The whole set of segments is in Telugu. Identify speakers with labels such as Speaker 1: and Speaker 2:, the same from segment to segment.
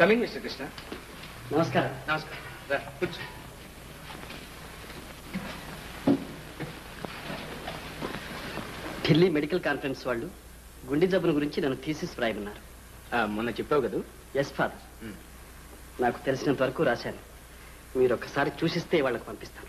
Speaker 1: కమింగ్ మిస్టర్ కృష్ణ
Speaker 2: నమస్కారం
Speaker 1: నమస్కారం రా, కూర్చో
Speaker 2: ఢిల్లీ మెడికల్ కాన్ఫరెన్స్ వాళ్ళు గుండె జబ్బుల గురించి నన్ను థీసిస్ రాయమన్నారు
Speaker 1: ఆ, మొన్న చెప్పావు కదా
Speaker 2: ఎస్ ఫాదర్
Speaker 1: మ్.
Speaker 2: నాకు తెలిసినంత వరకు రాశాను మీరు ఒక్కసారి చూసిస్తే వాళ్ళకి పంపిస్తాను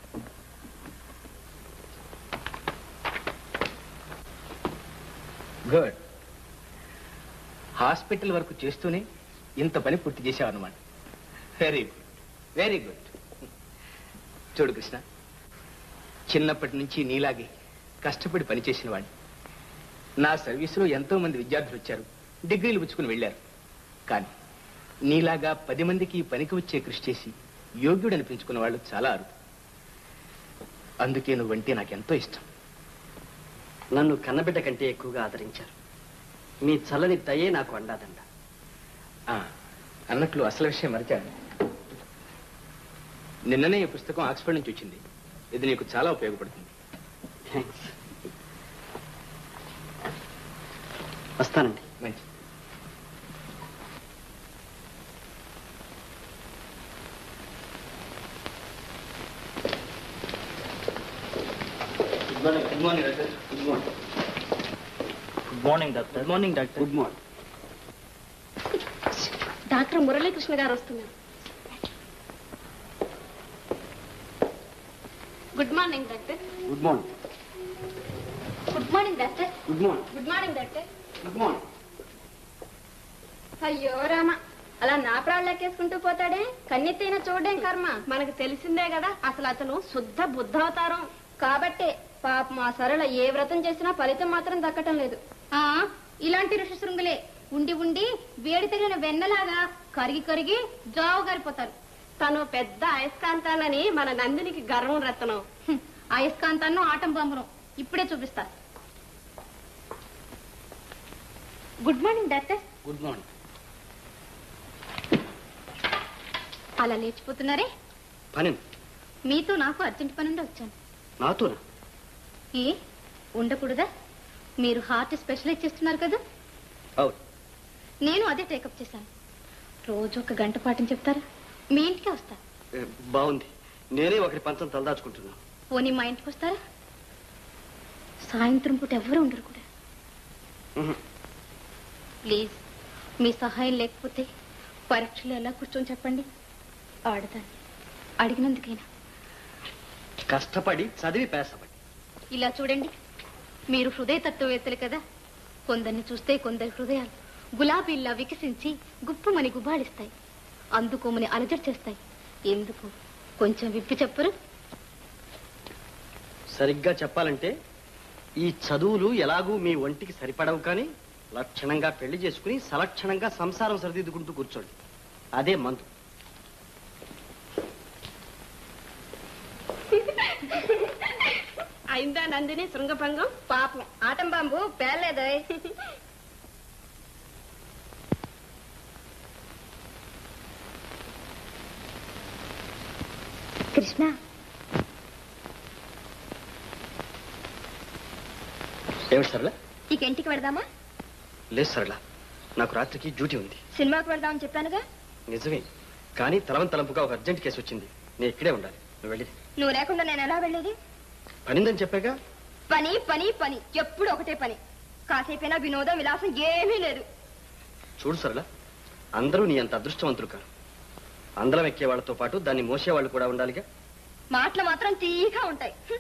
Speaker 1: గుడ్ హాస్పిటల్ వరకు చేస్తూనే ఇంత పని పూర్తి చేశావు అనమాట వెరీ గుడ్ వెరీ గుడ్ చూడు కృష్ణ చిన్నప్పటి నుంచి నీలాగే కష్టపడి పనిచేసిన వాడిని నా సర్వీసులో ఎంతో మంది విద్యార్థులు వచ్చారు డిగ్రీలు పుచ్చుకుని వెళ్ళారు కానీ నీలాగా పది మందికి ఈ పనికి వచ్చే కృషి చేసి యోగ్యుడు అనిపించుకున్న వాళ్ళు చాలా అరుదు అందుకే నువ్వంటే నాకెంతో ఇష్టం
Speaker 2: నన్ను కన్నబిడ్డ కంటే ఎక్కువగా ఆదరించారు మీ చల్లని దయే నాకు అండాదండ
Speaker 1: ఆ, అన్నట్లు అసలు విషయం మరిచాను నిన్ననే ఈ పుస్తకం ఆక్స్ఫర్డ్ నుంచి వచ్చింది ఇది నీకు చాలా ఉపయోగపడుతుంది
Speaker 2: థ్యాంక్స్ వస్తానండి
Speaker 1: మంచి good morning good morning doctor good morning
Speaker 2: good morning doctor good morning doctor good morning
Speaker 3: doctor Muralikrishna garu వస్తున్నారు good morning doctor
Speaker 2: good morning
Speaker 3: good morning doctor
Speaker 2: good morning
Speaker 3: good morning doctor
Speaker 2: good morning
Speaker 3: అయ్యో రామ అలా నా ప్రాణం లెక్కేసుకుంటూ పోతాడే కన్నెత్తైనా చూడడం కర్మ మనకు తెలిసిందే కదా అసలు అతను శుద్ధ బుద్ధావతారం కాబట్టే పాపం ఆ సరళ ఏ వ్రతం చేసినా ఫలితం మాత్రం దక్కటం లేదు ఆ ఇలాంటి ఋషి శృంగులే ఉండి ఉండి వేడి తగిలిన వెన్నలాగా కరిగి కరిగి జావు గారిపోతారు తను పెద్ద అయస్కాంతాలని మన నందినికి గర్వం రత్నం హ్మ్. అయస్కాంతాన్ని ఆటం పంపడం ఇప్పుడే చూపిస్తా good morning doctor
Speaker 2: good morning
Speaker 3: అలా లేచిపోతున్నారే
Speaker 2: పని
Speaker 3: మీతో నాకు అర్జెంట్ పని ఉండి వచ్చాను
Speaker 2: నాతోనా
Speaker 3: ఏ ఉండకూడదా మీరు హార్ట్ స్పెషలైజ్ చేస్తున్నారు కదా
Speaker 2: అవును
Speaker 3: నేను అదే టేకప్ చేశాను రోజు ఒక గంట పాఠం చెప్తారా మీ ఇంటికి వస్తా
Speaker 2: ఏ, బాగుంది నేనే ఒకరి పంచం తలదాచుకుంటున్నాను
Speaker 3: పోనీ మా ఇంటికి వస్తారా సాయంత్రం పూట ఎవరు ఉండరు కూడా
Speaker 2: ఉహు.
Speaker 3: ప్లీజ్ మీ సహాయం లేకపోతే పరీక్షలు ఎలా కూర్చొని చెప్పండి ఆడతాను అడిగినందుకైనా
Speaker 2: కష్టపడి చదివి పేసపడి
Speaker 3: ఇలా చూడండి మీరు హృదయ తత్వవేత్తలు కదా కొందరిని చూస్తే కొందరి హృదయాలు గులాబీల్లా వికసించి గుప్పుమని గుబాళిస్తాయి అందుకోమని అలజడి చేస్తాయి ఎందుకు కొంచెం విప్పి చెప్పరు
Speaker 2: సరిగ్గా చెప్పాలంటే ఈ చదువులు ఎలాగూ మీ ఒంటికి సరిపడవు కానీ లక్షణంగా పెళ్లి చేసుకుని సలక్షణంగా సంసారం సరిదిద్దుకుంటూ కూర్చోండి అదే మందు
Speaker 3: అయిందా నందిని శృంగభంగం పాపం ఆటం బాంబు పేర్లేదో కృష్ణ
Speaker 2: ఏమిటి సరళ
Speaker 3: ఇక ఇంటికి వెళదామా
Speaker 2: లేదు సరళ నాకు రాత్రికి డ్యూటీ ఉంది
Speaker 3: సినిమాకి వెళ్దామని చెప్పానుగా
Speaker 2: నిజమే కానీ తలవం తలంపుగా ఒక అర్జెంట్ కేసు వచ్చింది నేను ఇక్కడే ఉండాలి నువ్వు వెళ్ళి
Speaker 3: నువ్వు లేకుండా నేను ఎలా వెళ్ళేది
Speaker 2: పనిందని చెప్పాగా
Speaker 3: పని పని పని ఎప్పుడు ఒకటే పని కాసేపైనా వినోదం విలాసం ఏమీ లేదు
Speaker 2: చూడు సరళ అందరూ నీ అంత అదృష్టవంతులు కారు అందరం ఎక్కే వాళ్ళతో పాటు దాన్ని మోసేవాళ్ళు కూడా ఉండాలిగా
Speaker 3: మాటలు మాత్రం తీగా ఉంటాయి హ్మ్.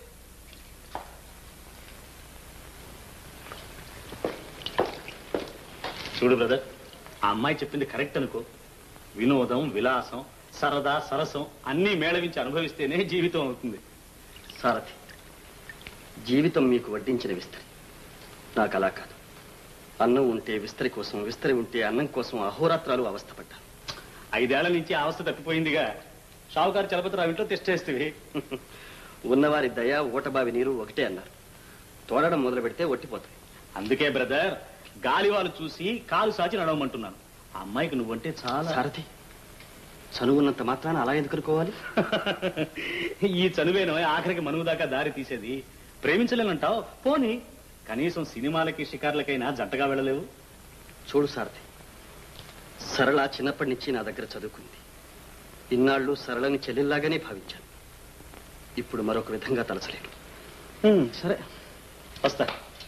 Speaker 4: చూడు బ్రదర్ ఆ అమ్మాయి చెప్పింది కరెక్ట్ అనుకో వినోదం విలాసం సరదా సరసం అన్నీ మేళవించి అనుభవిస్తేనే జీవితం అవుతుంది
Speaker 2: సారథి జీవితం మీకు వడ్డించిన విస్తరి నాకు అలా కాదు అన్నం ఉంటే విస్తరి కోసం విస్తరి ఉంటే అన్నం కోసం అహోరాత్రాలు అవస్థపడ్డా
Speaker 4: ఐదేళ్ల నుంచి ఆ అవస్థ తప్పిపోయిందిగా షావుకారు చలపతిరావు ఇంట్లో తెచ్చేస్తేవి
Speaker 2: ఉన్నవారి దయ ఓటబావి నీరు ఒకటే అన్నారు తోడడం మొదలు పెడితే ఒట్టిపోతాయి
Speaker 4: అందుకే బ్రదర్ గాలివాలు చూసి కాలు సాచి నడవమంటున్నాను ఆ అమ్మాయికి నువ్వంటే చాలా
Speaker 2: సారథి చనువున్నంత మాత్రాన అలా ఎందుకు అనుకోవాలి
Speaker 4: ఈ చనువేనో ఆఖరికి మనువు దాకా దారి తీసేది ప్రేమించలేనంటావు పోని కనీసం సినిమాలకి షికార్లకైనా జంటగా వెళ్ళలేవు
Speaker 2: చూడు సారథి సరళ చిన్నప్పటి నుంచి నా దగ్గర చదువుకుంది ఇన్నాళ్ళు సరళని చెల్లెల్లాగానే భావించాను ఇప్పుడు మరొక విధంగా తలచలేను
Speaker 4: సరే వస్తా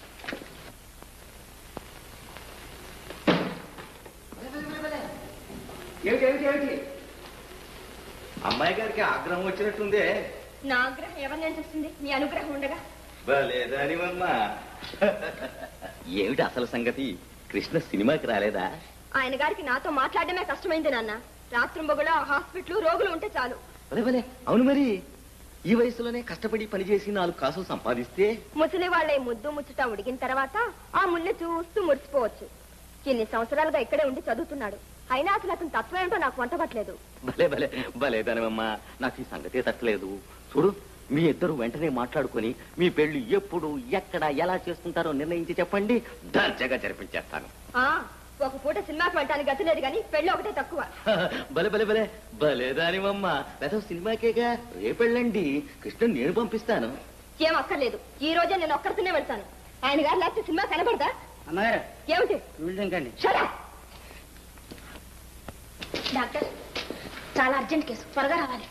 Speaker 1: ఏమిటి ఏమిటి ఏమిటి అమ్మాయి గారికి ఆగ్రహం వచ్చినట్టుందే
Speaker 3: నా ఆగ్రహం ఎవరిని చూస్తుంది నీ అనుగ్రహం ఉండగా
Speaker 1: లేదానివమ్మా ఏమిటి అసలు సంగతి కృష్ణ సినిమాకి రాలేదా
Speaker 3: ఆయన గారికి నాతో మాట్లాడడమే కష్టమైంది నాన్న రాత్రింబొగలో హాస్పిటల్ రోగులు ఉంటే చాలు
Speaker 1: భలే భలే అవును మరి ఈ వయసులోనే కష్టపడి పనిచేసి నాలుగు కాసులు సంపాదిస్తే
Speaker 3: ముసలి వాళ్ళే ముద్దు ముచ్చట ఉడిగిన తర్వాత ఆ ముళ్ళు చూస్తూ మురిసిపోవచ్చు ఇన్ని సంవత్సరాలుగా ఇక్కడే ఉండి చదువుతున్నాడు అయినా అసలు అతని తత్వం ఏంటో నాకు వంట పట్టలేదు
Speaker 1: భలే భలే భలేదానివమ్మా నాకు ఈ సంగతే తట్టలేదు చూడు మీ ఇద్దరు వెంటనే మాట్లాడుకొని మీ పెళ్లి ఎప్పుడు ఎక్కడ ఎలా చేసుకుంటారో నిర్ణయించి చెప్పండి దర్జాగా జరిపించేస్తాను
Speaker 3: ఆ ఒక పూట సినిమాకి వెళ్ళటానికి గతి లేదు కానీ పెళ్లి ఒకటే తక్కువ
Speaker 1: భలే భలే భలే భలేదానివమ్మా లేదా సినిమాకేగా రేపెళ్ళండి కృష్ణ నేను పంపిస్తాను
Speaker 3: ఏం అక్కర్లేదు ఈ రోజే నేను ఒక్కరితోనే వెళ్తాను ఆయన గారు లేకపోతే సినిమా కనబడదా
Speaker 2: అన్నగారు
Speaker 3: ఏమిటి
Speaker 2: వీళ్ళంకండి
Speaker 3: Shut up! డాక్టర్ చాలా అర్జెంట్ కేసు త్వరగా రావాలి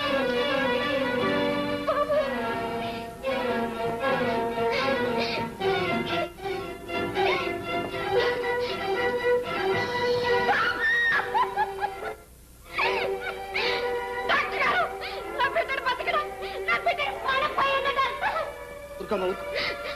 Speaker 3: డాక్టర్ గారు, నా బిడ్డను బతకడా? నా బిడ్డను ప్రాణపోయాను, డాక్టర్.
Speaker 2: ఊరుకోమ్మా, ఊరుకో.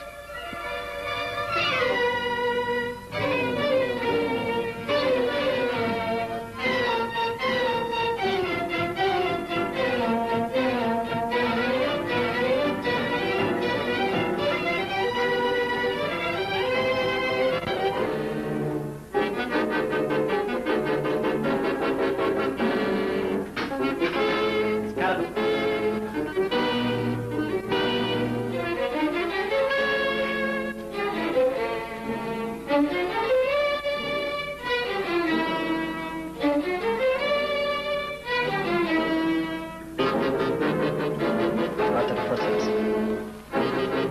Speaker 2: After the process.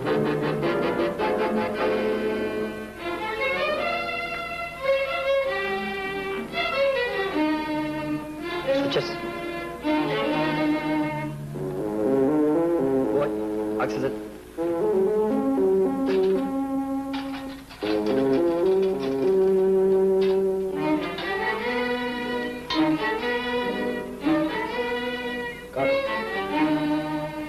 Speaker 2: Switches. What? Oxygen. Got it.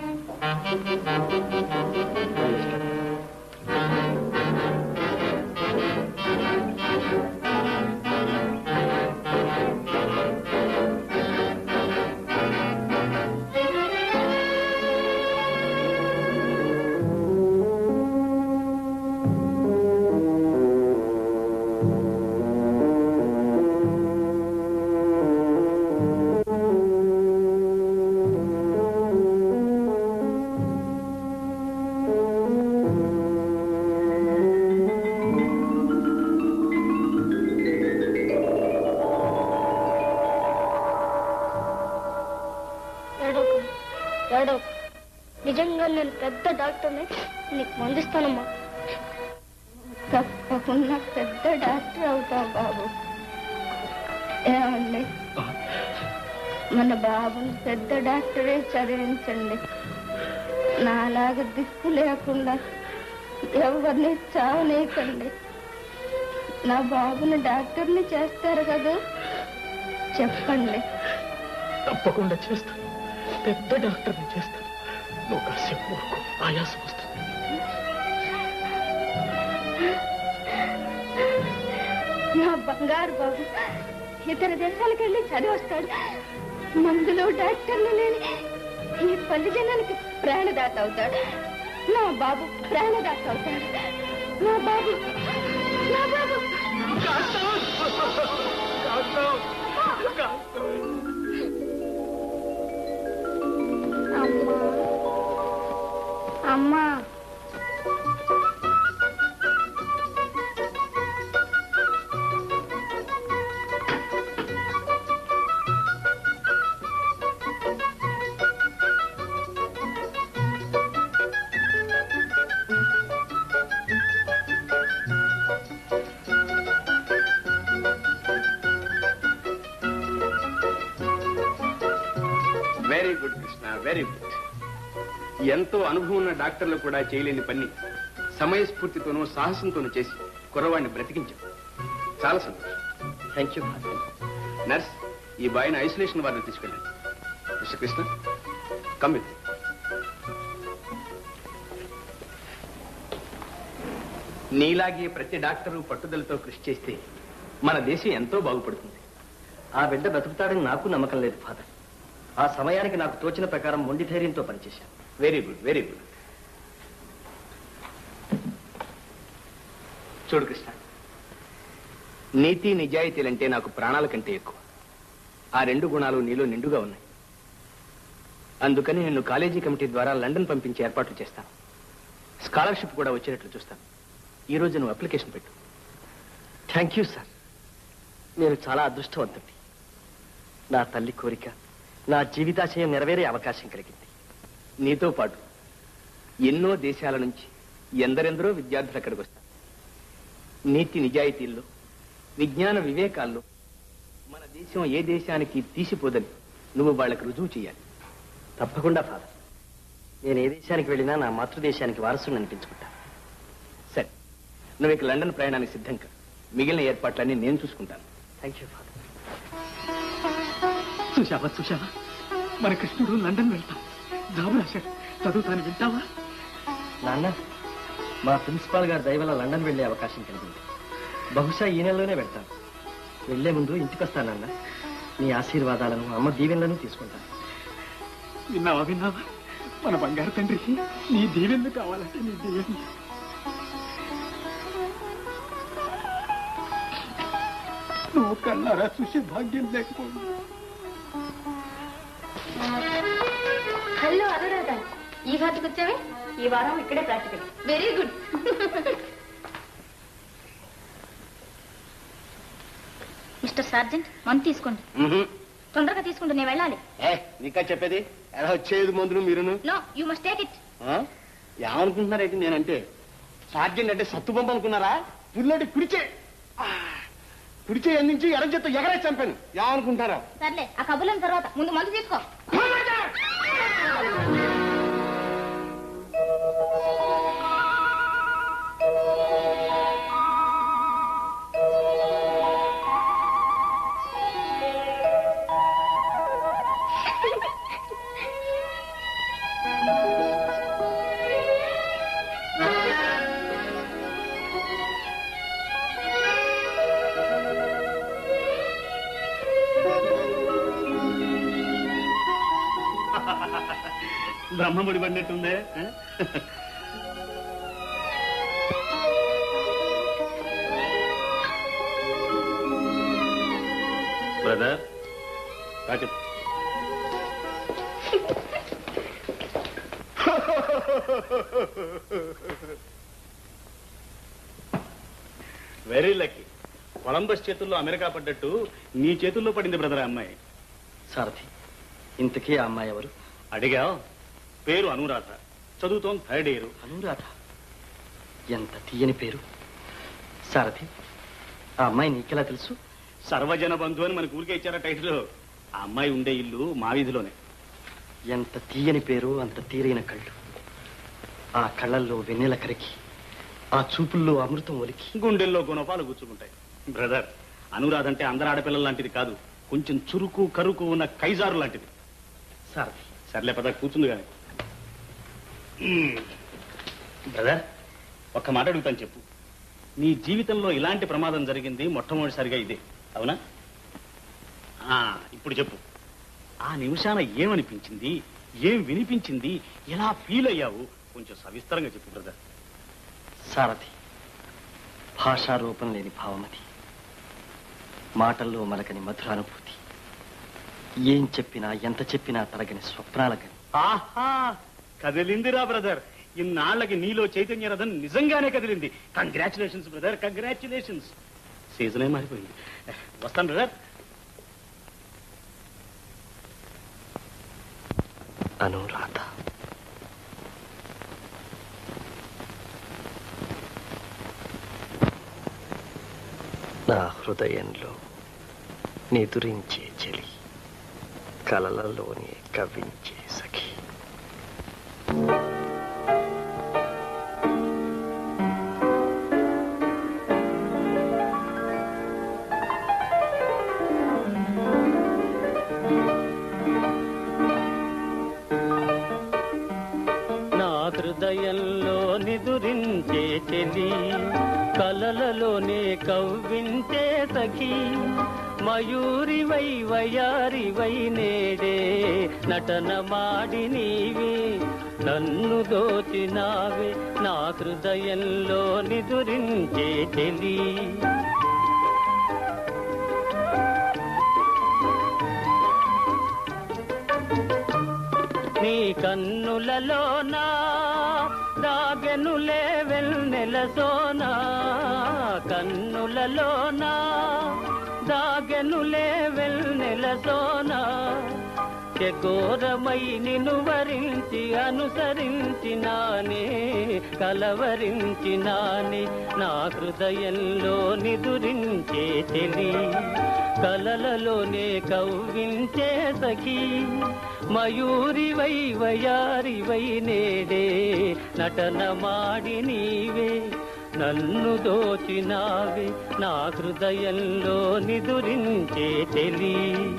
Speaker 5: ఏడోకు ఏడోకు నిజంగా నేను పెద్ద డాక్టర్ని నీకు మందిస్తానమ్మా తప్పకుండా పెద్ద డాక్టర్ అవుతావు బాబు ఏమండి మన బాబుని పెద్ద డాక్టరే చదివించండి నాలాగా దిక్కు లేకుండా ఎవరిని చావనేయకండి నా బాబుని డాక్టర్ని చేస్తారు కదా చెప్పండి
Speaker 4: తప్పకుండా చేస్తాను పెద్ద డాక్టర్ని చేస్తాను నువ్వు కాసేపు ఊరుకో ఆయాసం వస్తుంది
Speaker 5: నా బంగారు బాబు ఇతర దేశాలకు వెళ్ళి చదివి వస్తాడు మందులు డాక్టర్లు లేని ఈ పల్లి జనానికి ప్రాణదాత అవుతాడు నా బాబు ప్రాణదాత అవుతాడు నా బాబు నా బాబు అమ్మా అమ్మా
Speaker 1: very good Krishna very good ఎంతో అనుభవం ఉన్న డాక్టర్లు కూడా చేయలేని పని సమయస్ఫూర్తితోనూ సాహసంతోనూ చేసి కుర్రవాడిని బ్రతికించాం చాలా సంతోషం
Speaker 2: థ్యాంక్ యూ ఫాదర్
Speaker 1: నర్స్ ఈ బాయ్ని ఐసోలేషన్ వారిని తీసుకెళ్ళండి మిస్టర్ కృష్ణ కమ్ విత్ నీలాగే ప్రతి డాక్టరు పట్టుదలతో కృషి చేస్తే మన దేశం ఎంతో బాగుపడుతుంది
Speaker 2: ఆ బిడ్డ బ్రతుకుతాడని నాకు నమ్మకం లేదు ఫాదర్ ఆ సమయానికి నాకు తోచిన ప్రకారం మొండి ధైర్యంతో పనిచేశాను
Speaker 1: వెరీ గుడ్ వెరీ గుడ్ చూడు కృష్ణ నీతి నిజాయితీలంటే నాకు ప్రాణాల కంటే ఎక్కువ ఆ రెండు గుణాలు నీలో నిండుగా ఉన్నాయి అందుకని నిన్ను కాలేజీ కమిటీ ద్వారా లండన్ పంపించే ఏర్పాట్లు చేస్తాను స్కాలర్షిప్ కూడా వచ్చేటట్లు చూస్తాను ఈ రోజు నువ్వు అప్లికేషన్ పెట్టు
Speaker 2: థ్యాంక్ యూ సార్ నేను చాలా అదృష్టవంతుడి నా తల్లి కోరిక నా జీవితాశయం నెరవేరే అవకాశం కలిగింది
Speaker 1: నీతో పాటు ఎన్నో దేశాల నుంచి ఎందరెందరో విద్యార్థులు అక్కడికి వస్తారు నీతి నిజాయితీల్లో విజ్ఞాన వివేకాల్లో మన దేశం ఏ దేశానికి తీసిపోదని నువ్వు వాళ్ళకి రుజువు చేయాలి
Speaker 2: తప్పకుండా ఫాదర్ నేను ఏ దేశానికి వెళ్ళినా నా మాతృదేశానికి వారసుని అనిపించుకుంటాను
Speaker 1: సరే నువ్వు ఇక లండన్ ప్రయాణానికి సిద్ధంగా మిగిలిన ఏర్పాట్లన్నీ నేను చూసుకుంటాను
Speaker 2: థ్యాంక్ యూ ఫాదర్
Speaker 6: చూశావా చూశావా మన కృష్ణుడు లండన్ వెళ్తాం జాబు రాశాడు చదువుతాను వింటావా
Speaker 2: నాన్న మా ప్రిన్సిపాల్ గారి దయ వల్ల లండన్ వెళ్ళే అవకాశం కలిగింది బహుశా ఈ నెలలోనే వెళ్తాను వెళ్లే ముందు ఇంటికి వస్తానన్న మీ ఆశీర్వాదాలను అమ్మ దీవెనలను తీసుకుంటాను
Speaker 6: విన్నావా విన్నావా మన బంగారు తండ్రికి నీ దీవెన్లు కావాలంటే నీ దీవెన్లు నువ్వు కన్నారా చూసే భాగ్యం లేకపోయింది
Speaker 3: హలో అనురాధ ఈ వాటికి వచ్చావే ఈ వారం ఇక్కడే practical very good mister sergeant మందు తీసుకోండి తొందరగా తీసుకుంటూ నేను వెళ్ళాలి
Speaker 2: ఏ నీకా చెప్పేది ఎలా వచ్చేది మందులు మీరును
Speaker 3: no you must take it
Speaker 2: ఏమనుకుంటున్నారైతే నేనంటే సార్జెంట్ అంటే సత్తుబొమ్మ అనుకున్నారా పుల్లటి కుడిచే ఆ, కుడిచే అందించి ఎర్రజెత్త ఎగరే చంపాను ఏమనుకుంటారా
Speaker 3: సర్లే ఆ కబుర్లను తర్వాత ముందు మందు తీసుకో
Speaker 4: బ్రహ్మముడి పడినట్టుందే ఆ? బ్రదర్ కాకి వెరీ లక్కీ కొలంబస్ చేతుల్లో అమెరికా పడ్డట్టు నీ చేతుల్లో పడింది బ్రదర్ ఆ అమ్మాయి
Speaker 2: సారథి ఇంతకీ ఆ అమ్మాయి ఎవరు
Speaker 4: అడిగా పేరు అనురాధ చదువుతోం థర్డ్ ఇయర్
Speaker 2: అనురాధ ఎంత తీయని పేరు సారథి ఆ అమ్మాయి నీకెలా తెలుసు
Speaker 4: సర్వజన బంధు అని మనకు ఊరికే ఇచ్చారా టైటిల్ ఆ అమ్మాయి ఉండే ఇల్లు మా వీధిలోనే
Speaker 2: ఎంత తీయని పేరు అంత తీరైన కళ్ళు ఆ కళ్ళల్లో వెన్నెల కరికి ఆ చూపుల్లో అమృతం ఒలికి
Speaker 4: గుండెల్లో గుణపాలు గుచ్చుకుంటాయి బ్రదర్ అనురాధ అంటే అందరు ఆడపిల్లల లాంటిది కాదు కొంచెం చురుకు కరుకు ఉన్న కైజారు లాంటిది
Speaker 2: సారథి
Speaker 4: సర్లే పద కూర్చుంది కానీ బ్రదర్ ఒక్క మాట అడుగుతాను చెప్పు నీ జీవితంలో ఇలాంటి ప్రమాదం జరిగింది మొట్టమొదటిసారిగా ఇదే అవునా ఆ, ఇప్పుడు చెప్పు ఆ నిమిషాన ఏమనిపించింది ఏం వినిపించింది ఎలా ఫీల్ అయ్యావు కొంచెం సవిస్తరంగా చెప్పు బ్రదర్
Speaker 2: సారథి భాషా రూపం లేని భావమతి మాటల్లో మలకని మధురానుభూతి ఏం చెప్పినా ఎంత చెప్పినా తరగని స్వప్నాలకని
Speaker 4: ఆహా కదిలిందిరా బ్రదర్ ఇన్నాళ్ళకి నీలో చైతన్య రథం నిజంగానే కదిలింది కంగ్రాచులేషన్స్ బ్రదర్ కంగ్రాచులేషన్స్ సీజనే మారిపోయింది వస్తాను బ్రదర్
Speaker 2: అనురాధ నా హృదయంలో నిదురించే చెలి కలలలోనే కవ్వించే సఖి
Speaker 7: నా హృదయంలో నిదురించే చెలి కలలలోనే కవ్వించే సఖి మయూరివై వయారివై నేడే నటన మాడి నీవే నన్ను దోచినావే నా హృదయంలో నిదురించే చెలి నీ కన్నులలోనా దాగెనులే వెన్నెల సోనా కన్నులలోనా దాగెనులే వెన్నెల సోనా చకోరమై నిన్ను వరించి అనుసరించినానే కలవరించినానే నా హృదయంలో నిదురించే చెలి కలలలోనే కవ్వించే సఖీ మయూరివై వయారివై నేడే నటన మాడి నీవే నన్ను దోచినావే నా హృదయంలో నిదురించే తెలి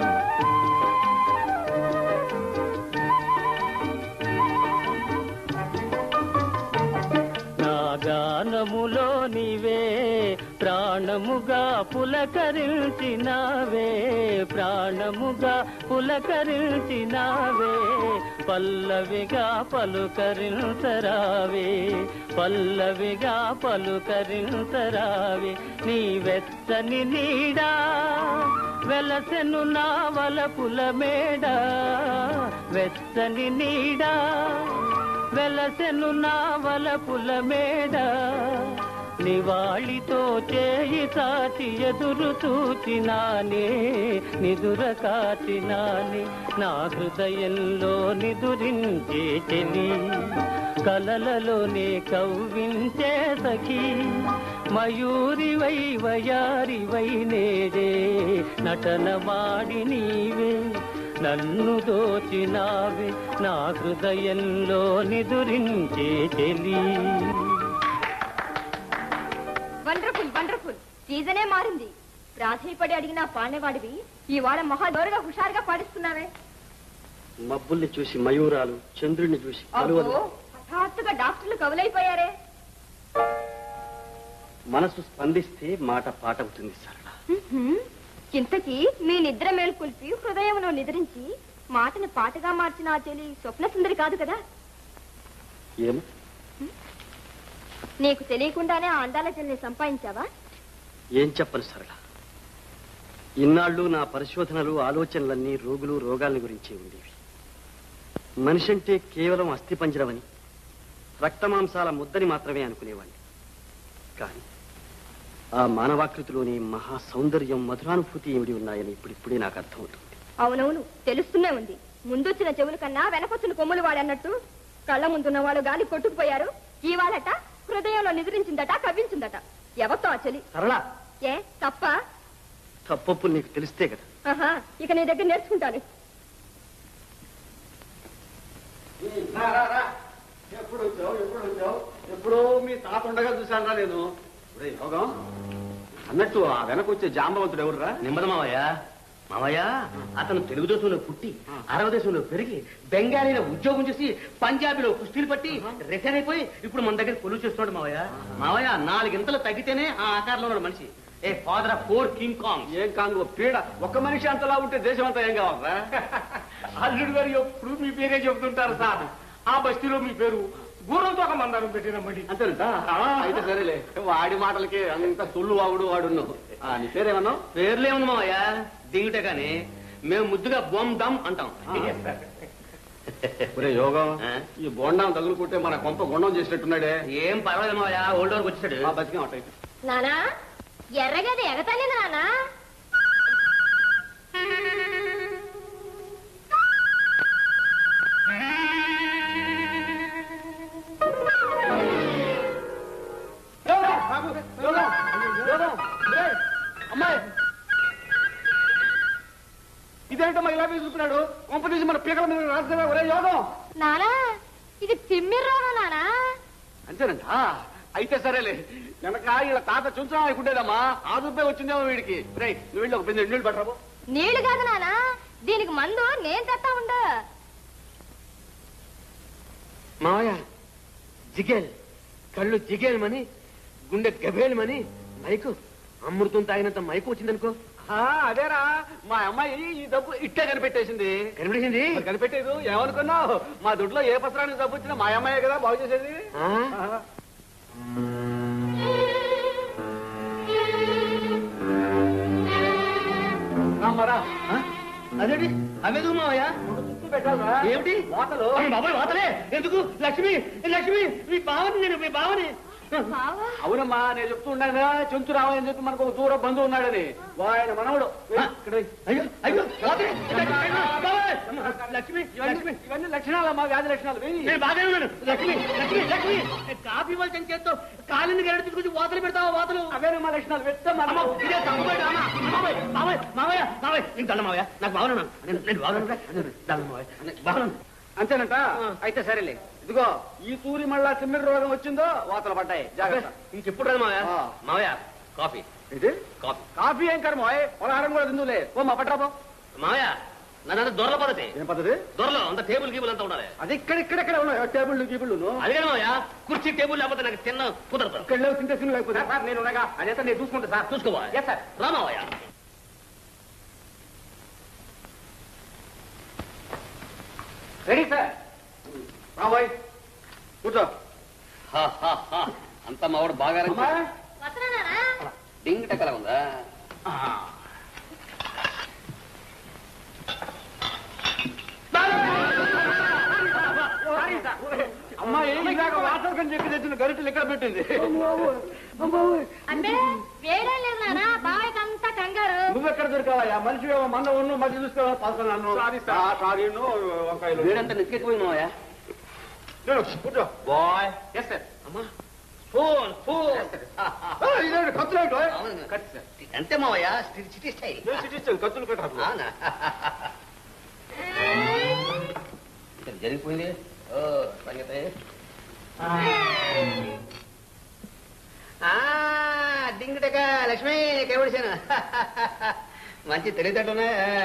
Speaker 7: నా గానములో నీవే ప్రాణముగా పులకరించినావే ప్రాణముగా పులకరించినావే పల్లవిగా పలుకరించరావే పల్లవిగా పలుకరించరావే నీ వెచ్చని నీడా వెలసెను నా వలపుల మేడ వెచ్చని నీడా వెలసెను నా వలపుల మేడ నివాళితో చేయి సాచి ఎదురు చూచినానే నిదుర కాచినానే నా హృదయంలో నిదురించే చెలి కలలలోనే కవ్వించే సఖీ మయూరివై వయారివై నేడే నటన మాడి నీవే నన్ను దోచినావే నా హృదయంలో నిదురించే చెలి
Speaker 5: వండర్ఫుల్ వండర్ఫుల్ సీజనే మారింది ప్రాధేయపడి అడిగిన పాడేవాడివి ఈ వాడ మహా దోరగా హుషారుగా పాడిస్తున్నావే
Speaker 2: మబ్బుల్ని చూసి మయూరాలు చంద్రుడిని చూసి కలువలు
Speaker 5: అబ్బో హఠాత్తుగా డాక్టర్లు కవులైపోయారే
Speaker 2: మనసు స్పందిస్తే మాట పాట అవుతుంది సరళ
Speaker 5: ఉహుం. ఇంతకీ మీ నిద్ర మేల్కొల్పి హృదయంలో నిద్రించి మాటను పాటగా మార్చిన ఆ చెలి స్వప్న సుందరి కాదు కదా
Speaker 2: ఏమో
Speaker 5: నీకు తెలియకుండానే ఆ అందాల చెల్లిని సంపాదించావా
Speaker 2: ఏం చెప్పను సరళ ఇన్నాళ్ళు నా పరిశోధనలు ఆలోచనలన్నీ రోగులు రోగాల్ని గురించి ఉండేవి మనిషి అంటే కేవలం అస్థిపంజరమని రక్తమాంసాల ముద్దని మాత్రమే అనుకునేవాణ్ణి కానీ ఆ మానవాకృతిలోని మహా సౌందర్యం మధురానుభూతి ఏమిటి ఉన్నాయని ఇప్పుడిప్పుడే నాకు అర్థమవుతుంది
Speaker 5: అవునవును తెలుస్తూనే ఉంది ముందొచ్చిన చెవుల కన్నా వెనకొచ్చిన కొమ్ములు వాడన్నట్టు కళ్ళ ముందున్న వాళ్ళు గాలి కొట్టుకుపోయారు ఇవాళట హృదయంలో నిద్రించిందట కవ్వించిందట ఎవరితో ఆ చెలి
Speaker 2: సరళ
Speaker 5: ఏ తప్ప
Speaker 2: తప్పప్పులు నీకు తెలిస్తే కదా
Speaker 5: ఆహా ఇక నీ దగ్గర నేర్చుకుంటాను
Speaker 6: ఎప్పుడు వచ్చావు ఎప్పుడు వచ్చావు ఎప్పుడో మీ తాత ఉండగా చూశాను నేను ఒరే యోగం అన్నట్టు ఆ వెనక వచ్చే జాంబవంతుడు ఎవర్రా
Speaker 1: నిమ్మద మావయ్య మావయ్య అతను తెలుగు దేశంలో పుట్టి అరవ దేశంలో పెరిగి బెంగాలీలో ఉద్యోగం చేసి పంజాబీలో కుస్తీలు పట్టి రిటైర్ అయిపోయి ఇప్పుడు మన దగ్గర కొలువు చేస్తున్నాడు మావయ్య మావయ్య నాలుగింతలు తగ్గితేనే ఆ ఆకారంలో ఉన్నాడు మనిషి a father of four King Kong
Speaker 6: ఏం కాంగు పీడ ఒక్క మనిషి అంతలా ఉంటే దేశం అంతా ఏం కావాలరా అల్లుడు గారు ఎప్పుడు మీ పేరే చెబుతుంటారు సార్ ఆ బస్తీలో మీ పేరు గుర్రంతో ఒక మందారం పెట్టినమ్మడి అంతేనంట అయితే సరేలే వాడి మాటలకి అంత సొల్లు వాగుడు వాడున్నావు ఆ, నీ పేరేమన్నావు
Speaker 1: పేర్లే ఉంది మావయ్య దిగుటే కానీ మేము ముద్దుగా బొమ్ దమ్ అంటాం
Speaker 6: ఒరే యోగం
Speaker 1: ఆ?
Speaker 6: ఈ బోండం తగులుకుంటే మన కొంప గుండం చేసినట్టున్నాడే
Speaker 1: ఏం పర్వాలేదు మావయ్య ఓల్డ్ వరకు వచ్చేసాడు
Speaker 6: ఆ బతికే అటైతే
Speaker 5: నానా ఎర్రగది ఎగతాలేదు నానా
Speaker 6: ఇదేంటమ్మా ఇలా చూస్తున్నాడు కొంప తీసి మన పీకల మీద రాసుకున్నా ఒరే యోగం
Speaker 5: నానా ఇది తిమ్మి రోగం నానా
Speaker 6: అంతేనంట అయితే సరేలే వెనక ఇలా తాత చుంచడం అనుకుంటేదమ్మా ఆ దుబ్బే వచ్చిందేమో వీడికి రేయ్ నువ్వు వెళ్ళి ఒక బిందె నీళ్ళు పట్టరాబో
Speaker 5: నీళ్లు కాదు నానా దీనికి మందు నేను తెస్తా ఉండు
Speaker 6: మావయ్య జిగేల్ కళ్ళు జిగేల్మని గుండె గబేల్మని మైకు అమృతం తాగినంత మైకు వచ్చిందనుకో అదేరా మా అమ్మాయి ఈ డబ్బు ఇట్టే కనిపెట్టేసింది కనిపెట్టేసింది కనిపెట్టేదు ఏమనుకున్నావు మా దుడ్లో ఏ పత్రానికి డబ్బు వచ్చినా మా అమ్మాయి కదా బాగు చేసేది రామ్మరా
Speaker 2: అదేంటి అవేదు మావయ్య
Speaker 6: చుట్టూ పెట్టాలరా
Speaker 2: ఏమిటి
Speaker 6: వాతలు
Speaker 2: బాబాయ్ వాతలే ఎందుకు లక్ష్మి లక్ష్మి మీ బావని నేను మీ బావని
Speaker 5: బావా
Speaker 6: అవునమ్మా నేను చెప్తూ ఉన్నాను కదా చెంచు రామని చెప్పి మనకు ఒక దూర బంధువు ఉన్నాడని ఆయన మనవడు ఇక్కడ
Speaker 2: అయ్యో అయ్యో వాతలే బాబాయ్ లక్ష్మి లక్ష్మి
Speaker 6: ఇవన్నీ లక్షణాలమ్మా వ్యాధి లక్షణాలు వెయ్యి.
Speaker 2: నేను బాగానే ఉన్నాను లక్ష్మి లక్ష్మి లక్ష్మి కాఫీ వాళ్ళు చెంచు చేత్తో కాలిని గరడి తీసుకొచ్చి వాతలు పెడతావా వాతలు
Speaker 6: అవేనమ్మా లక్షణాలు పెడతామా
Speaker 2: అమ్మో, ఇదే తప్పుబడి రామా. మావయ్య, మావయ్య, మావయ్య, మావయ్య. నేను దండం మావయ్య. నాకు బాగున్నాను నేను నేను బాగున్నాను దండం మావయ్య. నేను బాగున్నాను
Speaker 6: అంతేనంట అయితే సరేలే ఇదిగో ఈ తూరి మళ్ళా తిమ్మిడి రోగం వచ్చిందో వాతలు పడ్డాయి జాగ్రత్త
Speaker 2: ఇంకెప్పుడు రాదు మావయ్య
Speaker 6: ఆ.
Speaker 2: మావయ్య కాఫీ
Speaker 6: ఇది
Speaker 2: కాఫీ
Speaker 6: కాఫీ ఏం కర్మ పొలహారం కూడా తిందులే ఓ మా పట్రాబో
Speaker 2: మావయ్య నన్ను దొరల పద్ధతి
Speaker 6: ఏం పద్ధతి
Speaker 2: దొరలో అంత టేబుల్ గీబుల్ అంతా ఉండాలి
Speaker 6: అది ఇక్కడ ఇక్కడ ఇక్కడ ఉన్నాయి టేబుల్ గీబుల్
Speaker 2: అది కదా మావయ్య కుర్చీ టేబుల్ లేకపోతే నాకు తిన్న కుదరదు
Speaker 6: ఇక్కడ తింటే తిని లేకపోతే సార్ నేను ఉండగా అదే నేను చూసుకుంటా సార్
Speaker 2: చూసుకోవా
Speaker 6: ఎస్ సార్
Speaker 2: రా మావయ్య
Speaker 6: రెడీ సార్ రాబోయ్ కూర్చో
Speaker 2: హా, హా, హా. అంతా మావాడు బాగా
Speaker 6: అమ్మా
Speaker 5: వస్తున్నా నానా
Speaker 2: డింగ్ టెక్కలా ఉందా
Speaker 6: అమ్మాయి ఇలాగ వాటర్ కని చెప్పి తెచ్చిన గరిటెలు ఇక్కడ పెట్టింది
Speaker 5: అంటే వేయడం లేదు నానా బావయ్యకి అంతా కంగారు
Speaker 6: నువ్వెక్కడ దొరికావా మనిషి మన ఉన్న మధ్య చూసుకోవా పాల్గొన్నాను సారీ వంకాయలు
Speaker 2: వీడంతా నెత్తికెక్కిపోయింది మావయ్య
Speaker 6: నేను కూర్చో
Speaker 2: బాయ్
Speaker 6: ఎస్ సార్
Speaker 2: అమ్మా ఫోన్ ఫోన్
Speaker 6: ఇదేంటి ఖర్చులు ఏంటో
Speaker 2: అంతే మావయ్య సిటీ స్టైల్
Speaker 6: సిటీస్ ఖర్చులు కట్టారు
Speaker 2: అవునా ఇక్కడ జరిగిపోయింది ఓ సంగతి డింగిటక లక్ష్మి కేవడిసాను మంచి తెలియదట్టున్నా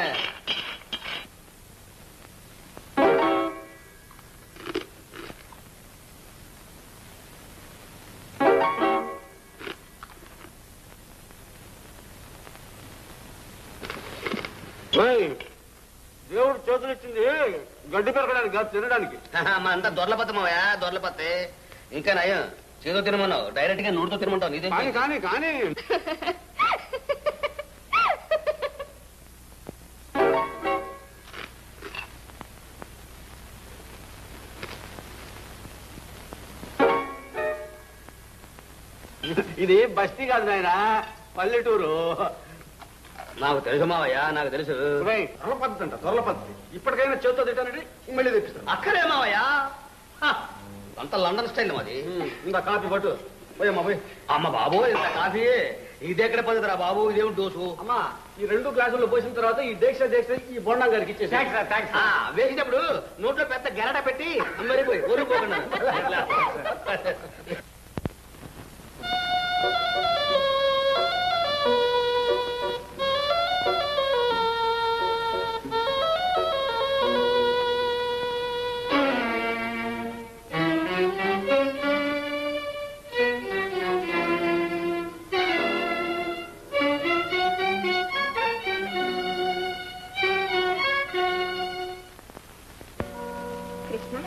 Speaker 6: దేవుడు చేతులు ఇచ్చింది గడ్డి పెరగడానికి కాదు తినడానికి
Speaker 2: మా అంతా దొరలపత్త మావయ్య దొరలపత్తే ఇంకా నయం చేతో తినమన్నావు డైరెక్ట్ గా నోటితో తినమంటావు నీదే
Speaker 6: కానీ కానీ కానీ ఇది బస్తీ కాదు నాయన పల్లెటూరు
Speaker 2: నాకు తెలుసు మావయ్య నాకు తెలుసు
Speaker 6: ఒరేయ్, దొరల పద్ధతి అంట దొరల పద్ధతి ఇప్పటికైనా చేతితో తిట్టానంటే మళ్ళీ తెప్పిస్తాను
Speaker 2: అక్కడే మావయ్య హ, అంత లండన్ స్టైల్ మాది
Speaker 6: ఇంకా కాఫీ పట్టు పోయమ్మా పోయి
Speaker 2: అమ్మ బాబు ఇంత కాఫీ ఇది ఎక్కడ పద్ధతిరా బాబు ఇదేమిటి డోసు
Speaker 6: అమ్మా ఈ రెండు గ్లాసుల్లో పోసిన తర్వాత ఈ దీక్ష దీక్ష ఈ బొండం గారికి ఇచ్చేసి
Speaker 2: ఆ, వేసినప్పుడు నోట్లో పెద్ద గెరట పెట్టి మరిపోయి ఊరిపోకుండా
Speaker 5: కృష్ణ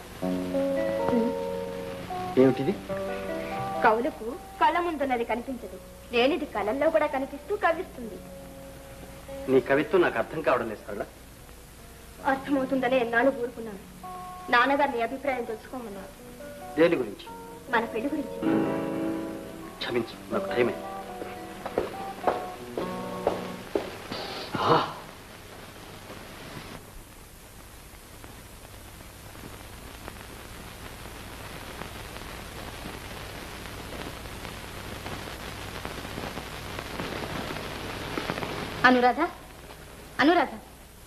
Speaker 2: ఏమిటిది
Speaker 5: కవులకు కళ్ళ ముందున్నది కనిపించదు లేనిది కళల్లో కూడా కనిపిస్తూ కవిస్తుంది
Speaker 2: నీ కవిత్వం నాకు అర్థం కావడం లేదు సరళ
Speaker 5: అర్థమవుతుందనే ఎన్నాళ్ళు ఊరుకున్నాను నాన్నగారు నీ అభిప్రాయం తెలుసుకోమన్నారు
Speaker 2: దేని గురించి
Speaker 5: మన పెళ్లి గురించి
Speaker 2: క్షమించు నాకు భయమే
Speaker 5: అనురాధ అనురాధ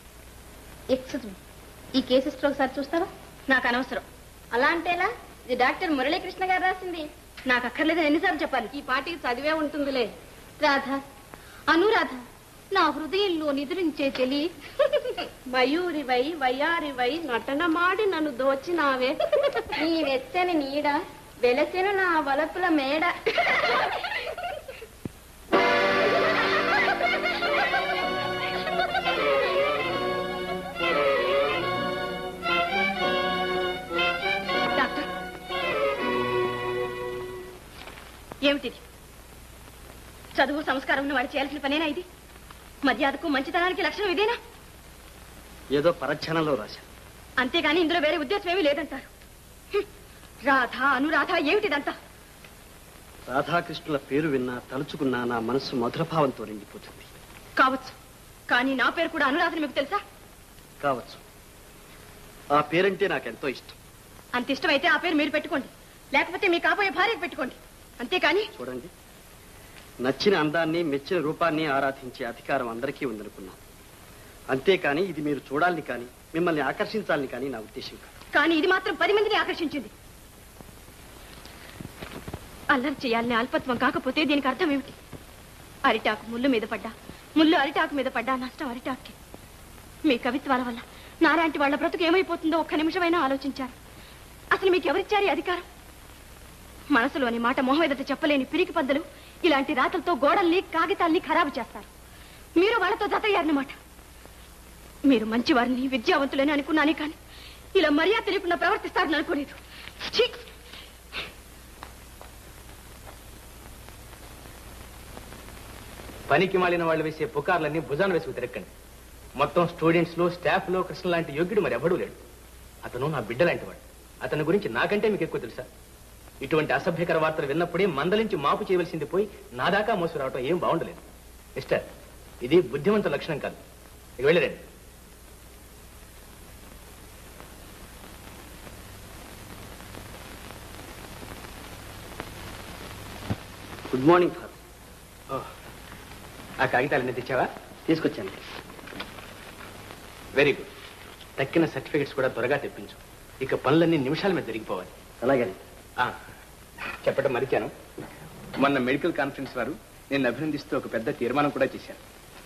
Speaker 3: ఎక్స్క్యూజ్ మీ ఈ కేసు హిస్టరీ ఒకసారి చూస్తావా నాకు అనవసరం అలా అంటేలా ఇది డాక్టర్ మురళీకృష్ణ గారు రాసింది నాకు అక్కర్లేదని ఎన్నిసార్లు చెప్పాలి ఈ పాటికి చదివే ఉంటుందిలే రాధ అనురాధ నా హృదయంలో నిద్రించే చెలి మయూరివై వయ్యారివై నటన మాడి నన్ను దోచినావే నీ వెచ్చని నీడ వెలసిన నా వలపుల మేడ డాక్టర్ ఏమిటిది చదువు సంస్కారం ఉన్న వాడు చేయాల్సిన పనేనా ఇది మర్యాదకు మంచితనానికి లక్షణం ఇదేనా
Speaker 2: ఏదో పరధ్యానంలో రాశాను
Speaker 3: అంతేగాని ఇందులో వేరే ఉద్దేశం ఏమీ లేదంటారు హ్మ్. రాధ అనురాధ ఏమిటిదంతా
Speaker 2: రాధాకృష్ణుల పేరు విన్నా తలుచుకున్నా నా మనస్సు మధురభావంతో నిండిపోతుంది
Speaker 3: కావచ్చు కానీ నా పేరు కూడా అనురాధని మీకు తెలుసా
Speaker 2: కావచ్చు ఆ పేరంటే నాకెంతో ఇష్టం
Speaker 3: అంత ఇష్టమైతే ఆ పేరు మీరు పెట్టుకోండి లేకపోతే మీ కాబోయే భార్యకు పెట్టుకోండి అంతేకాని
Speaker 2: చూడండి నచ్చిన అందాన్ని మెచ్చిన రూపాన్ని ఆరాధించే అధికారం అందరికీ ఉందనుకున్నాను అంతేకాని ఇది మీరు చూడాలని కానీ మిమ్మల్ని ఆకర్షించాలని కానీ నా ఉద్దేశం కాదు
Speaker 3: కానీ ఇది మాత్రం పది మందిని ఆకర్షించింది అల్లరి చేయాలని అల్పత్వం కాకపోతే దీనికి అర్థం ఏమిటి అరిటాకు ముళ్ళు మీద పడ్డా ముళ్ళు అరిటాకు మీద పడ్డా నష్టం అరిటాక్కి మీ కవిత్వాల వల్ల నాలాంటి వాళ్ళ బ్రతుకు ఏమైపోతుందో ఒక్క నిమిషమైనా ఆలోచించారు అసలు మీకు ఎవరిచ్చారు ఈ అధికారం మనసులోని మాట మొహం ఎదుట చెప్పలేని పిరికి పద్దలు ఇలాంటి రాతలతో గోడల్ని కాగితాల్ని ఖరాబు చేస్తారు మీరు వాళ్ళతో జతయ్యారన్నమాట మీరు మంచివారిని విద్యావంతులని అనుకున్నానే కానీ ఇలా మర్యాద తెలియకుండా ప్రవర్తిస్తారని అనుకోలేదు ఛీ!
Speaker 1: పనికి మాలిన వాళ్ళు వేసే పుకార్లన్నీ భుజాన వేసుకు తిరక్కండి మొత్తం స్టూడెంట్స్ లో స్టాఫ్ లో కృష్ణ లాంటి యోగ్యుడు మరి ఎవడూ లేడు అతను నా బిడ్డ లాంటి వాడు అతని గురించి నాకంటే మీకు ఎక్కువ తెలుసా ఇటువంటి అసభ్యకర వార్తలు విన్నప్పుడే మందలించి మాపు చేయవలసింది పోయి నా దాకా మోసు రావటం ఏం బాగుండలేదు మిస్టర్ ఇది బుద్ధిమంత లక్షణం కాదు ఇక వెళ్ళరండి
Speaker 2: గుడ్ మార్నింగ్ ఫాదర్
Speaker 1: ఓ, ఆ కాగితాలన్నీ తెచ్చావా
Speaker 2: తీసుకొచ్చాను
Speaker 1: వెరీ గుడ్ తక్కిన సర్టిఫికెట్స్ కూడా త్వరగా తెప్పించు ఇక పనులన్నీ నిమిషాల మీద జరిగిపోవాలి
Speaker 2: అలాగే
Speaker 1: ఆ, చెప్పడం మరిచాను మొన్న మెడికల్ కాన్ఫరెన్స్ వారు నేను అభినందిస్తూ ఒక పెద్ద తీర్మానం కూడా చేశాను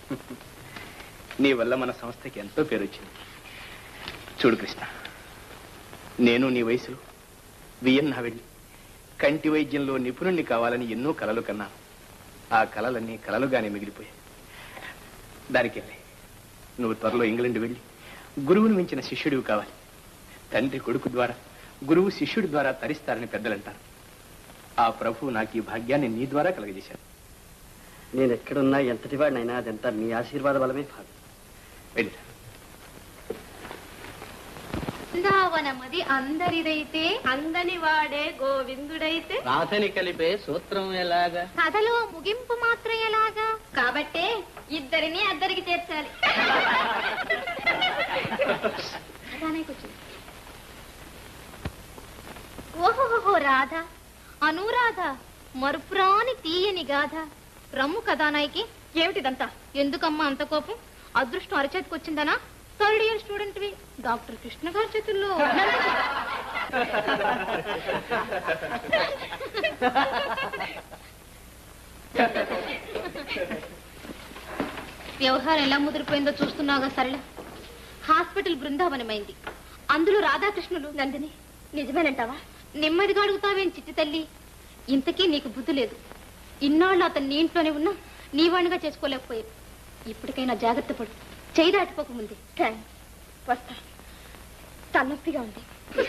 Speaker 1: నీ వల్ల మన సంస్థకి ఎంతో పేరు వచ్చింది చూడు కృష్ణ నేను నీ వయసులో వియన్నా వెళ్ళి కంటి వైద్యంలో నిపుణుణ్ణి కావాలని ఎన్నో కలలు కన్నాను ఆ కలలన్నీ కలలుగానే మిగిలిపోయాయి దానికి వెళ్ళి నువ్వు త్వరలో ఇంగ్లాండ్ వెళ్ళి గురువును మించిన శిష్యుడివి కావాలి తండ్రి కొడుకు ద్వారా గురువు శిష్యుడి ద్వారా తరిస్తారని పెద్దలంటారు ఆ ప్రభు నాకు ఈ భాగ్యాన్ని నీ ద్వారా కలగజేశాను
Speaker 2: నేను ఎక్కడున్నా ఎంతటి వాడినైనా అదంతా మీ ఆశీర్వాద బలమే ఫాదర్
Speaker 1: వెళ్ళిరా
Speaker 3: బృందావనమది అందరిదైతే అందని వాడే గోవిందుడైతే
Speaker 7: రాధని కలిపే సూత్రం ఎలాగా
Speaker 3: కథలో ముగింపు మాత్రం ఎలాగా కాబట్టే ఇద్దరిని అద్దరికి చేర్చాలి అలానే కూర్చో. ఓహోహో రాధ అనురాధ మరుపురాని తీయని గాథ రమ్ము కథానాయికి ఏమిటిదంతా ఎందుకమ్మా అంత కోపం అదృష్టం అరచేతికి వచ్చిందనా థర్డ్ ఇయర్ స్టూడెంట్ వి డాక్టర్ కృష్ణ గారి చేతుల్లో వ్యవహారం ఎలా ముదిరిపోయిందో చూస్తున్నావుగా సరళ హాస్పిటల్ బృందావనమైంది అందులో రాధాకృష్ణులు నందిని నిజమేనంటావా నెమ్మదిగా అడుగుతావేం చిట్టి తల్లి ఇంతకీ నీకు బుద్ధి లేదు ఇన్నాళ్ళు అతను నీ ఇంట్లోనే ఉన్నా నీ వాణిగా చేసుకోలేకపోయావు ఇప్పటికైనా జాగ్రత్త పడు చేయి దాటిపోకముందే థ్యాంక్స్ వస్తా తలనొప్పిగా ఉంది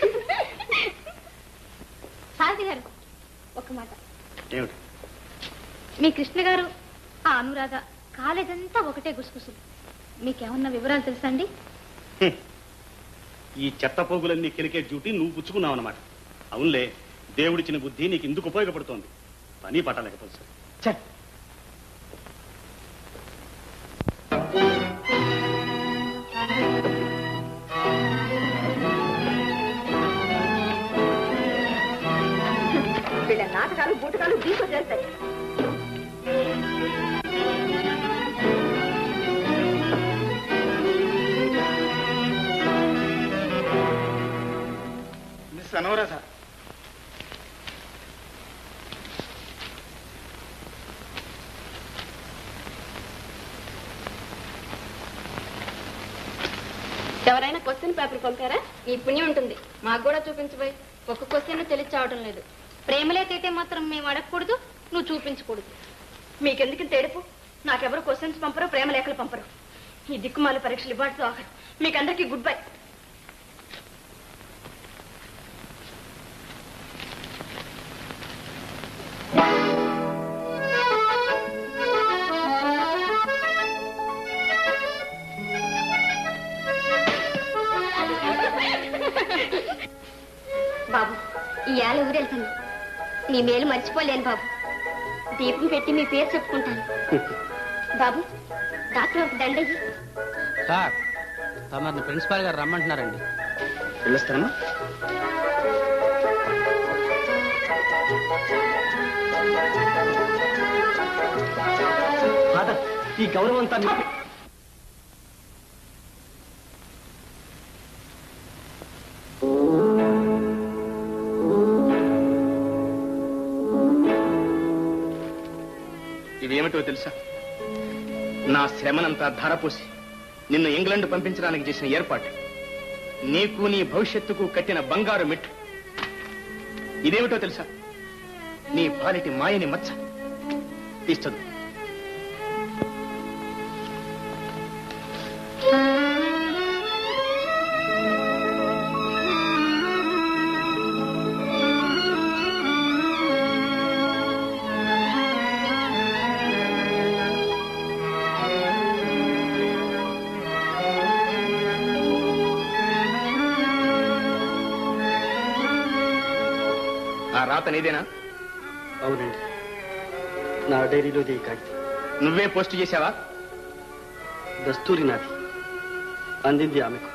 Speaker 3: సారథి గారు ఒక మాట
Speaker 2: ఏమిటి
Speaker 3: మీ కృష్ణ గారు ఆ అనురాధ కాలేజ్ అంతా ఒకటే గుసగుసలు మీకేమన్నా వివరాలు తెలుసా అండి
Speaker 4: ఈ చెత్త పోగులన్నీ కెలికే డ్యూటీ నువ్వు పుచ్చుకున్నావు అనమాట అవునులే దేవుడిచ్చిన బుద్ధి నీకు ఎందుకు ఉపయోగపడుతోంది పని పట్టలేకపోతే సార్
Speaker 1: ఛ!
Speaker 3: వీళ్ళ నాటకాలు బూటకాలు దీంతో చేస్తాయి
Speaker 6: కనవరా సార్
Speaker 3: ఎవరైనా క్వశ్చన్ పేపర్ పంపారా ఈ పుణ్యం ఉంటుంది మాకు కూడా చూపించబోయి ఒక క్వశ్చన్ తెలిసి చావటం లేదు ప్రేమలేకైతే మాత్రం మేము అడగకూడదు నువ్వు చూపించకూడదు మీకెందుకు ఇంత ఏడుపు నాకెవరు క్వశ్చన్స్ పంపరు ప్రేమ లేఖలు పంపరు ఈ దిక్కుమాల పరీక్షలు ఇవ్వాల్సి ఆఖరు మీకందరికీ గుడ్ బై బాబు ఈ ఏళ్ళ ఊరెళ్తాను నీ మేలు మర్చిపోలేను బాబు దీపం పెట్టి మీ పేరు చెప్పుకుంటాను బాబు డాక్టర్ ఒక దండయ్యి
Speaker 7: సార్ తమరిని ప్రిన్సిపాల్ గారు రమ్మంటున్నారండి
Speaker 4: వెళ్ళొస్తానమ్మా
Speaker 2: ఫాదర్ ఈ గౌరవం అంతా మీకు
Speaker 1: ఇవేమిటో తెలుసా నా శ్రమనంతా ధారపోసి నిన్ను ఇంగ్లాండ్ పంపించడానికి చేసిన ఏర్పాటు నీకు నీ భవిష్యత్తుకు కట్టిన బంగారు మెట్టు ఇదేమిటో తెలుసా నీ పాలిటి మాయని మచ్చ తీస్తుంది ఆ రాత నీదేనా
Speaker 2: అవునండి నా డైరీలోది ఈ కాగితం
Speaker 1: నువ్వే పోస్ట్ చేశావా
Speaker 2: దస్తూరి నాది అందింది ఆమెకు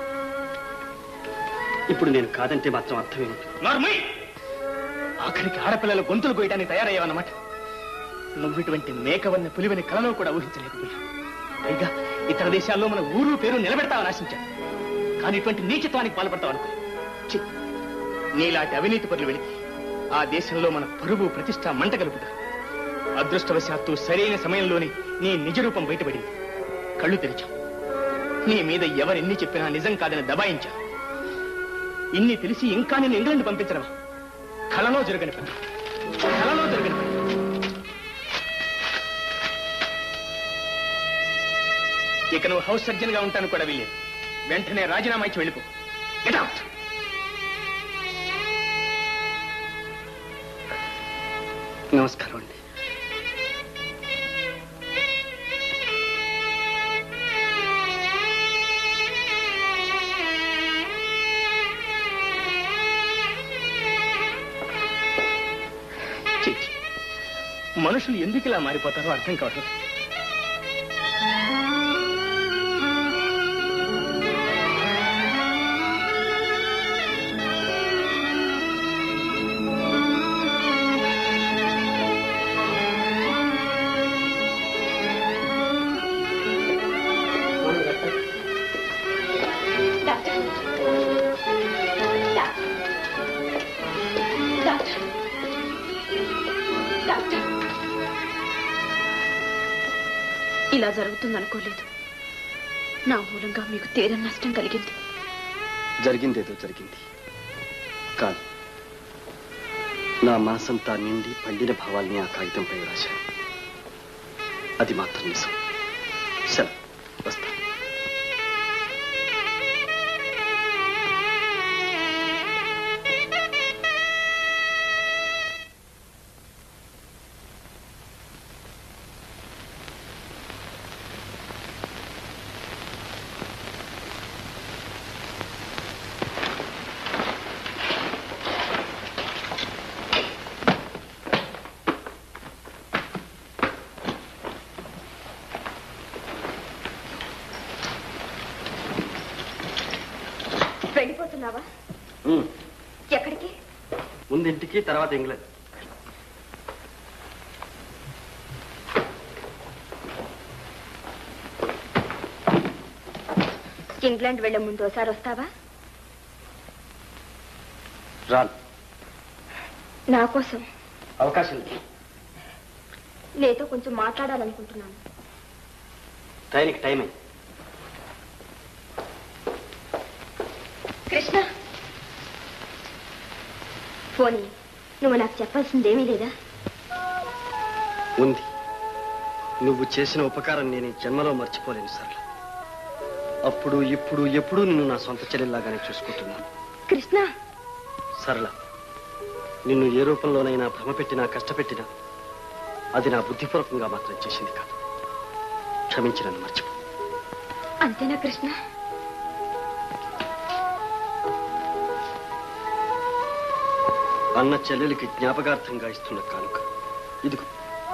Speaker 2: ఇప్పుడు నేను కాదంటే మాత్రం అర్థమేమిటి
Speaker 1: నార్మల్ ఆఖరికి ఆడపిల్లల గొంతులు కోయడానికి తయారయ్యావన్నమాట నువ్వు ఇటువంటి మేకవన్న పులివని కలలో కూడా ఊహించలేకపోయా పైగా ఇతర దేశాల్లో మన ఊరు పేరు నిలబెడతావని ఆశించాను కానీ ఇటువంటి నీచత్వానికి పాల్పడతావు అనుకో ఛీ! నీలాంటి అవినీతి పనులు వెళితే ఆ దేశంలో మన పరువు ప్రతిష్ట మంట కలుపుతారు అదృష్టవశాత్తు సరైన సమయంలోనే నీ నిజ రూపం బయటపడింది కళ్ళు తెరిచావు నీ మీద ఎవరెన్ని చెప్పినా నిజం కాదని దబాయించా ఇన్ని తెలిసి ఇంకా నేను ఇంగ్లాండ్ పంపించడమా కలలో జరగని పని కలలో జరగని పని ఇక నువ్వు హౌస్ సర్జన్ గా ఉంటాను కూడా వీలేదు వెంటనే రాజీనామా ఇచ్చి వెళ్ళిపో గెట్ అవుట్
Speaker 2: నమస్కారం అండి
Speaker 1: ఛీ, ఛీ. మనుషులు ఎందుకు ఇలా మారిపోతారో అర్థం కావట్లేదు
Speaker 3: డాక్టర్ డాక్టర్ డాక్టర్ డాక్టర్ ఇలా జరుగుతుంది అనుకోలేదు నా మూలంగా మీకు తీరం నష్టం కలిగింది
Speaker 2: జరిగిందేదో జరిగింది కాదు నా మనసంతా నిండి పండిన భావాల్ని ఆ కాగితంపై రాశాను అది మాత్రం నిజం సెలవు వస్తా
Speaker 3: వెళ్ళిపోతున్నావా
Speaker 2: ఉమ్,
Speaker 3: ఎక్కడికి
Speaker 2: ముందు ఇంటికి తర్వాత ఇంగ్లాండ్
Speaker 3: ఇంగ్లాండ్ వెళ్లే ముందు ఒకసారి వస్తావా
Speaker 2: రాను
Speaker 5: నా కోసం
Speaker 2: అవకాశం లేదు
Speaker 5: నీతో కొంచెం మాట్లాడాలనుకుంటున్నాను
Speaker 2: ట్రైన్కి టైం అయింది
Speaker 5: కృష్ణ పోనీ నువ్వు నాకు చెప్పాల్సిందేమీ లేదా
Speaker 2: ఉంది నువ్వు చేసిన ఉపకారం నేను ఈ జన్మలో మర్చిపోలేను సరళ అప్పుడు ఇప్పుడు ఎప్పుడు నిన్ను నా సొంత చెల్లెల్లాగానే చూసుకుంటున్నాను
Speaker 5: కృష్ణ
Speaker 2: సరళ నిన్ను ఏ రూపంలోనైనా భ్రమ పెట్టినా కష్టపెట్టినా అది నా బుద్ధిపూర్వకంగా మాత్రం చేసింది కాదు క్షమించి నన్ను మర్చిపో
Speaker 5: అంతేనా కృష్ణ
Speaker 2: అన్న చెల్లెలికి జ్ఞాపకార్థంగా ఇస్తున్న కానుక ఇదిగో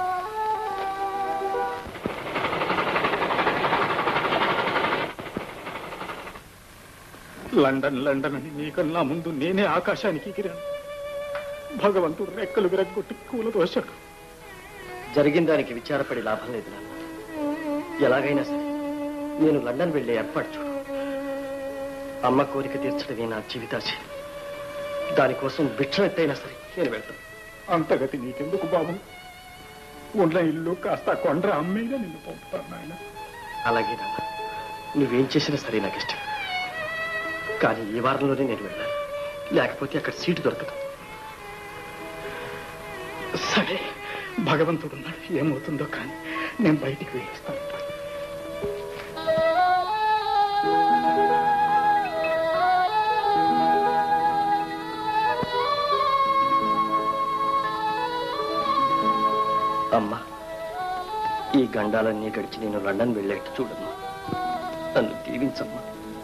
Speaker 6: లండన్ లండన్ అని నీకన్నా ముందు నేనే ఆకాశానికి ఎగిరాను భగవంతుడు రెక్కలు విరగొట్టి కూలదోశాడు
Speaker 2: జరిగిన దానికి విచారపడి లాభం లేదు నాన్న ఎలాగైనా సరే నేను లండన్ వెళ్ళే ఏర్పాటు చూడు అమ్మ కోరిక తీర్చడమే నా జీవితాశ దానికోసం భిక్ష ఎత్తైనా సరే నేను వెళ్తాను
Speaker 6: అంతగతి నీకెందుకు బాబు ఉన్న ఇల్లు కాస్త కొండ్ర అమ్మేగా నిన్ను పంపుతాను నాయన
Speaker 2: అలాగే నాన్న నువ్వేం చేసినా సరే నాకు ఇష్టం కానీ ఈ వారంలోనే నేను వెళ్ళాలి లేకపోతే అక్కడ సీటు దొరకదు
Speaker 6: సరే భగవంతుడున్నాడు ఏమవుతుందో కానీ నేను బయటికి వెళ్ళిస్తాను
Speaker 2: అమ్మా ఈ గండాలన్నీ గడిచి నేను లండన్ వెళ్ళేట్టు చూడమ్మా నన్ను దీవించమ్మా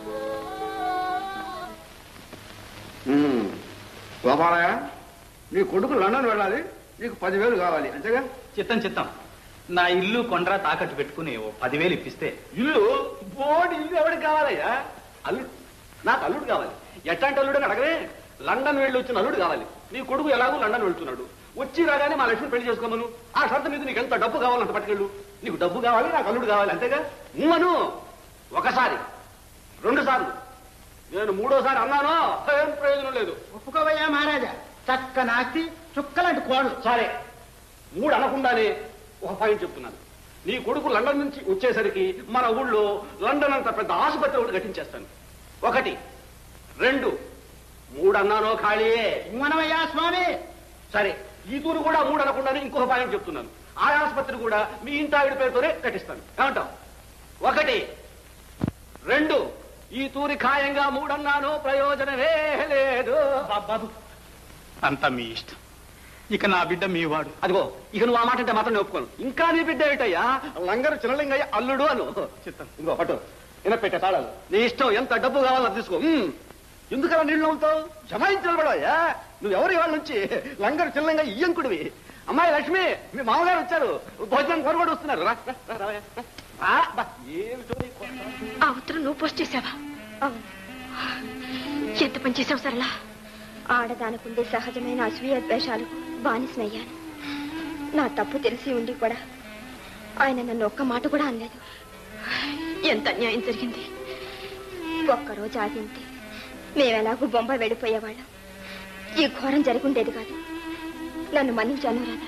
Speaker 8: గోపాలయ్య నీ కొడుకు లండన్ వెళ్ళాలి నీకు పదివేలు కావాలి అంతేగా
Speaker 1: చిత్తం చిత్తం నా ఇల్లు కొండ్రా తాకట్టు పెట్టుకుని ఓ పదివేలు ఇప్పిస్తే
Speaker 8: ఇల్లు బోడి ఇల్లు ఎవరికి కావాలయ్యా అల్లుడు నాకు అల్లుడు కావాలి ఎట్లాంటి అల్లుడు అని అడగవే లండన్ వెళ్ళి వచ్చిన అల్లుడు కావాలి నీ కొడుకు ఎలాగో లండన్ వెళ్తున్నాడు వచ్చి రాగానే మా లక్ష్మి పెళ్లి చేసుకోమను ఆ షరతు మీద నీకు ఎంత డబ్బు కావాలంత పట్టుకెళ్ళు నీకు డబ్బు కావాలి నాకు అల్లుడు కావాలి అంతేగా ఉమ్మను ఒకసారి రెండు సార్లు నేను మూడోసారి అన్నాను ఏం ప్రయోజనం లేదు
Speaker 9: ఒప్పుకోవయ్యా మహారాజా చక్క నాస్తి చుక్కలాంటి కోడలు
Speaker 8: సరే మూడు అనకుండానే ఒక పాయింట్ చెప్తున్నాను నీ కొడుకు లండన్ నుంచి వచ్చేసరికి మన ఊళ్ళో లండన్ అంత పెద్ద ఆసుపత్రి ఒకటి కట్టించేస్తాను ఒకటి రెండు మూడు అన్నానో ఖాళీయే
Speaker 9: మనమయ్యా స్వామి
Speaker 8: సరే ఈ తూరు కూడా మూడు అనకుండానే ఇంకొక పాయింట్ చెప్తున్నాను ఆ ఆసుపత్రి కూడా మీ ఇంటి ఆవిడ పేరుతోనే కట్టిస్తాను ఏమంటావు ఒకటి రెండు ఈ తూరి ఖాయంగా మూడన్నాను ప్రయోజనమే లేదు
Speaker 6: బాబు అంతా మీ ఇష్టం ఇక నా బిడ్డ మీ వాడు
Speaker 8: అదిగో ఇక నువ్వు ఆ మాట అంటే మాత్రం నేను ఒప్పుకోను ఇంకా నీ బిడ్డ ఏమిటయ్యా లంగరు చిన్నలింగయ్య అల్లుడు అను చిత్తం ఇంకో పట్టు వినపెట్టే తాళాలు నీ ఇష్టం ఎంత డబ్బు కావాలో అది తీసుకో ఉమ్. ఎందుకలా నీళ్ళు అవుతావు జమాయించబడవయ్యా నువ్వు ఎవరి వాళ్ళ నుంచి లంగరు చిన్నలింగ ఇయ్యంకుడివి అమ్మాయి లక్ష్మి మీ మామగారు వచ్చారు భోజనం కొరబడి వస్తున్నారు రా, రా, రా, రావయ్యా, రా. రా, బా, ఏమిటో నీ కొత్త.
Speaker 5: ఆ ఉత్తరం నువ్వు పోస్ట్ చేసావా అవును ఎంత పని చేసావు సరళా ఆడదానికుండే సహజమైన అసూయ ద్వేషాలు బానిసనయ్యాను నా తప్పు తెలిసి ఉండి కూడా ఆయన నన్ను ఒక్క మాట కూడా అనలేదు ఎంత అన్యాయం జరిగింది ఒక్కరోజు ఆగి ఉంటే మేమెలాగూ బొంబాయి వెళ్ళిపోయేవాళ్ళం ఈ ఘోరం జరిగి ఉండేది కాదు నన్ను మన్నించాను రాదా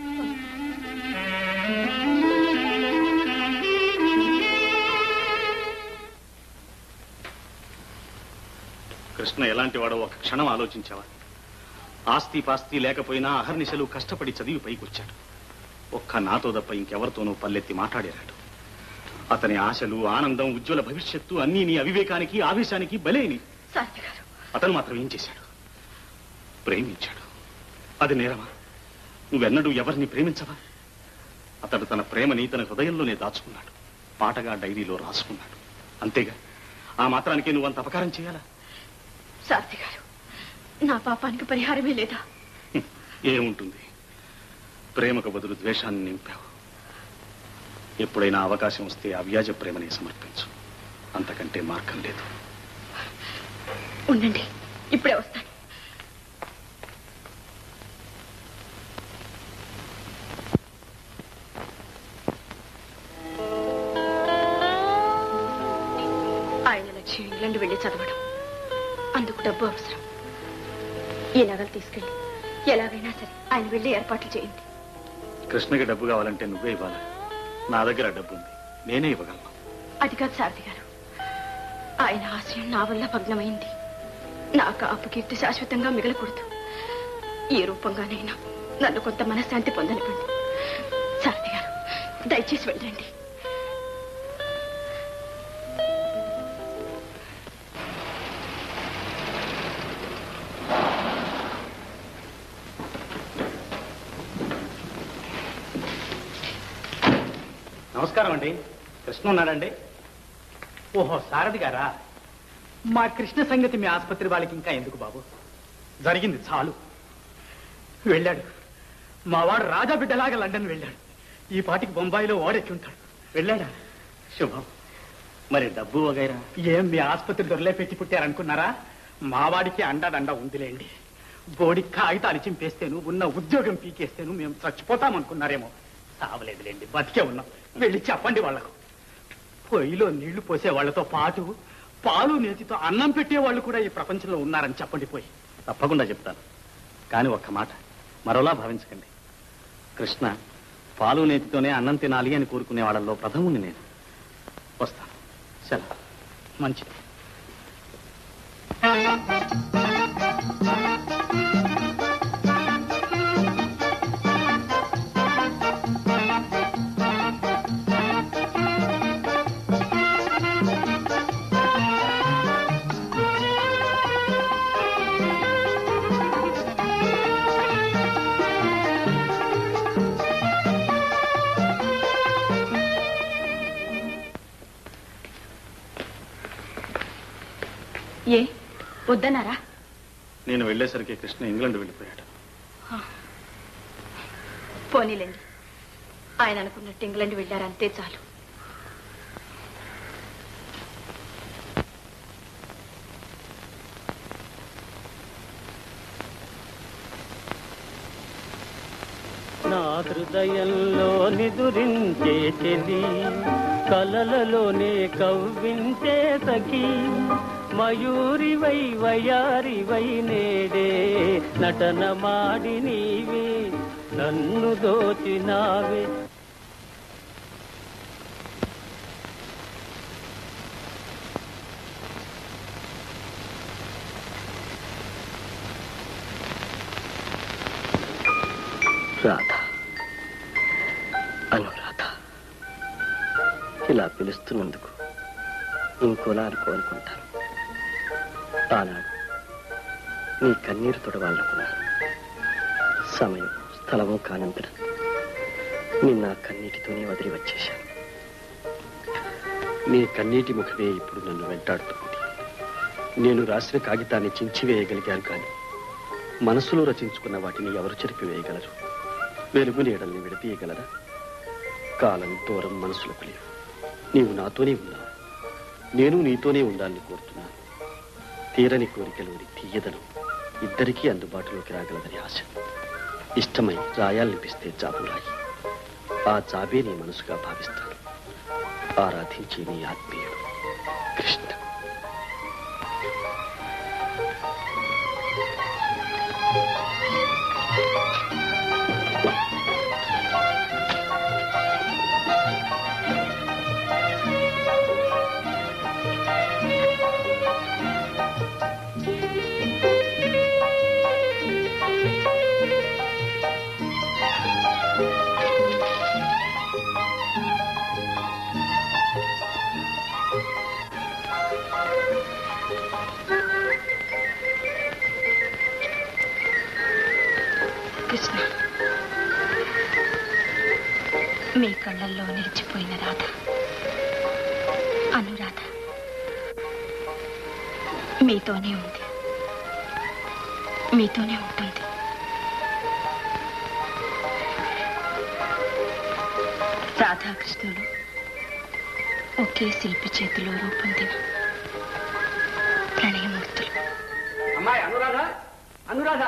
Speaker 4: కృష్ణ ఎలాంటి వాడో ఒక క్షణం ఆలోచించావా ఆస్తి పాస్తి లేకపోయినా అహర్నిశలు కష్టపడి చదివి పైకొచ్చాడు ఒక్క నాతో తప్ప ఇంకెవరితోనూ పల్లెత్తి మాట్లాడేరాడు అతని ఆశలు ఆనందం ఉజ్వల భవిష్యత్తు అన్నీ నీ అవివేకానికి ఆవేశానికి బలేని
Speaker 5: శాస్త్రి గారు
Speaker 4: అతను మాత్రం ఏం చేశాడు ప్రేమించాడు అది నేరమా నువ్వెన్నడూ ఎవరిని ప్రేమించవా అతడు తన ప్రేమని తన హృదయంలోనే దాచుకున్నాడు పాటగా డైరీలో రాసుకున్నాడు అంతేగా ఆ మాత్రానికి నువ్వు అంత అపకారం చేయాలా
Speaker 5: శాస్త్రి గారు నా పాపానికి పరిహారమే లేదా
Speaker 4: హ్మ్. ఏముంటుంది ప్రేమకు బదులు ద్వేషాన్ని నింపావు ఎప్పుడైనా అవకాశం వస్తే అవ్యాజ ప్రేమని సమర్పించు అంతకంటే మార్గం లేదు
Speaker 5: ఉండండి ఇప్పుడే వస్తాను ఆయన లక్ష్యం ఇంగ్లాండ్ వెళ్ళి చదవడం అందుకు డబ్బు అవసరం ఈ నగలు తీసుకెళ్ళి ఎలాగైనా సరే ఆయన వెళ్ళి ఏర్పాట్లు చేయండి
Speaker 4: కృష్ణకి డబ్బు కావాలంటే నువ్వే ఇవ్వాలి నా దగ్గర డబ్బు ఉంది నేనే ఇవ్వగలను
Speaker 5: అది కాదు సారథి గారు ఆయన ఆశయం నా వల్ల భగ్నమైంది నాకు అపకీర్తి శాశ్వతంగా మిగలకూడదు ఏ రూపంగానైనా నన్ను కొంత మనశ్శాంతి పొందనివ్వండి సారథి గారు దయచేసి వెళ్ళండి
Speaker 4: నమస్కారం అండి కృష్ణ ఉన్నాడండి
Speaker 6: ఓహో సారథి గారా మా కృష్ణ సంగతి మీ ఆసుపత్రి వాళ్ళకి ఇంకా ఎందుకు బాబు జరిగింది చాలు వెళ్ళాడు మా వాడు రాజా బిడ్డలాగా లండన్ వెళ్ళాడు ఈ పాటికి బొంబాయిలో ఓడెక్కి ఉంటాడు వెళ్ళాడా
Speaker 4: శుభం మరి డబ్బు వగైరా
Speaker 6: ఏం మీ ఆసుపత్రి దొరలే పెట్టి పుట్టారనుకున్నారా మా వాడికి అండదండ ఉందిలేండి బోడి కాగితాలు చింపేస్తేను ఉన్న ఉద్యోగం పీకేస్తేను మేము చచ్చిపోతాం అనుకున్నారేమో సావలేదులేండి బతికే ఉన్నాం వెళ్ళి చెప్పండి వాళ్లకు పొయ్యిలో నీళ్లు పోసే వాళ్ళతో పాటు పాలు నేతితో అన్నం పెట్టే వాళ్ళు కూడా ఈ ప్రపంచంలో ఉన్నారని చెప్పండి పోయి
Speaker 4: తప్పకుండా చెప్తాను కానీ ఒక్క మాట మరోలా భావించకండి కృష్ణ పాలు నేతితోనే అన్నం తినాలి అని కోరుకునే వాళ్ళల్లో ప్రథముని నేను వస్తాను సెలవు
Speaker 6: మంచిది
Speaker 5: ఏ వద్దన్నారా
Speaker 4: నేను వెళ్ళేసరికి కృష్ణ ఇంగ్లాండ్ వెళ్ళిపోయాడు
Speaker 5: పోనీలేండి ఆయన అనుకున్నట్టు ఇంగ్లాండ్ వెళ్ళారంతే చాలు
Speaker 10: నా హృదయంలో నిదురించే చెలి కలలలోనే కవ్వించే సఖి మయూరివై వయారివై నేడే నటన మాడి నీవే నన్ను దోచినావే
Speaker 2: రాధ అనురాధ ఇలా పిలుస్తున్నందుకు ఇంకోలా అనుకోనుకుంటాను ఆనాడు నీ కన్నీరు తొడవాలనుకున్నాను సమయం స్థలము కానంతట నిన్న ఆ కన్నీటితోనే వదిలి వచ్చేశాను నీ కన్నీటి ముఖమే ఇప్పుడు నన్ను వెంటాడుతుంది నేను రాసిన కాగితాన్ని చించివేయగలిగాను కానీ మనసులో రచించుకున్న వాటిని ఎవరు చెరిపివేయగలరు వెలుగు నీడల్ని విడతీయగలరా కాలం దూరం మనసులకు లేవు నీవు నాతోనే ఉన్నావు నేను నీతోనే ఉండాలని కోరుతున్నాను తీరని కోరికలోని తీయదనం ఇద్దరికీ అందుబాటులోకి రాగలదని ఆశ ఇష్టమై రాయాలనిపిస్తే జాబు రాయి ఆ జాబే నీ మనసుగా భావిస్తాను ఆరాధించే నీ ఆత్మీయుడు కృష్ణ
Speaker 5: కృష్ణ మీ కళ్ళల్లో నిలిచిపోయిన రాధ అనురాధ మీతోనే ఉంది మీతోనే ఉంటుంది రాధాకృష్ణులు ఒకే శిల్పి చేతిలో రూపొందిన ప్రణయమూర్తులు
Speaker 8: అమ్మాయి అనురాధ అనురాధ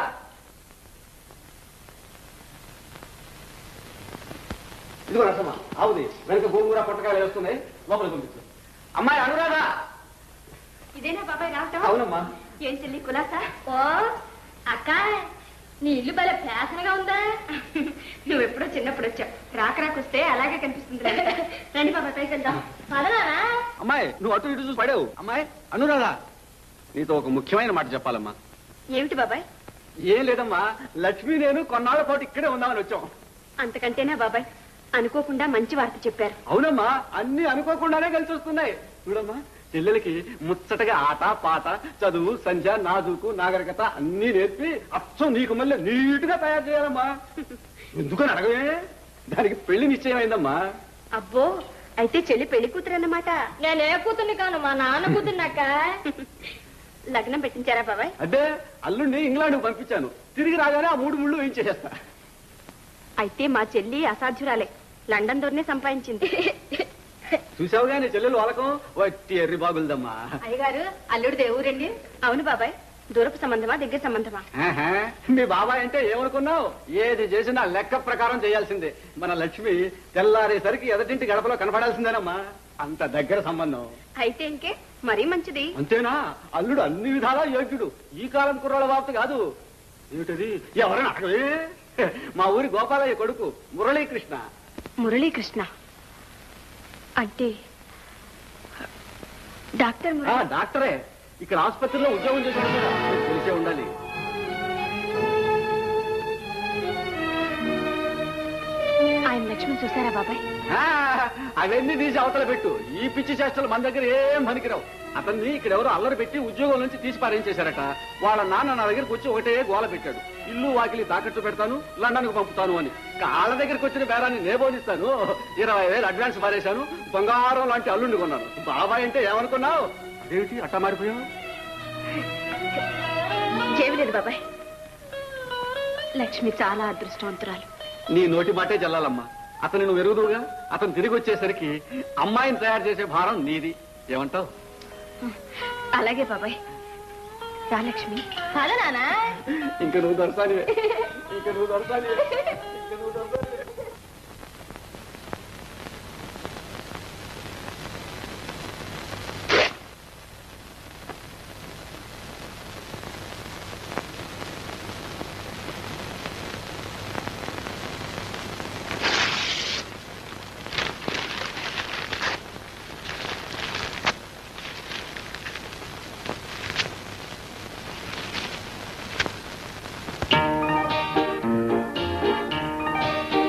Speaker 8: ఇదిగో రసమ్మ ఆవుది వెనక గోంగూర పొట్టకాయలు వేస్తున్నాయి లోపలికి పంపించు అమ్మాయి అనురాధ
Speaker 5: ఇదేనా బాబాయ్ రావటం
Speaker 8: అవునమ్మా
Speaker 5: ఏం చెల్లి కులాసా
Speaker 3: ఓ అక్క నీ ఇల్లు భలే పేసనగా ఉందా నువ్వు ఎప్పుడో చిన్నప్పుడు వచ్చావు రాక రాకొస్తే అలాగే కనిపిస్తుంది రండి బాబా పైకి వెళ్దాం పదనానా
Speaker 8: అమ్మాయి నువ్వు అటు ఇటు చూసి పడావు అమ్మాయి అనురాధా నీతో ఒక ముఖ్యమైన మాట చెప్పాలమ్మా
Speaker 3: ఏమిటి బాబాయ్
Speaker 8: ఏం లేదమ్మా లక్ష్మి నేను కొన్నాళ్ళ పాటు ఇక్కడే ఉందామని వచ్చాం
Speaker 3: అంతకంటేనా బాబాయ్ అనుకోకుండా మంచి వార్త చెప్పారు
Speaker 8: అవునమ్మా అన్ని అనుకోకుండానే కలిసి వస్తున్నాయి చూడమ్మా చెల్లెలకి ముచ్చటగా ఆట పాట చదువు సంధ్య నాజుకు నాగరికత అన్ని నేర్పి అచ్చం నీకు మళ్ళీ నీటుగా తయారు చేయాలమ్మా ఎందుకని అడగవే దానికి పెళ్లి నిశ్చయమైందమ్మా
Speaker 3: అబ్బో అయితే చెల్లి పెళ్లి కూతురు అన్నమాట నేనే కూతుర్ని కాను మా నాన్న కూతుర్నక్క లగ్నం పెట్టించారా బాబాయ్
Speaker 8: అంటే అల్లుడిని ఇంగ్లాండ్ పంపించాను తిరిగి రాగానే ఆ మూడు ముళ్ళు వేయించేస్తా
Speaker 3: అయితే మా చెల్లి అసాధ్యురాలే లండన్ దొరనే సంపాదించింది
Speaker 8: చూసావుగా నీ చెల్లెలు వాళ్ళకం వట్టి ఎర్రి బాగులదమ్మా
Speaker 3: అయ్యగారు అల్లుడు దేవురండి అవును బాబాయ్ దూరపు సంబంధమా దగ్గర సంబంధమా
Speaker 8: ఆహా, మీ బాబాయ్ అంటే ఏమనుకున్నావు ఏది చేసినా లెక్క ప్రకారం చేయాల్సిందే మన లక్ష్మి తెల్లారేసరికి ఎదటింటి గడపలో కనపడాల్సిందేనమ్మా అంత దగ్గర సంబంధం
Speaker 3: అయితే ఇంకే మరీ మంచిది
Speaker 8: అంతేనా అల్లుడు అన్ని విధాలా యోగ్యుడు ఈ కాలం కుర్రాళ్ళ వార్త కాదు ఏమిటది ఎవరైనా అడగవే మా ఊరి గోపాలయ్య కొడుకు మురళీకృష్ణ
Speaker 3: మురళీకృష్ణ అంటే డాక్టర్
Speaker 8: ఆ,
Speaker 3: మురళీ
Speaker 8: డాక్టరే ఇక్కడ ఆసుపత్రిలో ఉద్యోగం చేశాడు కూడా. మీకు తెలిసే ఉండాలి
Speaker 3: ఆయన లక్ష్మణ్ చూసారా బాబాయ్
Speaker 8: ఆ, అవన్నీ తీసి అవతల పెట్టు ఈ పిచ్చి చేష్టలు మన దగ్గర ఏం పనికిరావు అతన్ని ఇక్కడ ఎవరో అల్లరి పెట్టి ఉద్యోగం నుంచి తీసి పారేంచేశారట వాళ్ళ నాన్న నా దగ్గరికి వచ్చి ఒకటే గోల పెట్టాడు ఇల్లు వాకిలి తాకట్టు పెడతాను లండన్ కు పంపుతాను అని కాళ్ళ దగ్గరికి వచ్చిన బేరాన్ని నేబోనిస్తాను ఇరవై వేలు అడ్వాన్స్ పారేశాను బంగారం లాంటి అల్లుండి కొన్నాను బాబాయ్ అంటే ఏమనుకున్నావు అదేమిటి అట్టా మారిపోయావు
Speaker 3: ఏమి లేదు బాబాయ్ లక్ష్మి చాలా అదృష్టవంతురాలు
Speaker 8: నీ నోటి మాటే జల్లాలమ్మా అతను నువ్వు ఎరుగుదువుగా అతను తిరిగి వచ్చేసరికి అమ్మాయిని తయారు చేసే భారం నీది ఏమంటావు
Speaker 3: అలాగే బాబాయ్ రా లక్ష్మి హలో నానా
Speaker 8: ఇంక నువ్వు దొరసానివే ఇంక నువ్వు దొరసానివే ఇంక నువ్వు దొరసానివే
Speaker 3: ఆ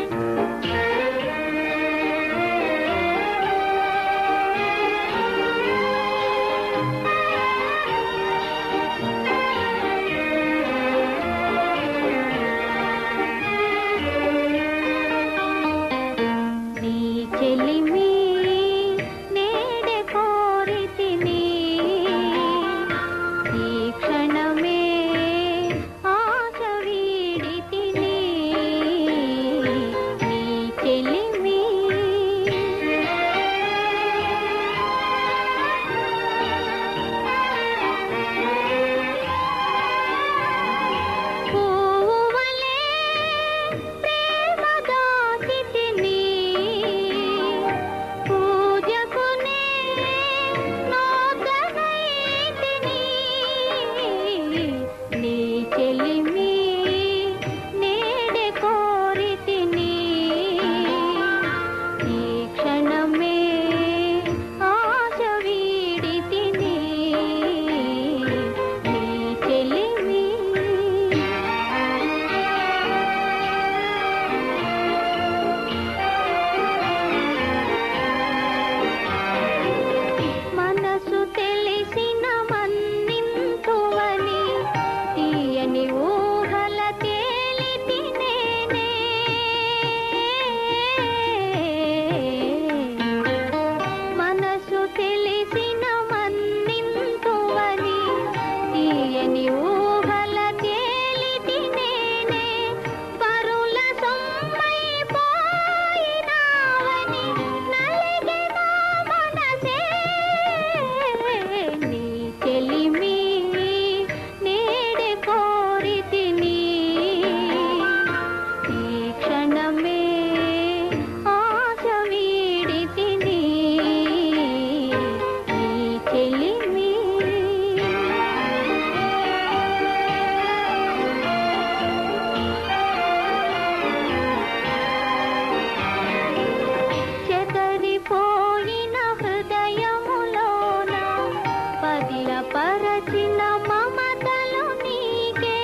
Speaker 5: పరచిన మమతలు నీకే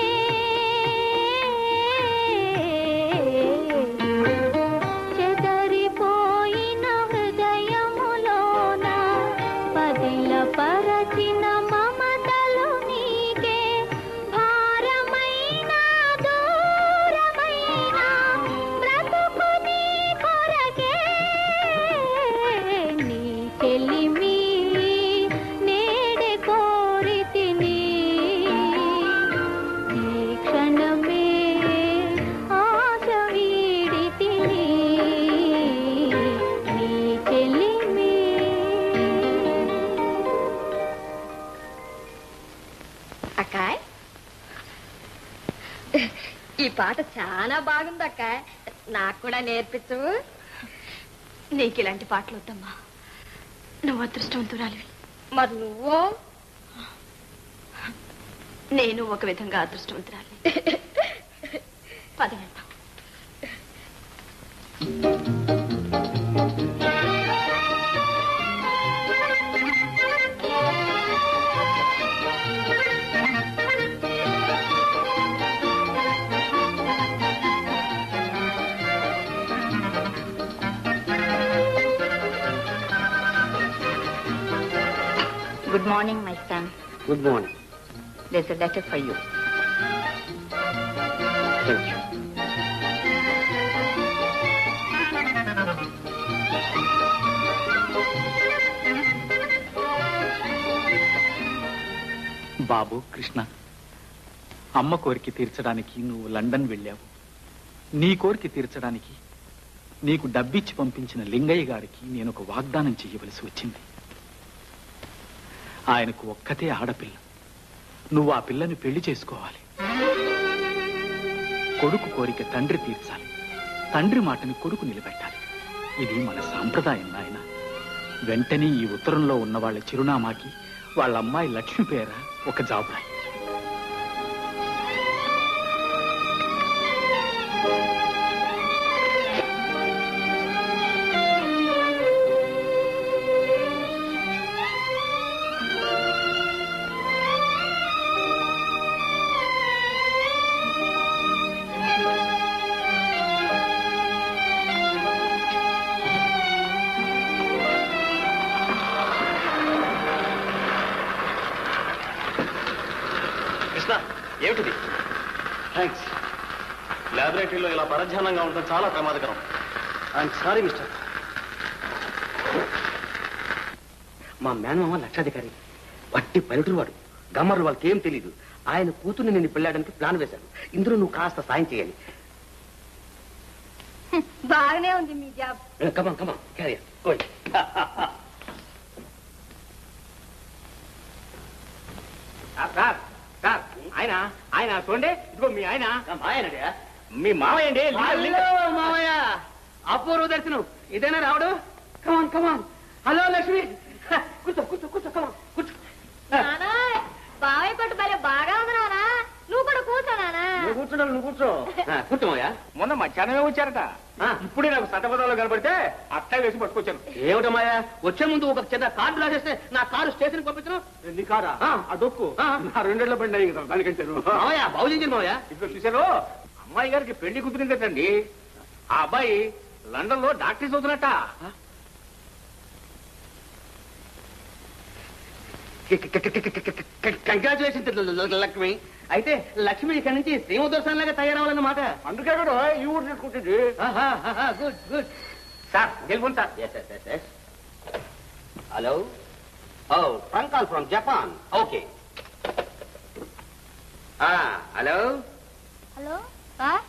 Speaker 5: చెదరిపోయిన హృదయములోన పదిల పరచిన మమతలు నీకే భారమైన దూరమైన బ్రతుకు నీ కొరకే నీ చెలిమి నేడే కోరితిని ఈ క్షణమే ఆశ వీడితిని నీ చెలిమి
Speaker 3: అక్కాయ్ ఈ పాట చాలా బాగుంది అక్కాయ్ నాకు కూడా నేర్పించు
Speaker 5: నీకు ఇలాంటి పాటలు వద్దమ్మా నువ్వు అదృష్టవంతురాలివి
Speaker 3: మరి నువ్వు
Speaker 5: నేను ఒక విధంగా అదృష్టవంతురాలి పద వెళ్దాం
Speaker 11: Good morning, my son.
Speaker 2: Good morning
Speaker 11: There's a letter for you.
Speaker 2: Thank you
Speaker 12: బాబు కృష్ణ అమ్మ కోరిక తీర్చడానికి నువ్వు లండన్ వెళ్ళావు నీ కోరిక తీర్చడానికి నీకు డబ్బిచ్చి పంపించిన లింగయ్య గారికి నేను ఒక వాగ్దానం చెయ్యవలసి వచ్చింది ఆయనకు ఒక్కతే ఆడపిల్ల నువ్వు ఆ పిల్లని పెళ్లి చేసుకోవాలి కొడుకు కోరిక తండ్రి తీర్చాలి తండ్రి మాటని కొడుకు నిలబెట్టాలి ఇది మన సాంప్రదాయం నాయన వెంటనే ఈ ఉత్తరంలో ఉన్న వాళ్ళ చిరునామాకి వాళ్ళ అమ్మాయి లక్ష్మి పేర ఒక జాబ్ రాయి
Speaker 8: కృష్ణ ఏమిటిది థ్యాంక్స్ ల్యాబొరేటరీలో ఇలా పరధ్యానంగా ఉండడం చాలా ప్రమాదకరం ఐఎమ్ సారీ మిస్టర్
Speaker 2: మా మేనమామ లక్షాధికారి వట్టి పల్లెటూరు వాడు గమ్మరు వాళ్ళకి ఏం తెలియదు ఆయన కూతుర్ని నేను పెళ్ళాడానికి ప్లాన్ వేశాను ఇందులో నువ్వు కాస్త సాయం చేయాలి
Speaker 3: బాగానే ఉంది మీ జాబ్
Speaker 2: కమా కమా క్యారియర్ ఓయ్
Speaker 6: సార్, సార్ సార్ ఆయన ఆయన చూడండి ఇదిగో మీ ఆయన
Speaker 2: ఆయనడే
Speaker 6: మీ మామయ్య అండి
Speaker 2: హలో మామయ్య అపూర్వ దర్శనం ఇదేనా రావడు కమాన్ కమాన్ హలో లక్ష్మి కూర్చో కూర్చో కూర్చో కమాన్ కూర్చో
Speaker 3: నానా బావయ్య పట్టు భలే బాగా ఉంది నానా నువ్వు కూడా కూర్చో నానా
Speaker 2: నువ్వు కూర్చున్నావు నువ్వు కూర్చో ఆ, కూర్చో మామయ్య
Speaker 6: మొన్న మధ్యాహ్నమే వచ్చారట
Speaker 2: ఆ.
Speaker 6: ఇప్పుడే నాకు సతపదాలు కనబడితే అట్లా వేసి పట్టుకొచ్చాను
Speaker 2: ఏమిటమాయా వచ్చే ముందు ఒక చిన్న కార్డు రాసేస్తే నా కారు స్టేషన్ పంపించను
Speaker 6: నీ కారా
Speaker 2: ఆ.
Speaker 6: ఆ డొక్కు
Speaker 2: ఆ.
Speaker 6: నా రెండేళ్ల బండి అయ్యి కదా దానికంటే
Speaker 2: మామయ్య బాగు చేయించండి మామయ్య
Speaker 6: ఇదిగో చూశారు అమ్మాయి గారికి పెళ్లి కుదిరిందటండి ఆ అబ్బాయి లండన్ లో డాక్టర్ చదువుతున్నట్ట
Speaker 2: కంగ్రాచులేషన్ లక్ష్మి అయితే లక్ష్మి ఇక్కడి నుంచి శ్రీమదర్శనం లాగా తయారవ్వాలన్నమాట
Speaker 6: అందుకే కూడా ఈ ఊరు తీసుకుంటుంది
Speaker 2: గుడ్ గుడ్
Speaker 6: సార్ గెలుపుని సార్
Speaker 2: హలో ఓ trunk call from Japan okay hello
Speaker 5: hello sir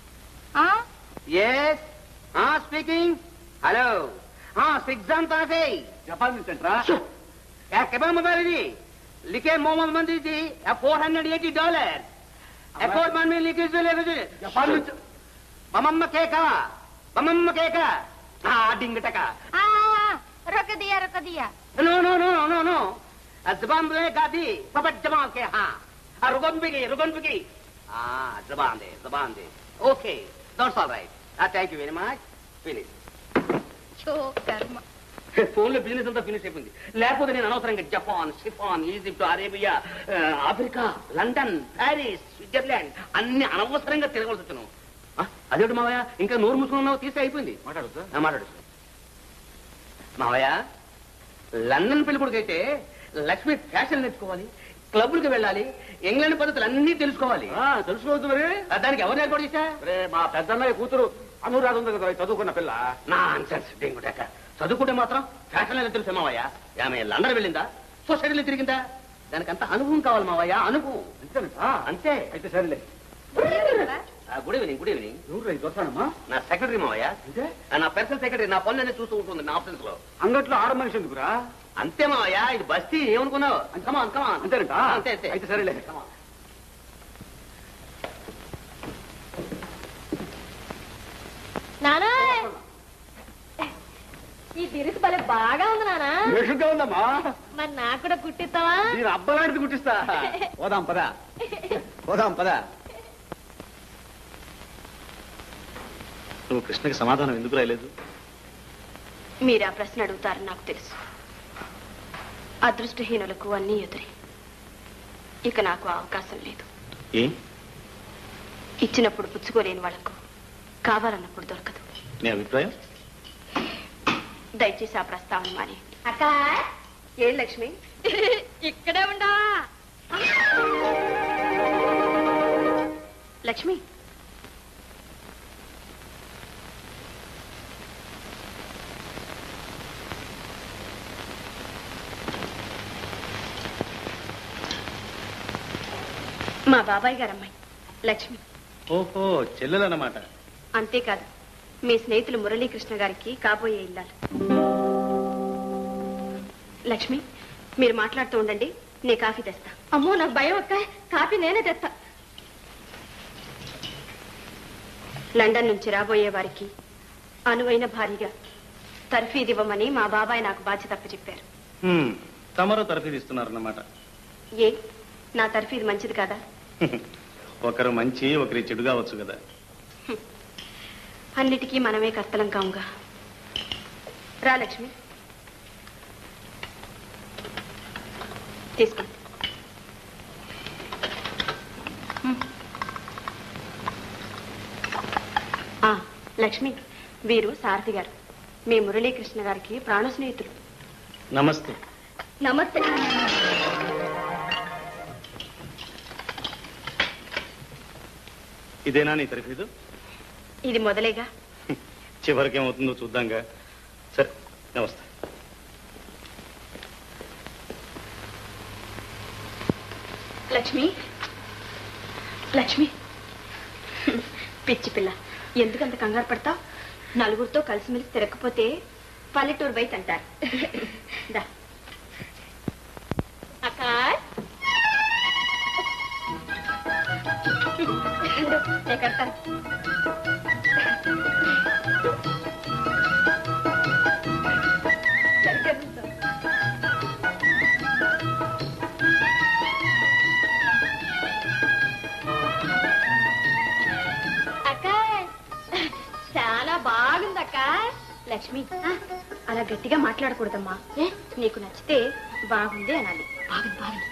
Speaker 2: yes speaking hello సిగ్జామ్ తాసే
Speaker 6: జపాన్ నుంచి అంటారా
Speaker 2: కెబాల్ మొబైల్ ఇది लिखे मोहम्मद मंदी थी फोर हंड्रेड एटी डॉलर अकॉर्ड मन में लिखे जो लेके
Speaker 6: జపాన్ నుంచి
Speaker 2: बमम्म केका बमम्म केका हाँ डिंग टका
Speaker 5: రొక్క దియా రొక్క దియా
Speaker 2: no no no no no जबान बोले गादी पपट जमा के हाँ रुगन बिगी रुगन बिगी हाँ जबान दे जबान दे okay that's all right thank you very much finish
Speaker 5: చో కర్మ
Speaker 6: ఫోన్ లో బిజినెస్ అంతా ఫినిష్ అయిపోయింది లేకపోతే నేను అనవసరంగా జపాన్ సిఫాన్ ఈజిప్ట్ అరేబియా ఆ, ఆఫ్రికా లండన్ ప్యారిస్ స్విట్జర్లాండ్ అన్ని అనవసరంగా తిరగవలసి వచ్చాను ఆ, అదేంటి మావయ్య ఇంకా నోరు మూసుకుని ఉన్నావు తీస్తే అయిపోయింది మాట్లాడు మాట్లాడు మావయ్య లండన్ పెళ్లి కొడుకైతే లక్ష్మి ఫ్యాషన్ నేర్చుకోవాలి క్లబ్లకు వెళ్ళాలి ఇంగ్లాండ్ పద్ధతులు అన్ని తెలుసుకోవాలి తెలుసుకోవద్దు మరి దానికి ఎవరు ఏర్పాటు చేశా మా పెద్దన్నయ్య కూతురు అనురాధ ఉంది కదా చదువుకున్న పిల్ల నా డెంగుటాక చదువుకుంటే మాత్రం ఫ్యాషన్ అనేది తెలుసు మావయ్య ఆమె లండన్ వెళ్ళిందా సొసైటీలో తిరిగిందా దానికి అంత అనుభవం కావాలి మావయ్య అనుభవం అంతేనంటా అంతే అయితే సరేలే గుడ్ ఈవినింగ్ గుడ్ ఈవినింగ్ ఎవరు చూస్తానమ్మా నా సెక్రటరీ మావయ్య ఆ, నా పర్సనల్ సెక్రటరీ నా పనులన్నీ చూస్తూ ఉంటుంది నా ఆఫీస్ లో అంగట్లో ఆడ మనిషి ఎందుకురా అంతే మావయ్య ఇది బస్తీ ఏమనుకున్నావు అంతమా అంతమా అంతేనంట అంతే అంతే అయితే సరేలే
Speaker 5: నానా ఈ దిరుసు భలే బాగా ఉంది నానా
Speaker 8: వేషంగా ఉందమ్మా
Speaker 5: మరి నాకు కూడా కుట్టిస్తావా
Speaker 8: నేను అబ్బలాంటిది కుట్టిస్తా పోదాం పదా పోదాం పదా
Speaker 4: నువ్వు కృష్ణకి సమాధానం ఎందుకు రాయలేదు
Speaker 3: మీరు ఆ ప్రశ్న అడుగుతారని నాకు తెలుసు అదృష్టహీనులకు అన్నీ ఎదురే ఇక నాకు ఆ అవకాశం లేదు
Speaker 4: ఏ
Speaker 3: ఇచ్చినప్పుడు పుచ్చుకోలేని వాళ్లకు కావాలన్నప్పుడు దొరకదు
Speaker 4: నీ అభిప్రాయం
Speaker 3: దయచేసి ఆ ప్రస్తావన మాని
Speaker 5: అక్క
Speaker 3: ఏం లక్ష్మి
Speaker 5: ఇక్కడే ఉండవా
Speaker 3: లక్ష్మి మా బాబాయ్ గారమ్మాయి లక్ష్మి
Speaker 4: ఓహో చెల్లెలన్నమాట
Speaker 3: అంతేకాదు మీ స్నేహితులు మురళీకృష్ణ గారికి కాబోయే ఇల్లాలు లక్ష్మి మీరు మాట్లాడుతూ ఉండండి నే కాఫీ తెస్తా
Speaker 5: అమ్మో నాకు భయం అక్క కాఫీ నేనే తెస్తా
Speaker 3: లండన్ నుంచి రాబోయే వారికి అనువైన భారీగా తర్ఫీదు ఇవ్వమని మా బాబాయ్ నాకు బాధ్యత చెప్పారు
Speaker 4: హ్మ్, తమరు తరఫీ ఇస్తున్నారన్నమాట
Speaker 3: ఏ నా తర్ఫీదు మంచిది కదా
Speaker 4: ఒకరు మంచి ఒకరి చెడు కావచ్చు కదా
Speaker 3: అన్నిటికీ మనమే కర్తలం కాముగా రా లక్ష్మి తీసుకో హ్మ్. ఆ, లక్ష్మి వీరు సారథి గారు మీ మురళీకృష్ణ గారికి ప్రాణ స్నేహితులు
Speaker 4: నమస్తే
Speaker 5: నమస్తే
Speaker 4: ఇదేనా నీ తరఫీదు
Speaker 3: ఇది మొదలేగా
Speaker 4: చివరికి ఏమవుతుందో చూద్దాంగా సరే నమస్తే
Speaker 3: లక్ష్మి లక్ష్మి పిచ్చి పిల్ల ఎందుకంత కంగారు పడతావు నలుగురితో కలిసిమెలిసి తిరగకపోతే పల్లెటూరు బయట అంటారు దా
Speaker 5: అక్క
Speaker 3: నేను కడతాను
Speaker 5: సరిగ్గా కూర్చో. అక్క చాలా బాగుంది అక్క
Speaker 3: లక్ష్మి అలా గట్టిగా మాట్లాడకూడదమ్మా ఏ నీకు నచ్చితే బాగుంది అనాలి బాగుంది బాగుంది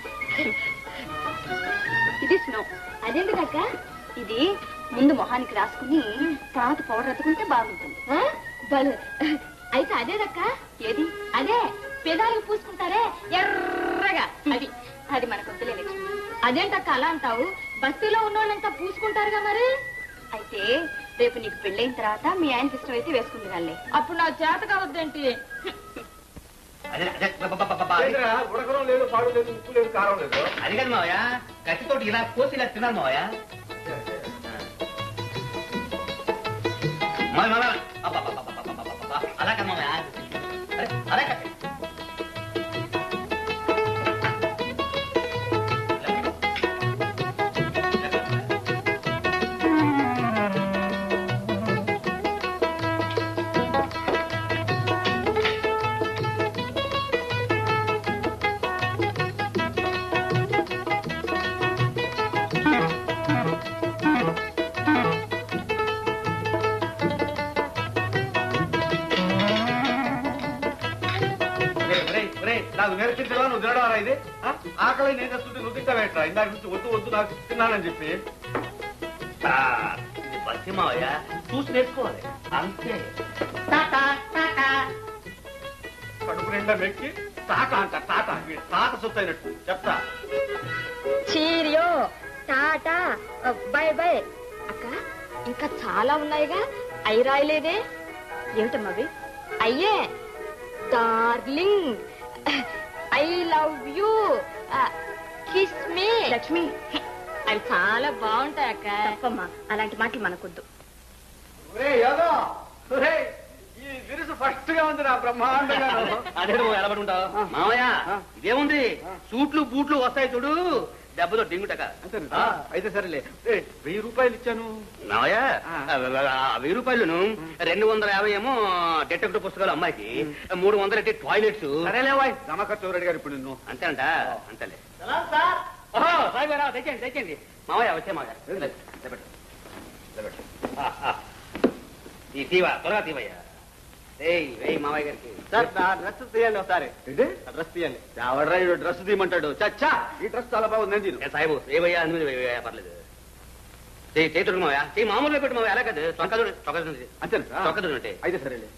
Speaker 3: ఇది స్నో
Speaker 5: అదెందుకక్క
Speaker 3: ఇది ముందు మొహానికి రాసుకుని తర్వాత పౌడర్ అతుకుంటే బాగుంటుంది
Speaker 5: ఆ? భలే అయితే అదేదక్క
Speaker 3: ఏది
Speaker 5: అదే పెదాలు పూసుకుంటారే ఎర్రగా
Speaker 3: అది అది మనకు వద్దులే లక్ష్మి
Speaker 5: అదేంటక్క అలా అంటావు బస్తీలో ఉన్నోళ్ళంతా పూసుకుంటారుగా మరి
Speaker 3: అయితే రేపు నీకు పెళ్ళైన తర్వాత మీ ఆయనకి ఇష్టమైతే వేసుకుంది వాళ్ళే
Speaker 5: అప్పుడు నా చేత కావద్దేంటి
Speaker 8: ఉడకడం లేదు పాడు లేదు ఉప్పు లేదు కారం లేదు
Speaker 1: అది కాదు మావయ్య కత్తితోటి ఇలా కోసి ఇలా తినాలి మావయ్య మావయ్య, మావయ్య. అబ్బబ్బబ్బబ్బబ్బబ్బబ్బబ్బ. అలా కాదు మావయ్య అరే, అలా కాదు
Speaker 8: నాకు నేర్పించలా నువ్వు తినడం ఇది ఆ? ఆకలి నేను తెస్తుంటే నువ్వు తింటావేట్రా ఇందాక నుంచి వద్దు వద్దు నాకు తిన్నానని చెప్పి
Speaker 6: ఇది బస్సి మావయ్య చూసి నేర్చుకోవాలి అంతే
Speaker 8: కడుపు నిండా మెక్కి తాట అంట తాట వీడు తాట సొత్తు అయినట్టు చెప్తా
Speaker 3: చీరియో టాటా బై బై అక్క ఇంకా చాలా ఉన్నాయిగా అయి రాయలేదే ఏమిటమ్మవి అయ్యే darling I love you kiss me Lakshmi అవి చాలా బాగుంటాయి అక్క తప్పమ్మా అలాంటి మాటలు మనకొద్దు
Speaker 8: ఒరే యోగం ఒరే ఈ విరుసు ఫస్ట్ గా ఉంది నా బ్రహ్మాండంగా
Speaker 6: అదే ఎలబడి ఉంటావు మామయ్య ఇదేముంది సూట్లు బూట్లు వస్తాయి చూడు దెబ్బతో డింగుటక
Speaker 8: అంతేనా? అయితే సరేలే ఏ, వెయ్యి రూపాయలు ఇచ్చాను
Speaker 6: మామయ్య ఆ వెయ్యి రూపాయలను రెండు వందల యాభై ఏమో డిటెక్టివ్ పుస్తకాలు అమ్మాయికి మూడు వందల టాయిలెట్స్
Speaker 8: సరేలే వాయ్ రమకర్ అడిగారు ఇప్పుడు నిన్ను
Speaker 6: అంతే అంట అంతేలే ఓహో సాయి గారా తెచ్చండి తెచ్చండి మామయ్య వచ్చే మామయ్య ఇలా, ఇలా పెట్టు. ఇలా పెట్టు. ఆ, ఆ. ఈ తీవా త్వరగా తీవయ్యా ఏయ్ వెయ్యి మామయ్య గారికి
Speaker 8: సార్ నా డ్రెస్ తీయండి ఒకసారి డ్రెస్ తీయండి ఎవడ్రా ఈ డ్రెస్ తీయమంటాడు చచ్చా ఈ డ్రెస్ చాలా బాగుంది నేను తీను
Speaker 6: ఏ సాయిబు ఏవయ్యా అని వేవయ్యా పర్లేదు చేయి చేయి తొడుగు మావయ్య చేయి మామూలుగా పెట్టు మావయ్య అలా కాదు చొక్కా చూడు చొక్కా చూడండి
Speaker 8: అంతేనా
Speaker 6: చొక్కా చూడండి
Speaker 8: అయితే సరేలే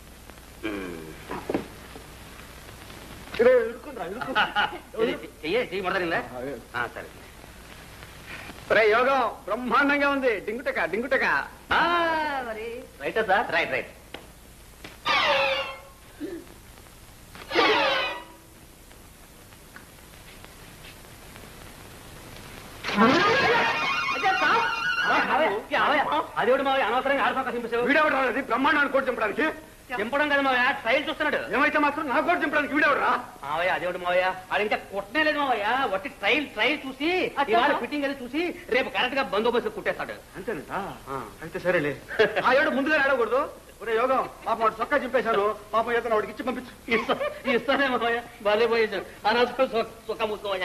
Speaker 6: చెయ్యే చెయ్యి మొదలైందా ఆ, సరే
Speaker 8: రే యోగం బ్రహ్మాండంగా ఉంది డింగుటక డింగుటక
Speaker 6: ఆ, మరి రైటా సార్ రైట్ రైట్ అదేవిడు మావయ్య అనవసరంగా ఆడపక్క చింపేసావు
Speaker 8: వీడెవడరా అది బ్రహ్మాండాన్ని కోటి చంపడానికి
Speaker 6: చింపడం కదా మావయ్య ట్రైల్ చూస్తున్నాడు
Speaker 8: ఏమైతే మాత్రం నా కోటి చంపడానికి వీడెవడరా
Speaker 6: మావయ్య అదేవిడు మావయ్య అది ఇంకా కొట్టనే లేదు మావయ్య వట్టి ట్రైల్ ట్రైల్ చూసి ఇవాళ ఫిట్టింగ్ అది చూసి రేపు కరెక్ట్ గా బందోబస్తు కుట్టేస్తాడు
Speaker 8: అంతేనంట అయితే సరేలే ఆ ఏడు ముందుగా ఆడకూడదు ఒరే యోగం పాపం వాడు చొక్కా చింపేశాను పాపం ఏదైనా వాడికి ఇచ్చి పంపించు
Speaker 6: ఇస్తా ఇస్తానే మావయ్య బాలే పోయేసాడు అనవసరం సుఖ మూసుకోవయ్య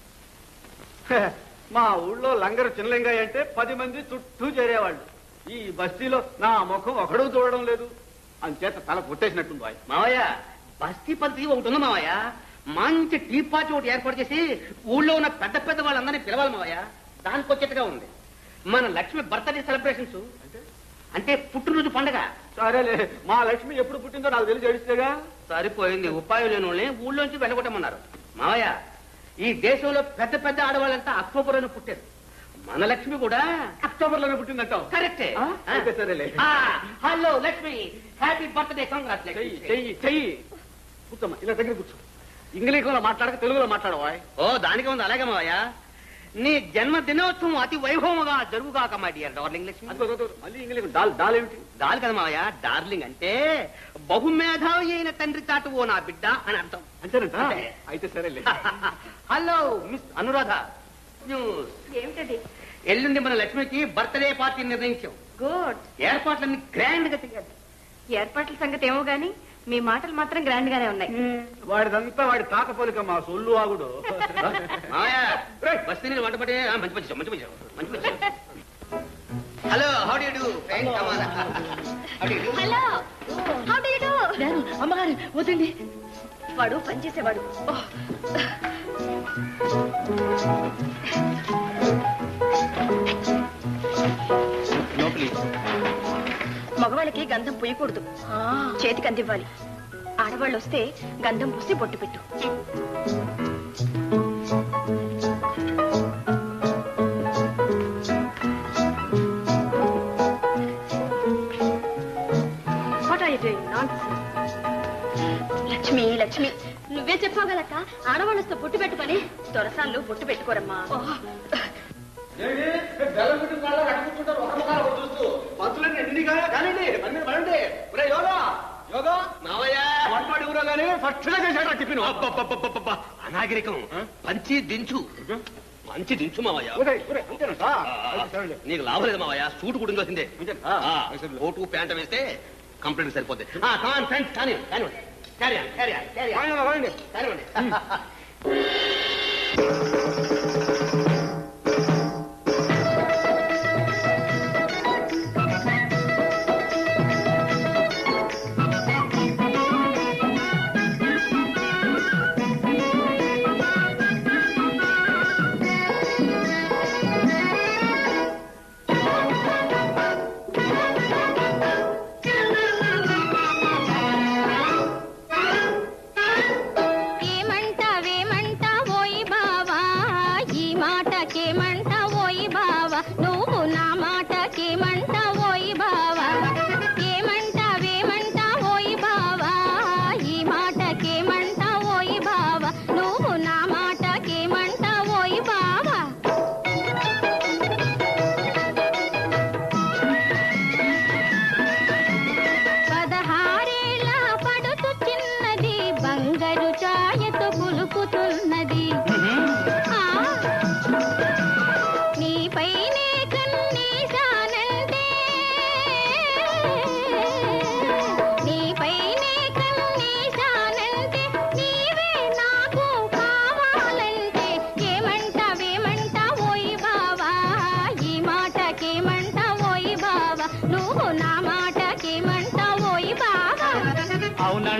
Speaker 8: హే, మా ఊళ్ళో లంగరు చిన్నలింగయ్య అంటే పది మంది చుట్టూ చేరేవాళ్ళు ఈ బస్తీలో నా ముఖం ఒకడు చూడడం లేదు అంచేత తల పుట్టేసినట్టుంది బాయ్
Speaker 6: మావయ్య బస్తీ పద్ధతి ఒకటి ఉంది మావయ్య మంచి టీ పార్టీ ఒకటి ఏర్పాటు చేసి ఊళ్ళో ఉన్న పెద్ద పెద్ద వాళ్ళందరినీ పిలవాలి మావయ్య దానికి వచ్చేట్టుగా ఉంది మన లక్ష్మి బర్త్డే సెలబ్రేషన్స్ అంటే పుట్టినరోజు పండగ
Speaker 8: సరేలే మా లక్ష్మి ఎప్పుడు పుట్టిందో నాకు తెలిసి ఏడిస్తేగా
Speaker 6: సరిపోయింది ఉపాయం లేని వాళ్ళని ఊళ్ళోంచి వెళ్ళగొట్టమన్నారు మావయ్య ఈ దేశంలో పెద్ద పెద్ద ఆడవాళ్ళంతా అక్టోబర్ అని పుట్టారు మన లక్ష్మి కూడా
Speaker 8: అక్టోబర్ లోనే పుట్టిందంటావు
Speaker 6: కరెక్టే
Speaker 8: ఆ, అయితే సరేలే.
Speaker 6: హలో లక్ష్మి హ్యాపీ బర్త్డే
Speaker 8: చెయ్యి
Speaker 6: కంగ్రాచులేషన్
Speaker 8: చెయ్యి చెయ్యి కూర్చోమ్మా ఇలా దగ్గర కూర్చో ఇంగ్లీష్లో మాట్లాడక తెలుగులో మాట్లాడవా
Speaker 6: ఓ దానికి ఉంది అలాగే మావయ్య నీ జన్మ దినోత్సవం అతి వైభవముగా జరుగుగాక మై డియర్ డార్లింగ్ లక్ష్మి
Speaker 8: అదిగో, అదిగో, మళ్ళీ ఇంగ్లీష్ డాల్ డాల్ ఏమిటి
Speaker 6: దాని కదా మావయ్య డార్లింగ్ అంటే బహుమేధావి అయిన తండ్రి చాటు ఓ నా బిడ్డ అని అర్థం
Speaker 8: అంతేనంట
Speaker 6: అంతే.
Speaker 8: అయితే సరేలే
Speaker 6: హలో మిస్ అనురాధ న్యూస్
Speaker 5: ఏమిటది
Speaker 6: ఎల్లుండి మన లక్ష్మికి బర్త్డే పార్టీ నిర్ణయించాం
Speaker 5: గుడ్
Speaker 6: ఏర్పాట్లన్నీ గ్రాండ్ గా చేయాలి
Speaker 5: ఏర్పాట్ల సంగతి ఏమో గాని మీ మాటలు మాత్రం గ్రాండ్ గానే ఉన్నాయి
Speaker 8: వాడిదంతా వాడి తాకపోలిక మా సొల్లు ఆగుడు
Speaker 6: మావయ్య బస్తీ నీళ్ళు వంట పట్టే ఆ, మంచి మంచి మంచి మంచి మంచి మంచి hello how do do friend come on
Speaker 3: hello how do you do అమ్మగారు వదండి వాడు పనిచేసేవాడు ఓహ్.
Speaker 6: నో ప్లీజ్
Speaker 5: మగవాళ్ళకి గంధం పూయకూడదు చేతికి అందివ్వాలి ఆడవాళ్ళు వస్తే గంధం పూసి బొట్టు పెట్టు What are you doing? Nonsense. Lakshmi Lakshmi
Speaker 3: నువ్వే చెప్పావు కదక్క ఆడవాళ్ళు వస్తే బొట్టు పెట్టుకొని
Speaker 5: దొరసాన్లు బొట్టు పెట్టుకోరమ్మా
Speaker 8: మంత్రులన్నీ ఎన్నిగా కానివ్వండి మన మీద పడండి ఒరే యోగా యోగా
Speaker 6: మావయ్య
Speaker 8: వంటవాడి ఊరో గానీ ఫస్ట్ గా చేశాడు టిఫిన్
Speaker 6: అబ్బబ్బబ్బబ్బబ్బ. అనాగరికం పంచి దించు మంచి దించు మావయ్య
Speaker 8: ఒరేయ్, ఒరేయ్, అంతేనంట? అయితే సరేలే.
Speaker 6: నీకు లాభం లేదు మావయ్య సూట్ కూడా ఇంకోసిందే
Speaker 8: అంతేనా?
Speaker 6: ఓటు ప్యాంట్ వేస్తే కంప్లీట్ సరిపోద్ది కాన్ ఫ్రెండ్స్ కానీ కానివ్వండి carry on carry on carry on
Speaker 8: వాయండి, వాయండి.
Speaker 6: కానివ్వండి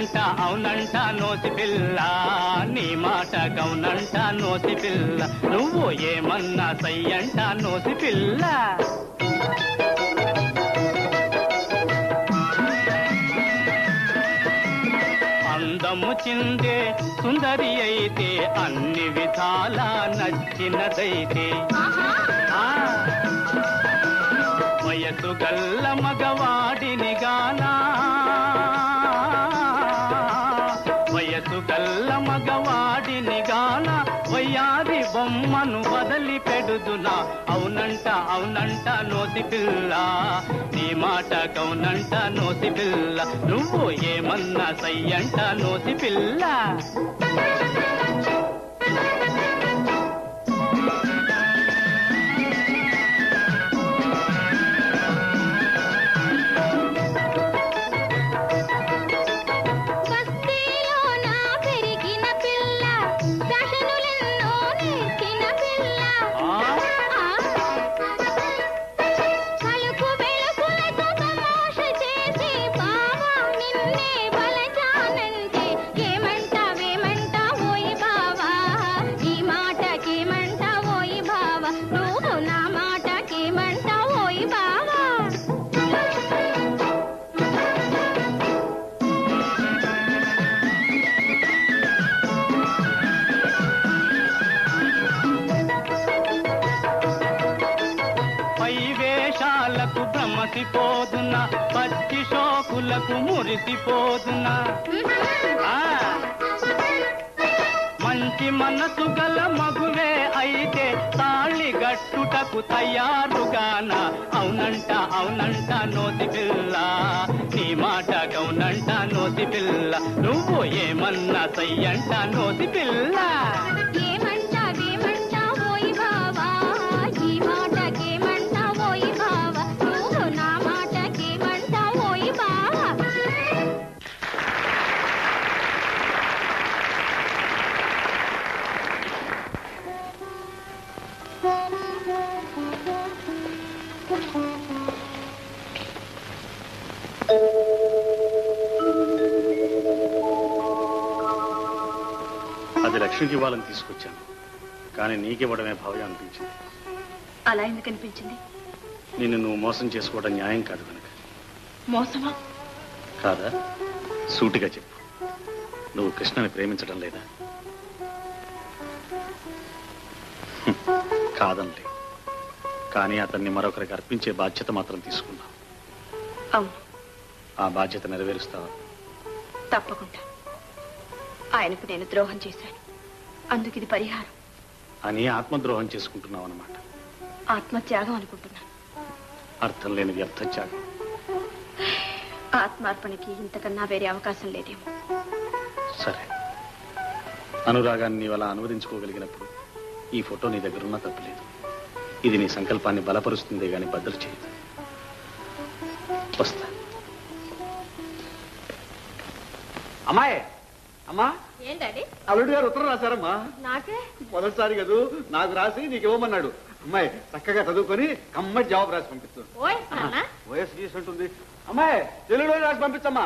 Speaker 10: అవునంట అవునంట నోసి పిల్ల నీ మాట గౌనంట నోసి పిల్ల నువ్వు ఏమన్నా సయ్యంట నోసి పిల్ల అందము చిందే సుందరి అయితే అన్ని విధాల నచ్చినదైతే ఆ, వయసు గల్ల మగవాడిని గానా వయసు గల్ల మగవాడిని గాన వయ్యారి బొమ్మను వదలి పెడుదునా అవునంట అవునంట నోసి పిల్ల నీ మాట కౌనంట నోసి పిల్ల నువ్వు ఏమన్నా సయ్యంట నోసి పిల్ల
Speaker 5: బస్తీలోన పెరిగిన పిల్ల దశనులెన్నో నేర్చిన పిల్ల ఆ. పలుకు వెలుకులతో తమాష చేసి బావా నిన్నే బలచానంటే ఏమంటావేమంటావోయి బావా ఈ మాటకేమంటావోయి బావా నువ్వు నా మాటకేమంటావోయి బావా
Speaker 10: పై వేషాలకు భ్రమసిపోదునా పచ్చి షోకులకు మురిసిపోదునా ఆ. మంచి మనసు గల మగువే అయితే తాళి గట్టుటకు తయారుగాన అవునంట అవునంట నోసి పిల్ల నీ మాట గౌనంట నోసి పిల్ల నువ్వు ఏమన్నా సయ్యంట నోసి పిల్ల
Speaker 5: ఏమంటావేమంటావోయి బావా ఈ మాటకేమంటావోయి బావా నువ్వు నా మాటకేమంటావోయి బావా
Speaker 4: అది లక్ష్మికి ఇవ్వాలని తీసుకొచ్చాను కానీ నీకివ్వడమే భావ్యం అనిపించింది
Speaker 13: అలా ఎందుకు అనిపించింది
Speaker 4: నిన్ను నువ్వు మోసం చేసుకోవడం న్యాయం కాదు కనుక
Speaker 13: మోసమా
Speaker 4: కాదా సూటిగా చెప్పు నువ్వు కృష్ణని ప్రేమించడం లేదా హ్మ్, కాదనలే కానీ అతన్ని మరొకరికి అర్పించే బాధ్యత మాత్రం తీసుకున్నావు
Speaker 13: అవును
Speaker 4: ఆ బాధ్యత నెరవేరుస్తావా
Speaker 13: తప్పకుండా ఆయనకు నేను ద్రోహం చేశాను అందుకు ఇది పరిహారం
Speaker 4: అని ఆత్మద్రోహం చేసుకుంటున్నావు అన్నమాట
Speaker 13: ఆత్మత్యాగం అనుకుంటున్నాను
Speaker 4: అర్థం లేని వ్యర్థ త్యాగం
Speaker 13: ఆత్మార్పణకి ఇంతకన్నా వేరే అవకాశం లేదేమో
Speaker 4: సరే అనురాగాన్ని నీవు అలా అనువదించుకోగలిగినప్పుడు ఈ ఫోటో నీ దగ్గరున్నా తప్పలేదు ఇది నీ సంకల్పాన్ని బలపరుస్తుందే గాని బద్దలు చేయదు వస్తా
Speaker 8: అమ్మాయి అమ్మా
Speaker 3: ఏంటండి
Speaker 8: అల్లుడు గారు ఉత్తరం రాశారమ్మా
Speaker 3: నాకే
Speaker 8: మొదటిసారి కదూ నాకు రాసి నీకు ఇవ్వమన్నాడు అమ్మాయి చక్కగా చదువుకొని కమ్మటి జవాబు రాసి పంపిస్తాను
Speaker 3: ఓయ్ నాన్న
Speaker 8: వయసు గీసి ఉంటుంది అమ్మాయి తెలుగులో రాసి పంపించమ్మా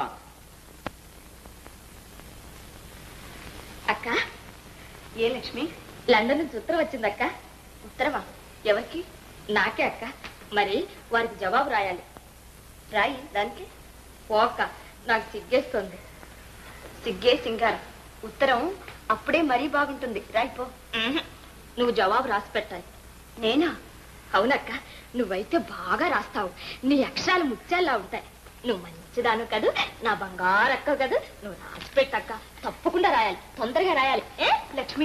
Speaker 13: అక్క ఏ లక్ష్మి లండన్ నుంచి ఉత్తరం వచ్చిందక్క ఉత్తరమా ఎవరికి నాకే అక్క మరి వారికి జవాబు రాయాలి రాయి దానికి పోక నాకు సిగ్గేస్తుంది సిగ్గే సింగారం ఉత్తరం అప్పుడే మరీ బాగుంటుంది రాయిపో నువ్వు జవాబు రాసి పెట్టాలి నేనా అవునక్క నువ్వైతే బాగా రాస్తావు నీ అక్షరాలు ముత్యాల్లా ఉంటాయి నువ్వు మంచిదాను కదూ నా బంగారక్క కదూ నువ్వు రాసి పెట్టక్క తప్పకుండా రాయాలి తొందరగా రాయాలి ఏ లక్ష్మి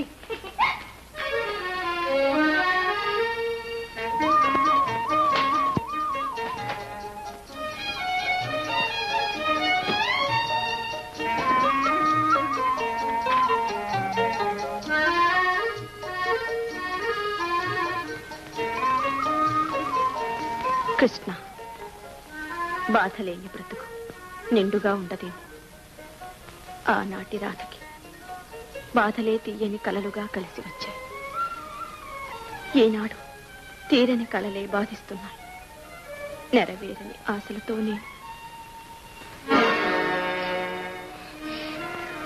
Speaker 13: కృష్ణ బాధలేని బ్రతుకు నిండుగా ఉండదేమో ఆనాటి రాధకి బాధలే తీయని కలలుగా కలిసి వచ్చాయి ఈనాడు తీరని కలలే బాధిస్తున్నాయి నెరవేరని ఆశలతో నేను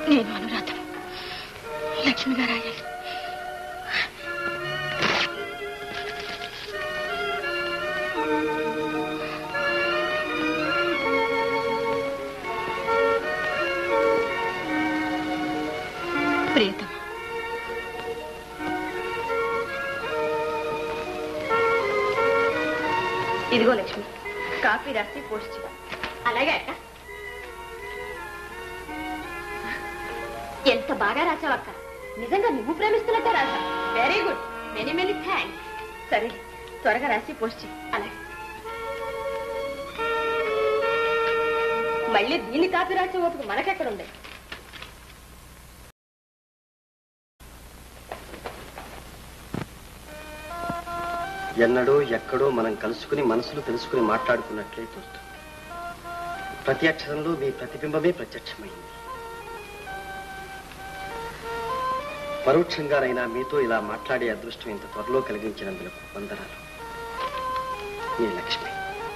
Speaker 5: నేను అనురాధం లక్ష్మిగా రాయాలి ప్రియతమ
Speaker 13: ఇదిగో లక్ష్మి కాఫీ రాసి పోస్ట్ చేయి. అలాగే అక్క ఎంత బాగా రాసావక్క నిజంగా నువ్వు ప్రేమిస్తున్నట్టే రాసా very good many many thanks సరే త్వరగా రాసి పోస్ట్ చేయి. అలాగే మళ్ళీ దీన్ని కాపీ రాసే ఓపిక మనకెక్కడ ఉంది
Speaker 2: ఎన్నడో ఎక్కడో మనం కలుసుకుని మనసులు తెలుసుకుని మాట్లాడుకున్నట్లే తోస్తుంది ప్రతి అక్షరంలో మీ ప్రతిబింబమే ప్రత్యక్షమైంది పరోక్షంగానైనా మీతో ఇలా మాట్లాడే అదృష్టం ఇంత త్వరలో కలిగించినందుకు వందనాలు మీ లక్ష్మి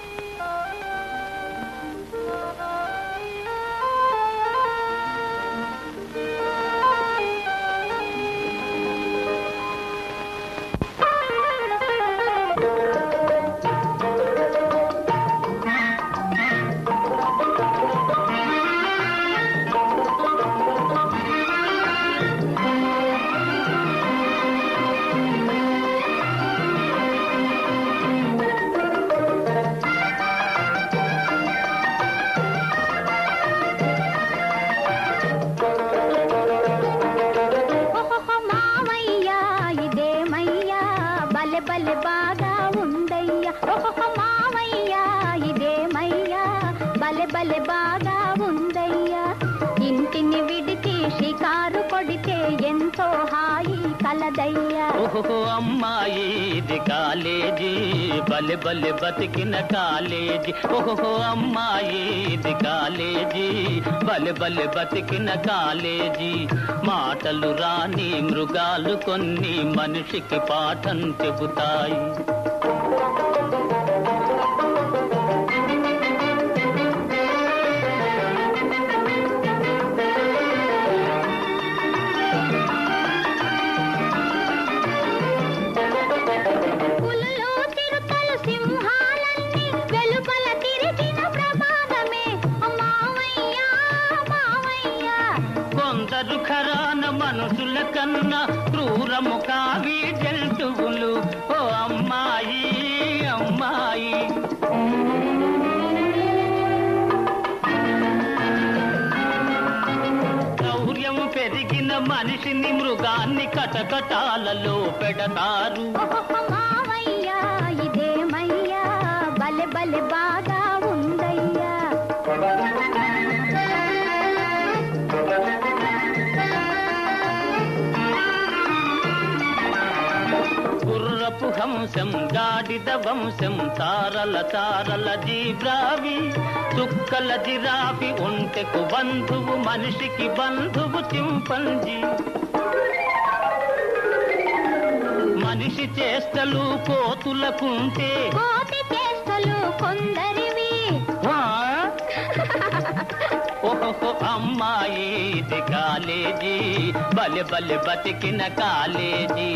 Speaker 14: ఓహో మావయ్యా ఇదేమయ్యా బలె బలె బాగా ఉందయ్యా ఓహో మావయ్యా ఇదేమయ్యా బలె బలె బాగా ఉందయ్యా ఇంటిని విడిచి షికారు కొడితే ఎంతో హాయి కలదయ్యా
Speaker 10: ఓహో అమ్మాయి ఇది కాలేజీ బలె బలె బతికిన కాలేజీ ఓహో అమ్మాయి ఇది కాలేజీ బలె బలె బతికిన కాలేజీ మాటలు రాని మృగాలు కొన్ని మనిషికి పాఠం చెబుతాయి
Speaker 14: పులులు చిరుతలు సింహాలన్నీ వెలుపల తిరిగిన ప్రమాదమే మావయ్యా మావయ్యా
Speaker 10: కొందరు ఖరాన మనుషుల కన్నా క్రూరము కావి జంతువులు ఓ అమ్మాయి అమ్మాయి శౌర్యం పెరిగిన మనిషిని మృగాన్ని కటకటాలలో పెడతారు
Speaker 14: మావయ్యా ఇదేమయ్యా బలె బలె బాగా ఉందయ్యా
Speaker 10: గుర్రపు హంసం గాడిద వంశం తారల తారల జీబ్రావి చుక్కల జిరాఫి ఒంటెకు బంధువు మనిషికి బంధువు చింపంజి మనిషి చేష్టలు కోతులకుంటే
Speaker 14: కోటి చేష్టలు కొందరివి
Speaker 10: ఆ? ఓహో అమ్మాయి ఇది కాలేజీ బలె బలె బతికిన కాలేజీ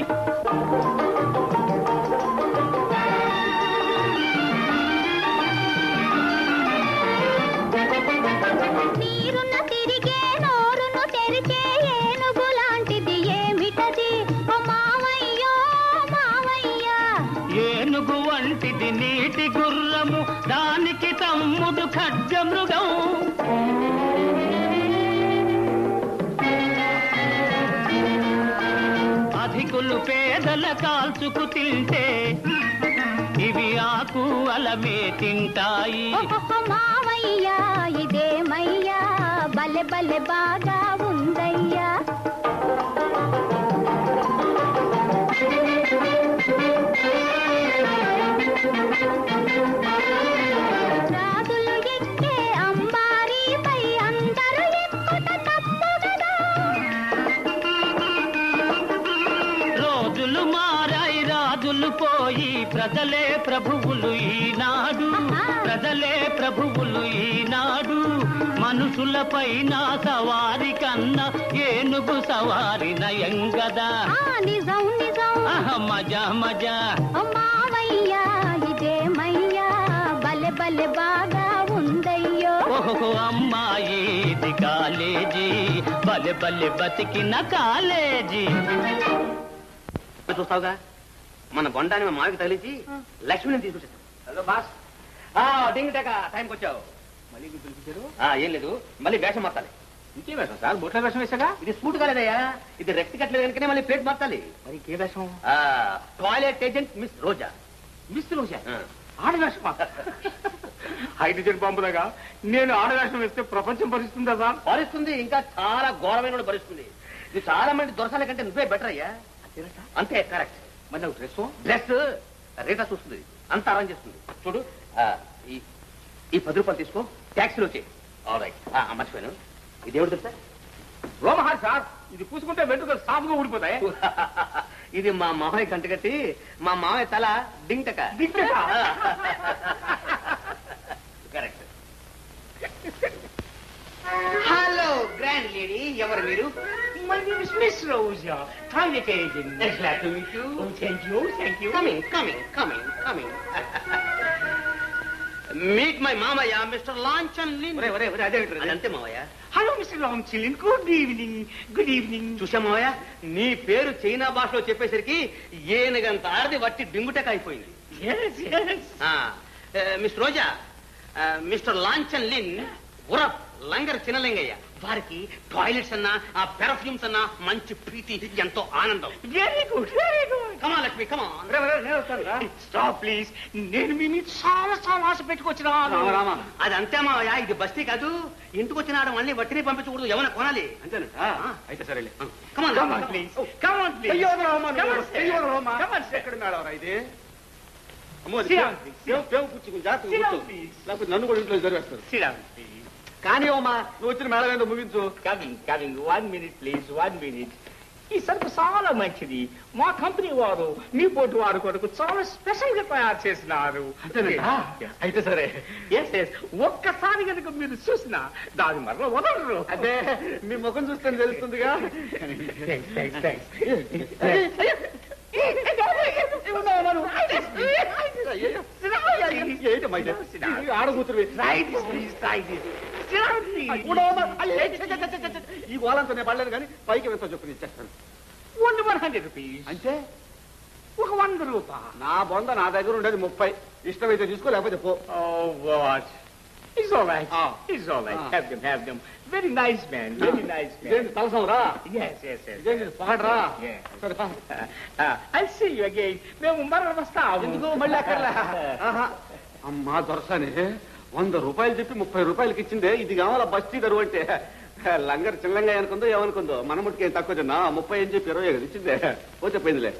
Speaker 14: నీరున్న తిరిగే నోరును తెరిచే ఏనుగు లాంటిది ఏమిటది ఓ మావయ్యో మావయ్యా
Speaker 10: ఏనుగు వంటిది నీటి గుర్రము దానికి తమ్ముడు ఖడ్గమృగం అధికులు పేదల కాల్చుకు తింటే ఇవి ఆకు అలమే తింటాయి
Speaker 14: ఓహో మావయ్యా ఇదేమయ్యా బలె బలె బాగా ఉందయ్యా రాజులు ఎక్కే అంబారీపై అందరూ ఎక్కుట తప్పు గదా
Speaker 10: రోజులు మారాయి రాజు రాజులు పోయి ప్రజలే ప్రభువులు ఈనాడు ప్రజలే ప్రభువులు ఈనాడు మనుషులపైన సవారి కన్నా ఏనుగు సవారి నయంగదా
Speaker 14: నిజం నిజం
Speaker 10: ఆహా, మజా మజా
Speaker 14: మావయ్యా ఇదేమయ్యా బలె బలె బాగా ఉందయ్యో
Speaker 10: ఓహో అమ్మాయి ఇది కాలేజీ బలె బలె బతికిన కాలేజీ
Speaker 6: చూస్తావుగా మన బొండాన్ని మా మావికి తగిలించి లక్ష్మిని తీసుకొచ్చాను హలో బాస్ ఆ డింగ్ టెక టైంకి వచ్చావు మళ్ళీ పిలిపించారు ఏం లేదు మళ్ళీ వేషం మార్చాలి ఇంకే వేషం సార్ బొట్ల వేషం వేసాగా ఇది సూట్ కాలేదయ్యా ఇది రెక్ట్ కట్టలేదు కనుకనే మళ్ళీ ప్లేట్ మార్చాలి మరి ఇంకే వేషం toilet agent miss Roja miss Roja
Speaker 15: ఆడవేషం హైడ్రోజన్ పంపులాగా నేను ఆడవేషం వేస్తే ప్రపంచం భరిస్తుందా సార్
Speaker 6: భరిస్తుంది ఇంకా చాలా ఘోరమైన వాడు భరిస్తుంది ఇది చాలా మంది దొరసాల కంటే నువ్వే బెటర్ అయ్యా అంతే కరెక్ట్ మరి నాకు డ్రెస్ డ్రెస్ రేటా చూస్తుంది అంత అరేంజ్ చేస్తుంది చూడు ఆ, ఈ ఈ పది రూపాయలు తీసుకో ట్యాక్సీలో వచ్చే రైట్ మర్చిపోయాను ఇది ఎవరు తెలుసా
Speaker 15: రోమహార్ సార్ ఇది పూసుకుంటే వెంట్రుకలు సాఫ్గా ఊడిపోతాయి
Speaker 6: ఇది మా మామయ్య కంటగట్టి మా మామయ్య తల డింటక
Speaker 15: డింటక?
Speaker 6: కరెక్ట్ హలో గ్రాండ్ లేడీ ఎవరు మీరు
Speaker 15: my name is miss Roja toilet agent
Speaker 6: Glad to meet you.
Speaker 15: Oh, thank you, thank you.
Speaker 6: Coming, coming, coming, coming. Meet my మామయ్య మిస్టర్ లాంఛన్ లిన్ ఒరే ఒరే ఒరే అదే అదంతే మామయ్య
Speaker 15: హలో మిస్టర్ రామ్ చిల్లిన్ గుడ్ ఈవినింగ్ గుడ్ ఈవినింగ్
Speaker 6: చూసా మామయ్య నీ పేరు చైనా భాషలో చెప్పేసరికి ఏనుగంత ఆడది వట్టి డింగుటక అయిపోయింది మిస్ రోజా ఆ, మిస్టర్ లాంఛన్ లిన్ ఉరప్ లంగర్ చిన్నలింగయ్య వారికి టాయిలెట్స్ అన్నా ఆ పెర్ఫ్యూమ్స్ అన్నా మంచి ప్రీతి ఎంతో ఆనందం
Speaker 15: very good very good
Speaker 6: comma Lakshmi comma
Speaker 15: stop please నేను మీ మీద చాలా చాలా ఆశ పెట్టుకొచ్చిన
Speaker 6: అది అంతే మావయ్య ఇది బస్తీ కాదు ఇంటికి వచ్చిన ఆడ మళ్ళీ వట్టిని పంపించకూడదు ఏమైనా కొనాలి అంతేనంట అయితే సరేలే కమాన్
Speaker 15: Come on, please. Come on, please.
Speaker 8: అయ్యో రామా
Speaker 15: Come
Speaker 8: నువ్వు.
Speaker 15: on, sir.
Speaker 8: అయ్యో రామా.
Speaker 15: Come on, sir.
Speaker 8: ఎక్కడ మేడవరా ఇది అమ్మో అది
Speaker 15: Sit
Speaker 8: పేవు-
Speaker 15: down, please.
Speaker 8: పేవు- పేవు పుచ్చుకుని జాగ్రత్తగా
Speaker 15: Sit down,
Speaker 8: కూర్చో.
Speaker 15: please.
Speaker 8: లేకపోతే నన్ను కూడా ఇంట్లో జరివేస్తారు
Speaker 15: Sit down, please.
Speaker 8: కానీ అమ్మా నువ్వు వచ్చిన మేడం ఏందో ముగించు
Speaker 15: Coming, coming. One minute, please. One minute. ఈ సరుకు చాలా మంచిది మా కంపెనీ వారు మీ పోటీ వారు కొరకు చాలా స్పెషల్ గా తయారు చేసినారు
Speaker 8: అయితే సరే
Speaker 15: ఎస్ ఎస్ ఒక్కసారి కనుక మీరు చూసినా దాని మరల వదలరు
Speaker 8: అదే మీ ముఖం చూస్తే తెలుస్తుందిగా
Speaker 15: Thanks, thanks, thanks.
Speaker 8: ఏంటమ్మా ఇది? ఇది ఆడకూతురువి. కూడా అమ్మా. అయ్యో, ఏ, చే, చే, చే, చే, చే. ఈ గోళంతో నేను పడలేదు కానీ పైకి వెళ్తా చెప్పు నేను ఇచ్చేస్తాను
Speaker 15: ఓన్లీ వన్ హండ్రెడ్ రూపీస్
Speaker 8: అంటే
Speaker 15: ఒక వంద రూపాయ
Speaker 8: నా బొంద నా దగ్గర ఉండేది ముప్పై ఇష్టమైతే తీసుకో లేకపోతే పో
Speaker 15: Oh, what? It's all right.
Speaker 8: Ah.
Speaker 15: It's all right.
Speaker 8: Ah.
Speaker 15: Have them, have them. Very nice man. Very nice man.
Speaker 8: ఇదేంటి తలసం రా
Speaker 15: Yes, yes, yes.
Speaker 8: ఇదేంటి పాడరా
Speaker 15: Yeah.
Speaker 8: సరే పా.
Speaker 15: Uh, I'll see you again. మేము మరల వస్తాము.
Speaker 8: ఎందుకు మళ్ళీ అక్కర్లే ఆహా. అమ్మా దొరసాని వంద రూపాయలు చెప్పి ముప్పై రూపాయలకి ఇచ్చిందే ఇది కావాలా బస్తీ దరువు అంటే లంగర్ చిల్లంగా అనుకుందో ఏమనుకుందో మన ముట్టుకి ఏం తక్కువ తిన్నా ముప్పై అని చెప్పి ఇరవై కదా ఇచ్చిందే పోతే పోయిందిలే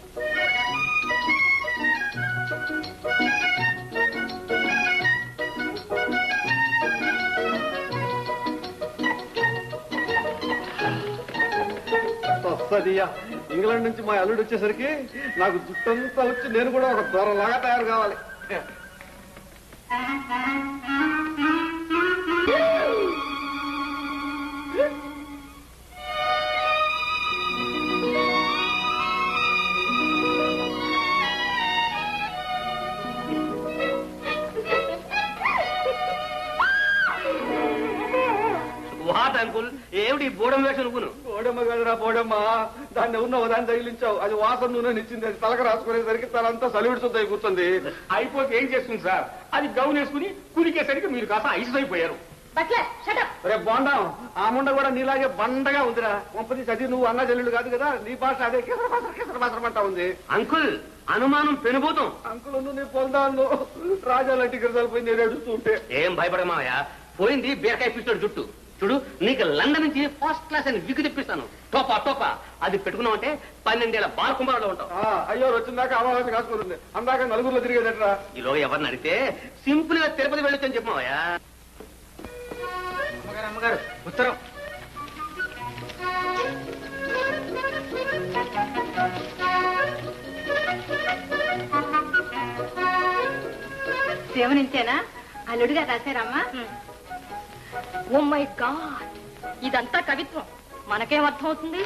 Speaker 8: వస్తదియా ఇంగ్లాండ్ నుంచి మా అల్లుడు వచ్చేసరికి నాకు జుట్టంతా వచ్చి నేను కూడా ఒక దొరలాగా తయారు కావాలి
Speaker 6: వాట్ అంకుల్ ఏమిటి బోడం వేషం నువ్వును
Speaker 8: బోడమ్మ కదరా బోడమ్మ దాన్ని ఉన్న దాన్ని తగిలించావు అది వాసన నూనె ఇచ్చింది అది తలక రాసుకునేసరికి తలంతా సలివిడుతుంది కూర్చుంది
Speaker 15: అయిపోతే ఏం చేస్తుంది సార్ అది గౌన్ వేసుకుని కులికేసరికి మీరు కాస్త ఐస్ అయిపోయారు
Speaker 13: బట్లర్ షటప్
Speaker 8: రేపు బాండం ఆ ముండ కూడా నీలాగే బండగా ఉందిరా పంపది చదివి నువ్వు అన్న చెల్లెలు కాదు కదా నీ భాష అదే కిసర బాసర కిసర బాసరమంటా ఉంది
Speaker 6: అంకుల్ అనుమానం పెనుభూతం
Speaker 8: అంకుల్ నువ్వు నీ పొందాను రాజాలంటి గిరిజలు పోయి నేను ఏడుస్తూ ఉంటే
Speaker 6: ఏం భయపడమావయ్య పోయింది బీరకాయ పిస్తాడు జుట్టు చూడు నీకు లండన్ నుంచి ఫస్ట్ క్లాస్ అని విక్కు తెప్పిస్తాను టోపా టోపా అది పెట్టుకున్నావు అంటే పన్నెండేళ్ల బాల కుంభరాలో ఉంటావు
Speaker 8: ఆ, అయ్యో వచ్చిందాక అమావాస్య కాసుకుంటుంది అందాక నలుగురిలో తిరిగేదట్రా
Speaker 6: ఈలో ఎవరిని అడిగితే సింపుల్ గా తిరుపతి వెళ్ళొచ్చని చెప్పమావయ్యా
Speaker 1: అమ్మగారు అమ్మగారు ఉత్తరం
Speaker 14: Thank you.
Speaker 5: దేవునింతేనా అల్లుడుగా రాశారమ్మా
Speaker 13: ఓ మై గాడ్ ఇదంతా కవిత్వం మనకేం అర్థం అవుతుంది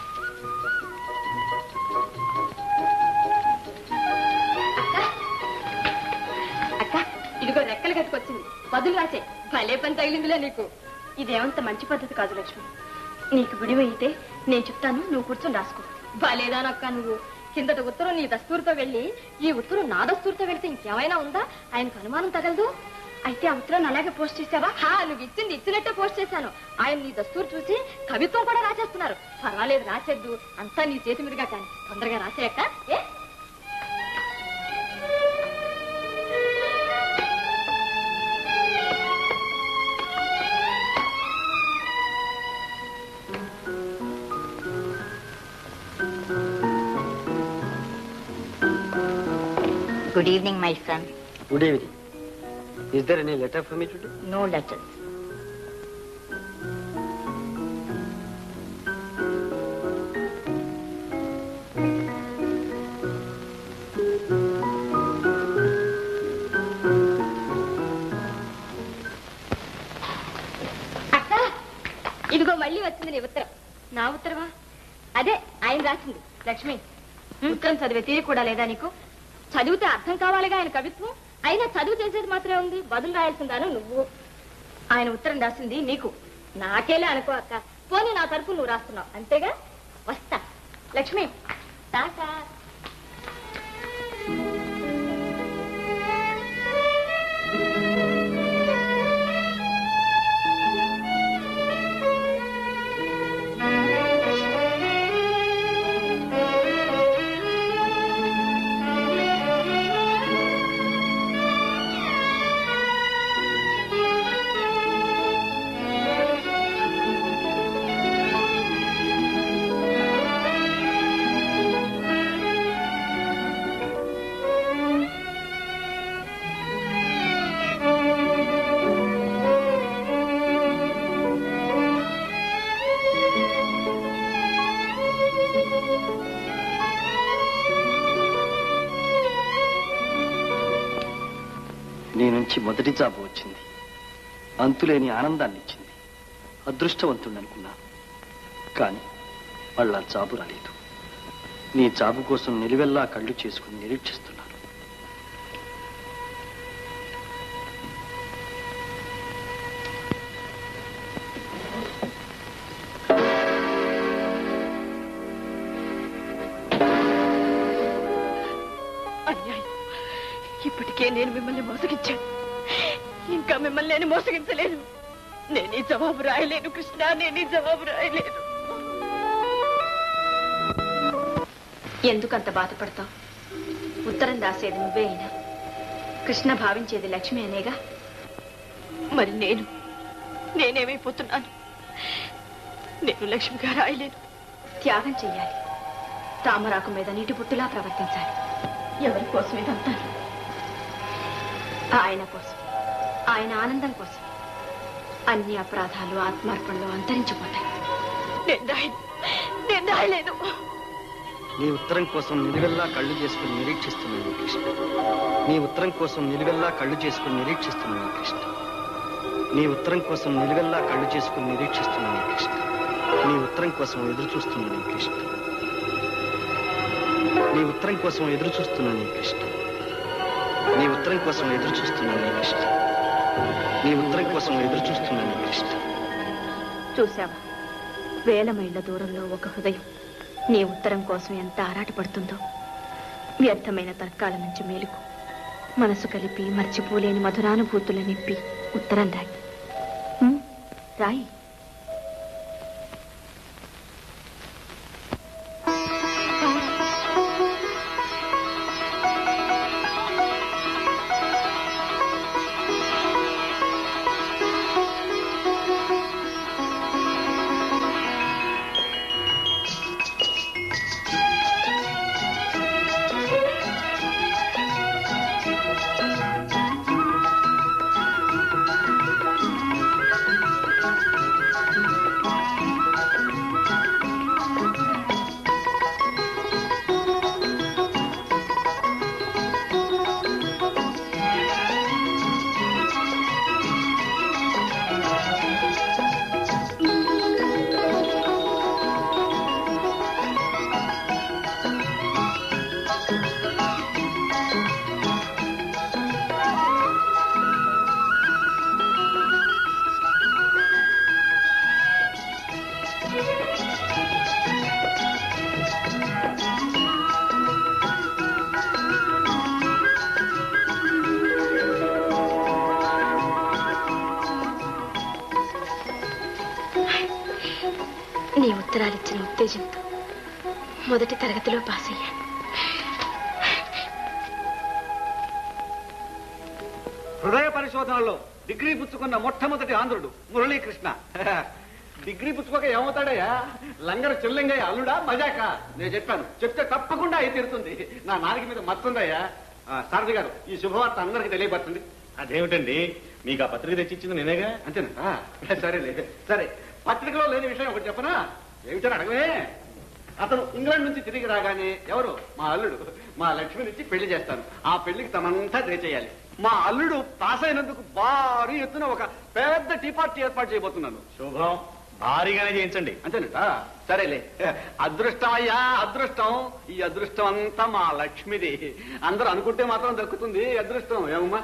Speaker 13: అక్క ఇదిగో రెక్కలు కట్టుకొచ్చింది బదులు రాసే భలే పని తగిలిందిలే నీకు ఇదేమంత మంచి పద్ధతి కాదు లక్ష్మి నీకు విడివి అయితే నేను చెప్తాను నువ్వు కూర్చొని రాసుకో భలేదానక్క నువ్వు కిందట ఉత్తరం నీ దస్తూరుతో వెళ్ళి ఈ ఉత్తరం నా దస్తూరుతో వెళ్తే ఇంకేమైనా ఉందా ఆయనకు అనుమానం తగలదు అయితే ఆ ఉత్తరాన్ని అలాగే పోస్ట్ చేసావా హా నువ్వు ఇచ్చింది ఇచ్చినట్టే పోస్ట్ చేశాను ఆయన నీ దస్తూరు చూసి కవిత్వం కూడా రాసేస్తున్నారు పర్వాలేదు రాసేద్దు అంతా నీ చేతి మీదుగా కానీ తొందరగా రాసేయక్క ఏ
Speaker 11: Good evening, my son.
Speaker 2: Good evening is there any letter for me today
Speaker 11: No letters.
Speaker 13: అక్క ఇదిగో మళ్ళీ వచ్చింది నీ ఉత్తరం నా ఉత్తరమా అదే ఆయన రాసింది లక్ష్మి ఉత్తరం చదివే తీరి కూడా లేదా నీకు చదివితే అర్థం కావాలిగా ఆయన కవిత్వం అయినా చదువు చేసేది మాత్రమే ఉంది బదులు రాయాల్సిందాను నువ్వు ఆయన ఉత్తరం రాసింది నీకు నాకేలే అనుకో అక్క పోనీ నా తరపు నువ్వు రాస్తున్నావు అంతేగా వస్తా లక్ష్మి టాటా
Speaker 2: నీ నుంచి మొదటి జాబు వచ్చింది అంతులేని ఆనందాన్ని ఇచ్చింది అదృష్టవంతుడు అనుకున్నాను కానీ వాళ్ళ జాబు రాలేదు నీ జాబు కోసం నిలువెల్లా కళ్ళు చేసుకుని నిరీక్షిస్తున్నాను
Speaker 13: అన్యాయం ఇప్పటికే నేను మిమ్మల్ని మోసగించాను ఇంకా మిమ్మల్ని నేను మోసగించలేను నేను ఈ జవాబు రాయలేను కృష్ణ నేను ఈ జవాబు రాయలేను ఎందుకంత బాధపడతావు ఉత్తరం రాసేది నువ్వే అయినా కృష్ణ భావించేది లక్ష్మి అనేగా మరి నేను నేనేమైపోతున్నాను నేను లక్ష్మిగా రాయలేను త్యాగం చెయ్యాలి తామరాకు మీద నీటి పుట్టులా ప్రవర్తించాలి ఎవరి కోసం ఇదంతా ఆయన కోసం ఆయన ఆనందం కోసం అన్ని అపరాధాలు ఆత్మార్పణలు అంతరించిపోతాయి నేను రాయను నేను రాయలేను
Speaker 2: నీ ఉత్తరం కోసం నిలువెల్లా కళ్ళు చేసుకుని నిరీక్షిస్తున్నాను కృష్ణ నీ ఉత్తరం కోసం నిలువెల్లా కళ్ళు చేసుకుని నిరీక్షిస్తున్నాను కృష్ణ నీ ఉత్తరం కోసం నిలువెల్లా కళ్ళు చేసుకుని నిరీక్షిస్తున్నాను కృష్ణ నీ ఉత్తరం కోసం ఎదురు చూస్తున్నాను కృష్ణ నీ ఉత్తరం కోసం ఎదురు చూస్తున్నాను కృష్ణ నీ ఉత్తరం కోసం ఎదురు చూస్తున్నాను కృష్ణ నీ ఉత్తరం కోసం ఎదురు చూస్తున్నాను కృష్ణ
Speaker 13: చూసావా వేల మైళ్ళ దూరంలో ఒక హృదయం నీ ఉత్తరం కోసం ఎంత ఆరాటపడుతుందో వ్యర్థమైన తర్కాల నుంచి మేలుకు మనసు కలిపి మర్చిపోలేని మధురానుభూతుల నింపి ఉత్తరం రాయి ఉమ్, రాయి అక్షరాలిచ్చిన ఉత్తేజంతో మొదటి తరగతిలో పాస్ అయ్యాను
Speaker 8: హృదయ పరిశోధనలో డిగ్రీ పుచ్చుకున్న మొట్టమొదటి ఆంధ్రుడు మురళీకృష్ణ డిగ్రీ పుచ్చుకోక ఏమవుతాడయ్యా లంగర చెల్లింగయ్య అల్లుడా మజాక నేను చెప్పాను చెప్తే తప్పకుండా అయి తీరుతుంది నా నాలుగు మీద మత్తుందయ్యా ఆ, సారథి గారు ఈ శుభవార్త అందరికి తెలియబడుతుంది
Speaker 4: అదేమిటండి మీకు ఆ పత్రిక తెచ్చిచ్చింది నేనేగా
Speaker 8: అంతేనా సరేలే సరే పత్రికలో లేని విషయం ఒకటి చెప్పనా ఏమిటని అడగవే అతను ఇంగ్లాండ్ నుంచి తిరిగి రాగానే ఎవరు మా అల్లుడు మా లక్ష్మినిచ్చి పెళ్లి చేస్తాను ఆ పెళ్లికి తమంతా చేయాలి మా అల్లుడు పాస్ అయినందుకు భారీ ఎత్తున ఒక పెద్ద టీ పార్టీ ఏర్పాటు చేయబోతున్నాను
Speaker 4: శుభం భారీగానే చేయించండి
Speaker 8: అంతేనట సరేలే అదృష్టం అయ్యా అదృష్టం ఈ అదృష్టం అంతా మా లక్ష్మిది అందరూ అనుకుంటే మాత్రం దక్కుతుంది ఈ అదృష్టం ఏమమ్మా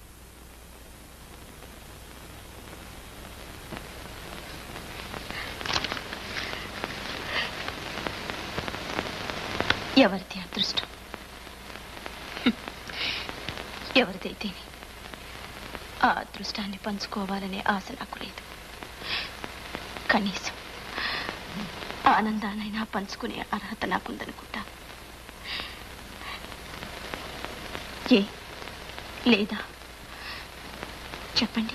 Speaker 13: ఎవరిది అదృష్టం హ్మ్. ఎవరిదైతేనే ఆ అదృష్టాన్ని పంచుకోవాలనే ఆశ నాకు లేదు కనీసం ఆనందానైనా పంచుకునే అర్హత నాకుందనుకుంటా ఏ లేదా చెప్పండి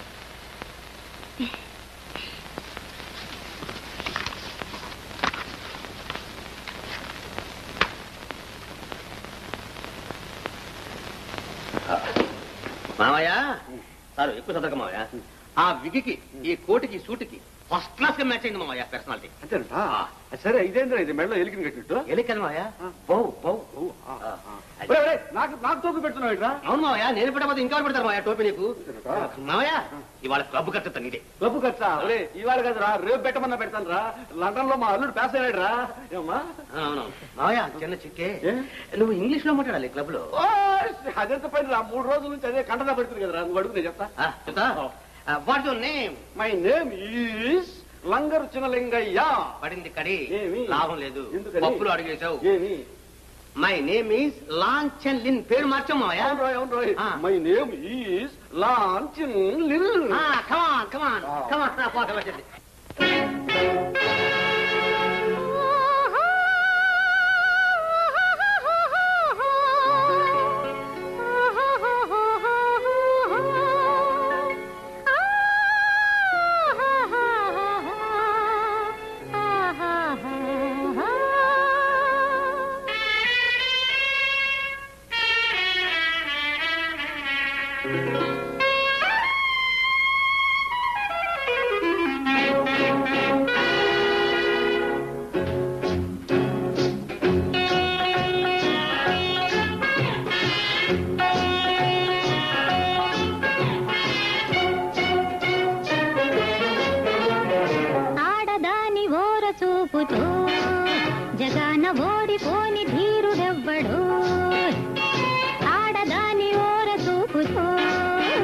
Speaker 1: మావయ్య సార్ ఎక్కువ చదవక మావయ్య ఆ విగికి ఈ కోటికి సూటికి ఫస్ట్ క్లాస్ గా మ్యాచ్ అయింది మావయ్య పర్సనాలిటీ
Speaker 8: అంతేనట సరే ఇదేంద్రా ఇది మెడలో ఎలికిని కట్టినట్టు
Speaker 1: ఎలికది మావయ్య బౌ బౌ
Speaker 8: ఒరేయ్, ఒరేయ్, నాకు నాకు తోపు పెడుతున్నావు ఇట్రా
Speaker 1: అవును మావయ్య నేను పెట్టకపోతే ఇంకా పెడతారు మావయ్య టోపీ నీకు మావయ్య ఇవాళ క్లబ్ కట్టతా నీదే
Speaker 8: క్లబ్ ఖర్చా ఒరే ఇవాళ కదరా రేపు పెట్టమన్నా పెడతాను రా లండన్ లో మా అల్లుడు పాస్ అయ్యాడు రా ఏమమ్మా
Speaker 1: అవును మావయ్య చిన్న చిక్కే నువ్వు ఇంగ్లీష్ లో మాట్లాడాలి క్లబ్ లో
Speaker 8: ఓ, అదెంత పని రా మూడు రోజుల నుంచి అదే కంటదా పెడుతుంది కదరా నువ్వు అడుగు నేను చెప్తా
Speaker 1: what your name
Speaker 8: my name is Langaru Chinalingaiah
Speaker 1: పడింది కడి
Speaker 8: ఏమి?
Speaker 1: లాభం లేదు
Speaker 8: ఎందుకని?
Speaker 1: పప్పులు అడిగేశావు
Speaker 8: ఏమి
Speaker 1: my name is Lanchan Lin పేరు మార్చాం మావయ్య
Speaker 8: అవును రోయ్, అవును రోయ్. My name is Lanchan Lil
Speaker 1: come on come on come on
Speaker 14: ఆడదాని ఓర చూపుతో జగాన ఓడిపోని ధీరుడెవ్వడు ఆడదాని ఓర చూపుతో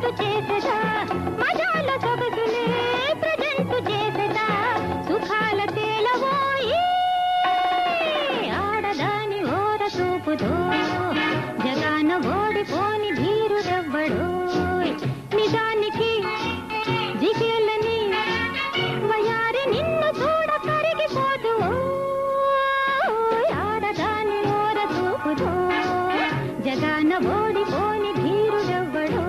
Speaker 14: ప్రజెంట్ చేసేదా మజాల సొగసులే ప్రజెంట్ చేసేదా సుఖాల తేలవోయి ఆడదాని ఓర చూపుదో జగాన ఓడిపోని ధీరుడెవ్వడో నిజానికి జిగేలని వయారి నిన్ను చూడ కరిగిపోదు ఆడదాని ఓర చూపుదో జగాన ఓడిపోని ధీరుడెవ్వడో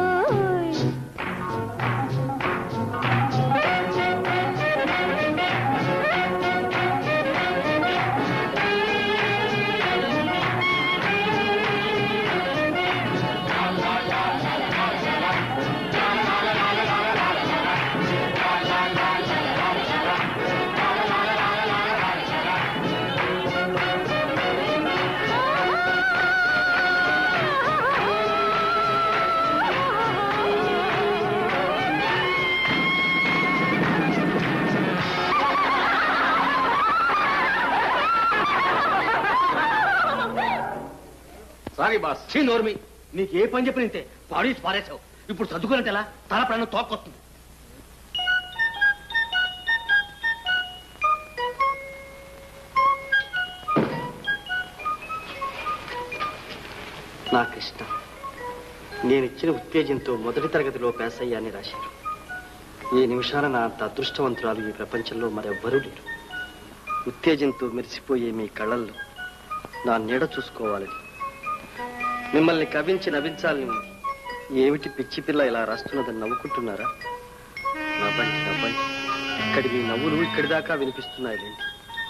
Speaker 1: సారీ బాస్ చీ నోర్మి నీకు ఏ పని చెప్పిన ఇంతే పాడేసి పారేసావు ఇప్పుడు చదువుకున్నట్టు ఎలా తల ప్రాణం తోక్కొస్తుంది
Speaker 2: నా కృష్ణ నేనిచ్చిన ఉత్తేజంతో మొదటి తరగతిలో పాస్ అయ్యాన్ని రాశారు ఈ నిమిషాన నా అంత అదృష్టవంతురాలు ఈ ప్రపంచంలో మరెవ్వరూ లేరు ఉత్తేజంతో మెరిసిపోయే మీ కళ్ళల్లో నా నీడ చూసుకోవాలని మిమ్మల్ని కవించి నవ్వించాలని ఉంది ఏమిటి పిచ్చి పిల్ల ఇలా రాస్తున్నదని నవ్వుకుంటున్నారా నవ్వండి నవ్వండి ఇక్కడి మీ నవ్వులు ఇక్కడి దాకా వినిపిస్తున్నాయి లేండి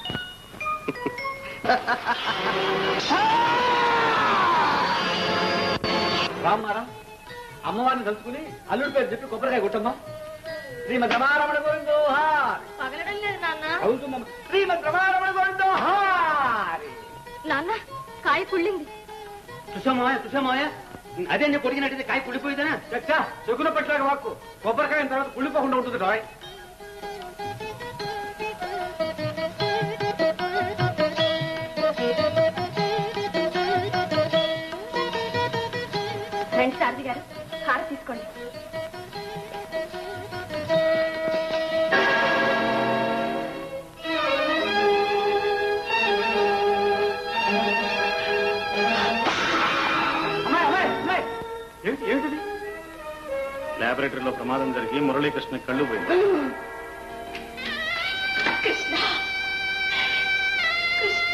Speaker 6: రామ్మారా అమ్మవారిని తలుచుకుని అల్లుడి పేరు చెప్పి కొబ్బరికాయ కొట్టమ్మా శ్రీమద్ రమారమణ గోవిందో హారి
Speaker 13: పగలడం లేదు నాన్న
Speaker 6: అవుతుందమ్మా శ్రీమద్ రమారమణ గోవిందో హారి
Speaker 13: నాన్న కాయ కుళ్ళింది
Speaker 1: చూసామాయ చూసామాయ అదే నేను కొడిగినట్టయితే కాయ కుళ్ళిపోయిందనా
Speaker 6: చచ్చా చెగున పట్లాగా వాక్కు కొబ్బరికాయ తర్వాత కుళ్ళిపోకుండా ఉంటుంది రాయ్
Speaker 13: రండి సారథి గారు హార తీసుకోండి
Speaker 6: అమ్మాయి అమ్మాయి అమ్మాయి
Speaker 4: ఏంటి ఏంటిది లాబొరేటరీలో ప్రమాదం జరిగి మురళీకృష్ణ కళ్ళు పోయింది
Speaker 13: కృష్ణ కృష్ణ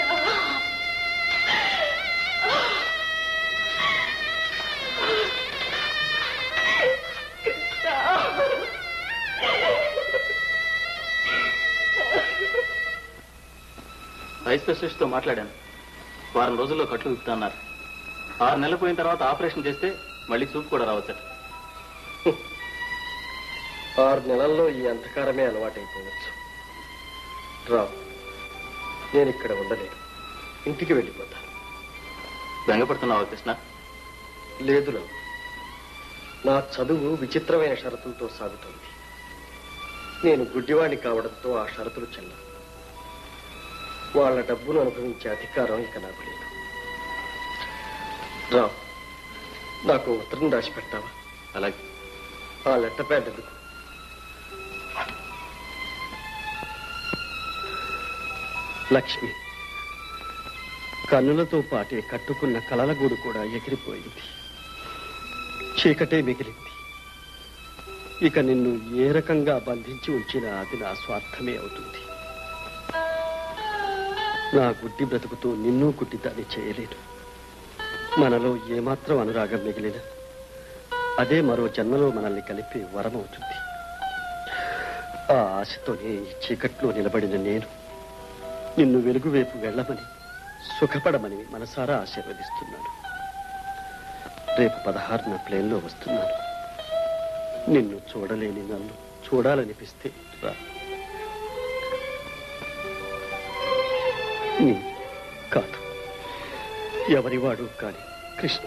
Speaker 2: ఐ స్పెషలిస్ట్ తో మాట్లాడాను వారం రోజుల్లో కట్లు విప్పుతున్నారు ఆరు నెలలు పోయిన తర్వాత ఆపరేషన్ చేస్తే మళ్ళీ చూపు కూడా రావచ్చట ఆరు నెలల్లో ఈ అంధకారమే అలవాటైపోవచ్చు రావు నేను ఇక్కడ ఉండలేను ఇంటికి వెళ్ళిపోతాను బెంగపడుతున్నావా కృష్ణ లేదు రావు నా చదువు విచిత్రమైన షరతులతో సాగుతోంది నేను గుడ్డివాణ్ణి కావడంతో ఆ షరతులు చెల్లవు వాళ్ళ డబ్బును అనుభవించే అధికారం ఇక నాకు లేదు రావు నాకు ఉత్తరం రాసి పెట్టావా అలాగే ఆ లెటర్ ప్యాడ్ ఎందుకు లక్ష్మి కన్నులతో పాటే కట్టుకున్న కలల గూడు కూడా ఎగిరిపోయింది చీకటే మిగిలింది ఇక నిన్ను ఏ రకంగా బంధించి ఉంచినా అది నా స్వార్థమే అవుతుంది నా గుడ్డి బ్రతుకుతో నిన్ను గుడ్డిదాన్ని చేయలేను మనలో ఏమాత్రం అనురాగం మిగిలిన అదే మరో జన్మలో మనల్ని కలిపే వరం అవుతుంది ఆ ఆశతోనే ఈ చీకట్లో నిలబడిన నేను నిన్ను వెలుగు వైపు వెళ్ళమని సుఖపడమని మనసారా ఆశీర్వదిస్తున్నాను రేపు పదహారున ప్లేన్లో వస్తున్నాను నిన్ను చూడలేని నన్ను చూడాలనిపిస్తే రా నీ కాదు ఎవరివాడు కాని కృష్ణ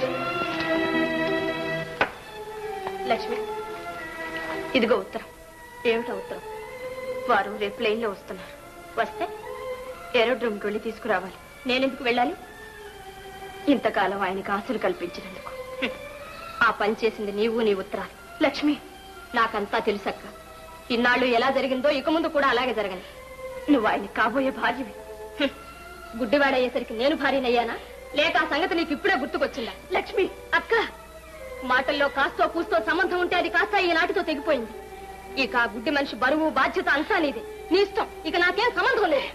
Speaker 13: లక్ష్మి ఇదిగో ఉత్తరం ఏమిటో ఉత్తరం వారు రేపు ప్లేన్ లో వస్తున్నారు వస్తే ఏరోడ్రోమ్కి వెళ్ళి తీసుకురావాలి నేనెందుకు వెళ్ళాలి ఇంతకాలం ఆయనకి ఆశలు కల్పించినందుకు హ్మ్. ఆ పని చేసింది నీవు నీ ఉత్తరాలు లక్ష్మి నాకంతా తెలుసక్క ఇన్నాళ్ళు ఎలా జరిగిందో ఇక ముందు కూడా అలాగే జరగని నువ్వు ఆయన కాబోయే భార్యవి హ్మ్. గుడ్డివాడయ్యేసరికి నేను భార్యనయ్యానా లేక ఆ సంగతి నీకు ఇప్పుడే గుర్తుకొచ్చిందా లక్ష్మి అక్క మాటల్లో కాస్తో కూస్తో సంబంధం ఉంటే అది కాస్త ఈనాటితో తెగిపోయింది ఇక ఆ గుడ్డి మనిషి బరువు బాధ్యత అంతా నీది నీ ఇష్టం ఇక నాకేం సంబంధం లేదు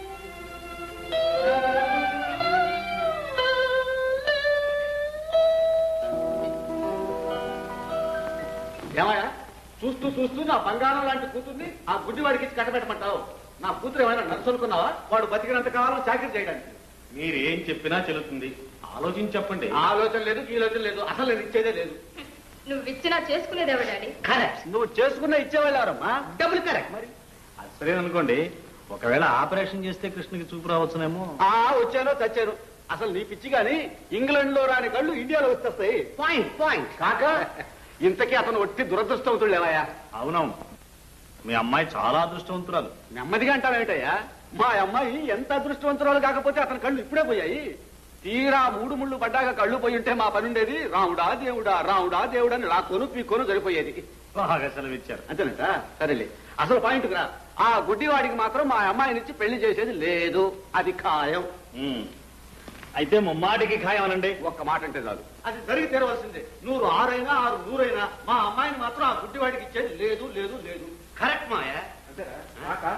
Speaker 8: ఏమయ్యా చూస్తూ చూస్తూ నా బంగారం లాంటి కూతుర్ని ఆ గుడ్డివాడికి ఇచ్చి కట్టబెట్టమంటావు నా కూతురు ఏమైనా నర్సు అనుకున్నావా వాడు బతికినంత కాలం చాకరీ చేయడానికి
Speaker 4: మీరు ఏం చెప్పినా చెల్లుతుంది ఆలోచించి చెప్పండి
Speaker 8: ఆలోచన లేదు ఆలోచన లేదు అసలు నేను ఇచ్చేదే లేదు
Speaker 13: నువ్వు ఇచ్చినా చేసుకునేదేవా డాడీ
Speaker 8: కరెక్ట్ నువ్వు చేసుకున్న ఇచ్చేవాళ్ళు ఎవరమ్మా డబుల్ కరెక్ట్ మరి
Speaker 4: అది సరేననుకోండి ఒకవేళ ఆపరేషన్ చేస్తే కృష్ణకి చూపు రావచ్చునేమో
Speaker 8: ఆ వచ్చానో చచ్చాను అసలు నీ పిచ్చి గాని ఇంగ్లాండ్ లో రాని కళ్ళు ఇండియాలో వచ్చేస్తాయి పాయింట్ పాయింట్ కాక ఇంతకీ అతను ఒట్టి దురదృష్టవంతుడు లేవయ్యా
Speaker 4: అవునవును మీ అమ్మాయి చాలా అదృష్టవంతురాలు
Speaker 8: నెమ్మదిగా అంటావేమిటయ్యా మా అమ్మాయి ఎంత అదృష్టవంతురాలు కాకపోతే అతని కళ్ళు ఇప్పుడే పోయాయి తీరా మూడు ముళ్ళు పడ్డాక కళ్ళు పోయి ఉంటే మా పని ఉండేది రాముడా దేవుడా రాముడా దేవుడా అని రాకొను పీకొను సరిపోయేది
Speaker 4: బాగా సెలవిచ్చారు
Speaker 8: అంతేనంట సరేలే అసలు పాయింట్ రా ఆ గుడ్డివాడికి మాత్రం మా అమ్మాయినిచ్చి పెళ్లి చేసేది లేదు అది ఖాయం
Speaker 4: అయితే ముమ్మాటికి ఖాయం అనండి
Speaker 8: ఒక్క మాట అంటే చాలు అది జరిగి తీరవలసిందే నూరు ఆరైనా ఆరు నూరైనా మా అమ్మాయిని మాత్రం ఆ గుడ్డివాడికి ఇచ్చేది లేదు లేదు లేదు కరెక్ట్ మాయా అంతేరా రాకా?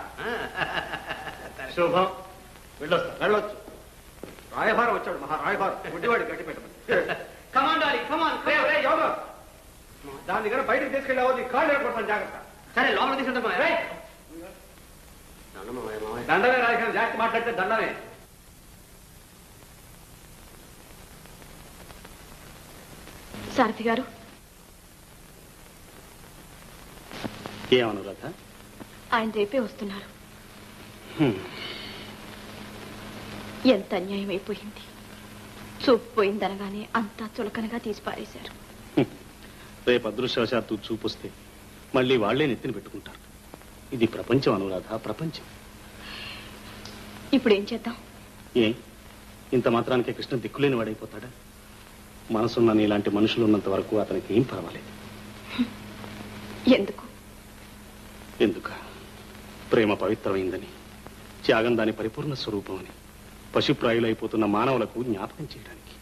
Speaker 4: శుభం వెళ్ళొస్తా
Speaker 8: వెళ్ళొచ్చు రాయభారం వచ్చాడు మహా రాయభారం గుడ్డివాడి గట్టి పెట్టమని కమాన్ డాలి కమాన్ దాని దగ్గర బయటకు తీసుకెళ్ళావు నీ కాళ్ళు ఏర్పడతాను జాగ్రత్త సరే లోపల తీసుకుంటా దండమే రాజకీయం జాగ్రత్త మాట్లాడితే దండమే
Speaker 13: సారథి గారు
Speaker 4: ఏమనురాధ
Speaker 13: ఆయన రేపే వస్తున్నారు ఎంత అన్యాయం అయిపోయింది చూపు పోయిందనగానే అంతా చులకనగా తీసి పారేశారు
Speaker 4: రేపు అదృష్టవశాత్తు చూపొస్తే మళ్ళీ వాళ్లే నెత్తిన పెట్టుకుంటారు ఇది ప్రపంచం అనురాధ ప్రపంచం
Speaker 13: ఇప్పుడు ఏం చేద్దాం
Speaker 4: ఏ ఇంత మాత్రానికి కృష్ణ దిక్కులేని వాడైపోతాడా మనసున్న ఇలాంటి మనుషులు ఉన్నంత వరకు అతనికి ఏం పర్వాలేదు
Speaker 13: ఎందుకు
Speaker 4: ఎందుక ప్రేమ పవిత్రమైందని త్యాగం దాని పరిపూర్ణ స్వరూపం అని పశుప్రాయులైపోతున్న మానవులకు జ్ఞాపకం చేయడానికి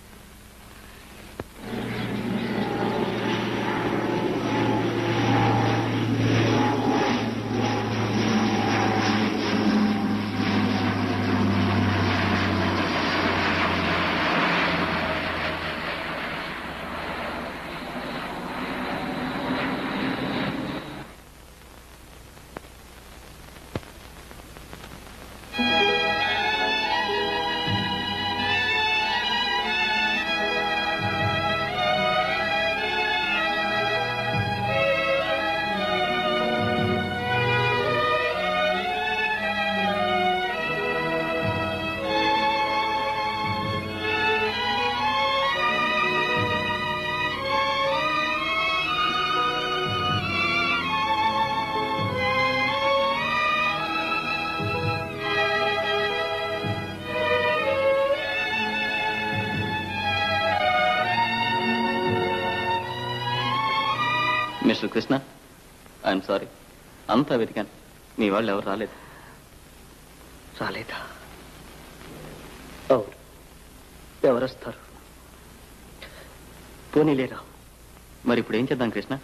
Speaker 16: మిస్టర్ కృష్ణ ఐఎమ్ సారీ అంతా వెతికాను మీ వాళ్ళు ఎవరు రాలేదు
Speaker 2: రాలేదా అవును ఎవరొస్తారు పోనీలేరా
Speaker 16: మరి ఇప్పుడు ఏం చేద్దాం కృష్ణ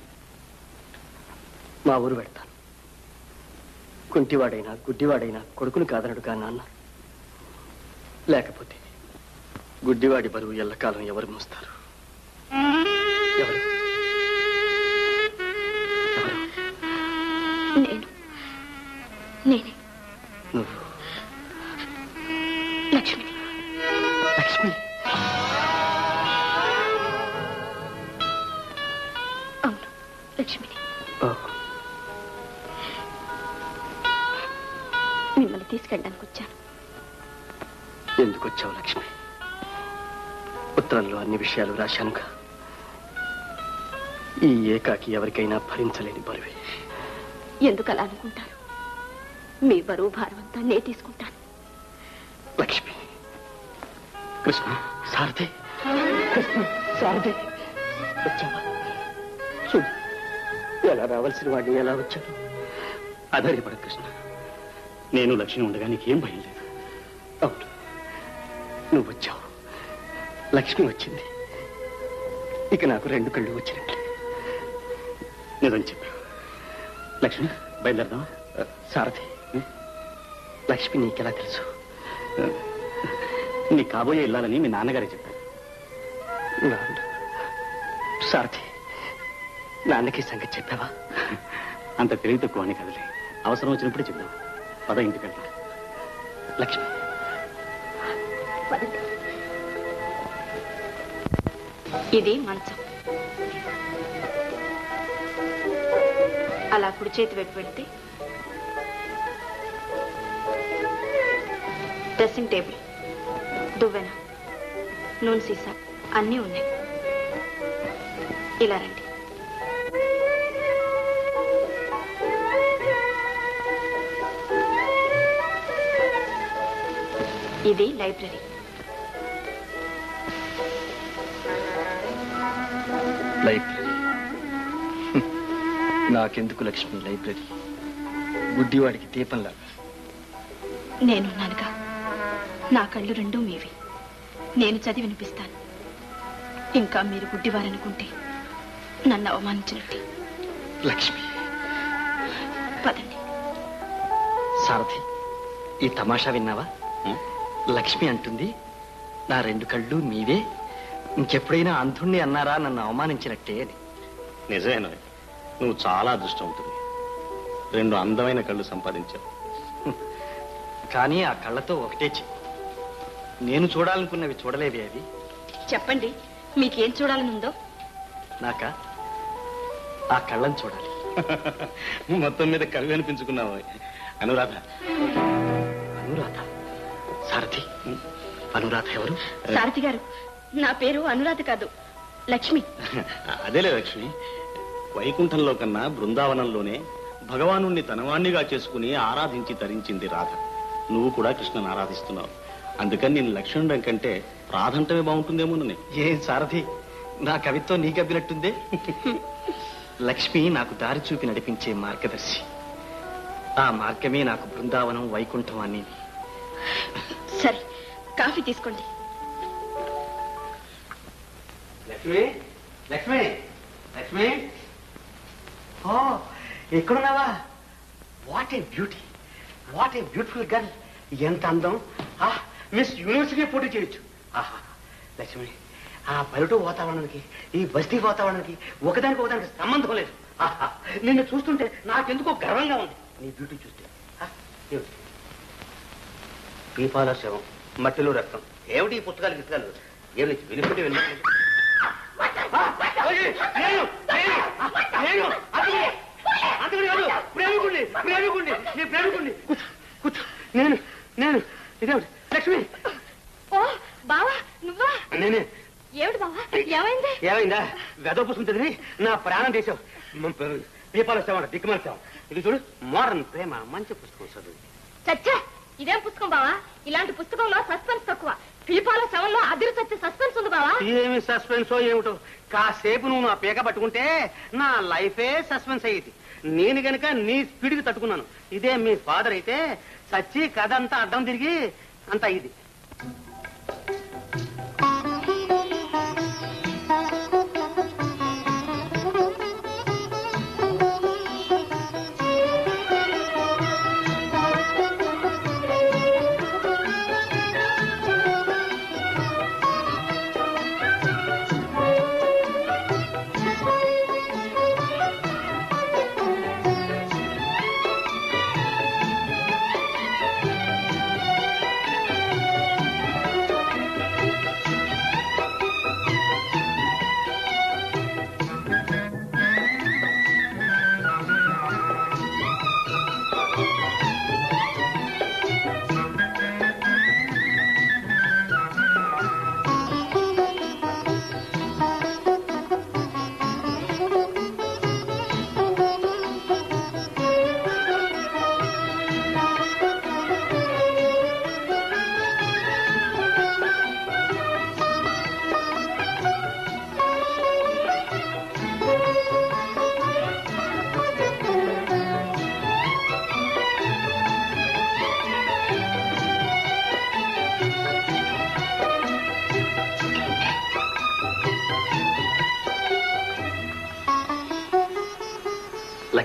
Speaker 2: మా ఊరు పెడతాను కుంటివాడైనా గుడ్డివాడైనా కొడుకుని కాదనడుగా నాన్న లేకపోతే గుడ్డివాడి బరువు ఎల్లకాలం ఎవరు మోస్తారు ఎవరు
Speaker 13: నేను నేనే
Speaker 2: నువ్వు
Speaker 13: లక్ష్మిని
Speaker 2: లక్ష్మి
Speaker 13: అవును లక్ష్మిని
Speaker 2: ఓ,
Speaker 13: మిమ్మల్ని తీసుకెళ్ళడానికి వచ్చాను
Speaker 2: ఎందుకు వచ్చావు లక్ష్మి ఉత్తరంలో అన్ని విషయాలు రాశానుగా ఈ ఏకాకి ఎవరికైనా భరించలేని బరువే
Speaker 13: ఎందుకు అలా అనుకుంటారు మీ బరువు భారం అంతా నే తీసుకుంటాను
Speaker 2: లక్ష్మి కృష్ణ సారథి కృష్ణ సారథి వచ్చావా చూడు ఎలా రావాల్సిన వాడిని ఎలా వచ్చాను
Speaker 4: అధైర్యపడ కృష్ణ నేను లక్ష్మి ఉండగా నీకేం భయం లేదు
Speaker 2: అవును నువ్వు వచ్చావు లక్ష్మి వచ్చింది ఇక నాకు రెండు కళ్ళు వచ్చినట్లే
Speaker 4: నిజం చెప్పావు లక్ష్మి బయలుదేరదాం
Speaker 2: సారథి లక్ష్మి నీకెలా తెలుసు
Speaker 4: నీ కాబోయే ఇల్లాలని మీ నాన్నగారే చెప్పారు
Speaker 2: నాన్న సారథి నాన్నకి ఈ సంగతి చెప్పావా
Speaker 4: అంత తెలివి తక్కువ అని కదలే అవసరం వచ్చినప్పుడే చెప్దాం పద ఇంటికి వెళ్దాం
Speaker 2: లక్ష్మి
Speaker 13: ఇది మంచం అలా కుడి చేతి వైపు పెడితే డ్రెస్సింగ్ టేబుల్ దువ్వెన నూనె సీసా అన్నీ ఉన్నాయి ఇలా రండి ఇది లైబ్రరీ
Speaker 2: లైబ్రరీ హ్మ్. నాకెందుకు లక్ష్మి లైబ్రరీ గుడ్డివాడికి దీపంలాగా
Speaker 13: నేనున్నానుగా నా కళ్ళు రెండూ మీవి నేను చదివి వినిపిస్తాను ఇంకా మీరు గుడ్డివారనుకుంటే నన్ను అవమానించినట్టే
Speaker 2: లక్ష్మి
Speaker 13: పదండి
Speaker 2: సారథి ఈ తమాషా విన్నావా లక్ష్మి అంటుంది నా రెండు కళ్ళు మీవే ఇంకెప్పుడైనా అంధుణ్ణి అన్నారా నన్ను అవమానించినట్టే అని
Speaker 4: నిజమేనా నువ్వు చాలా అదృష్టవంతుడి రెండు అందమైన కళ్ళు సంపాదించావు
Speaker 2: కానీ ఆ కళ్ళతో ఒకటే చెప్పు నేను చూడాలనుకున్నవి చూడలేవే అవి
Speaker 13: చెప్పండి మీకేం చూడాలనుందో
Speaker 2: నాక ఆ కళ్ళని చూడాలి
Speaker 4: మొత్తం మీద కవి అనిపించుకున్నావు అనురాధ
Speaker 2: అనురాధ సారథి అనురాధ ఎవరు
Speaker 13: సారథి గారు నా పేరు అనురాధ కాదు లక్ష్మి
Speaker 4: అదేలే లక్ష్మి వైకుంఠంలో కన్నా బృందావనంలోనే భగవానుణ్ణి తనవాణ్ణిగా చేసుకుని ఆరాధించి తరించింది రాధ నువ్వు కూడా కృష్ణను ఆరాధిస్తున్నావు అందుకని నేను లక్ష్మణుడం కంటే రాధంటమే బాగుంటుందేమోనని
Speaker 2: ఏ సారథి నా కవిత్వం నీకు అబ్బినట్టుందే లక్ష్మి నాకు దారి చూపి నడిపించే మార్గదర్శి ఆ మార్గమే నాకు బృందావనం వైకుంఠం అని
Speaker 13: సరే కాఫీ తీసుకోండి
Speaker 6: లక్ష్మి లక్ష్మి లక్ష్మి ఓ ఎక్కడున్నావా what a beauty what a beautiful girl ఎంత అందం ఆ మిస్ యూనివర్సిటీ పోటీ చేయొచ్చు ఆహా లక్ష్మి ఆ పల్లెటూరు వాతావరణానికి ఈ బస్తీ వాతావరణానికి ఒకదానికి ఒకదానికి సంబంధం లేదు ఆహా నిన్ను చూస్తుంటే నాకెందుకో గర్వంగా ఉంది నీ బ్యూటీ చూస్తే ఆ, ఇవ్వు. దీపాల శవం మట్టిలో రక్తం ఏమిటి ఈ పుస్తకాలు గిస్తకాలు ఏమి వినిపింటే వినట్లేదు నేను నేను నేను అతని అతని కాదు ప్రేమికుణ్ణి ప్రేమికుణ్ణి నీ ప్రేమికుణ్ణి కూర్చో కూర్చో నేను నేను ఇదేమిటి లక్ష్మి
Speaker 13: ఓ బావా నువ్వా
Speaker 6: నేనే
Speaker 13: ఏమిటి బావా ఏమైంది
Speaker 6: ఏమైందా వెదవ పుస్తకం చదివి నా ప్రాణం చేసావు దీపాలు వచ్చావాడు దిక్కుమలిచావు ఇది చూడు మోడర్న్ ప్రేమ మంచి పుస్తకం చదువు
Speaker 13: చచ్చా ఇదేం పుస్తకం బావా ఇలాంటి పుస్తకంలో సస్పెన్స్ తక్కువ పీపాల శవంలో అదిరి చచ్చే సస్పెన్స్ ఉంది బావా
Speaker 6: ఏమి సస్పెన్సో ఏమిటో కాసేపు నువ్వు నా పీక పట్టుకుంటే నా లైఫే సస్పెన్స్ అయ్యేది నేను గనుక నీ స్పీడ్కి తట్టుకున్నాను ఇదే మీ ఫాదర్ అయితే సచ్చి కథ అంతా అడ్డం తిరిగి అంత ఇది
Speaker 14: ఆ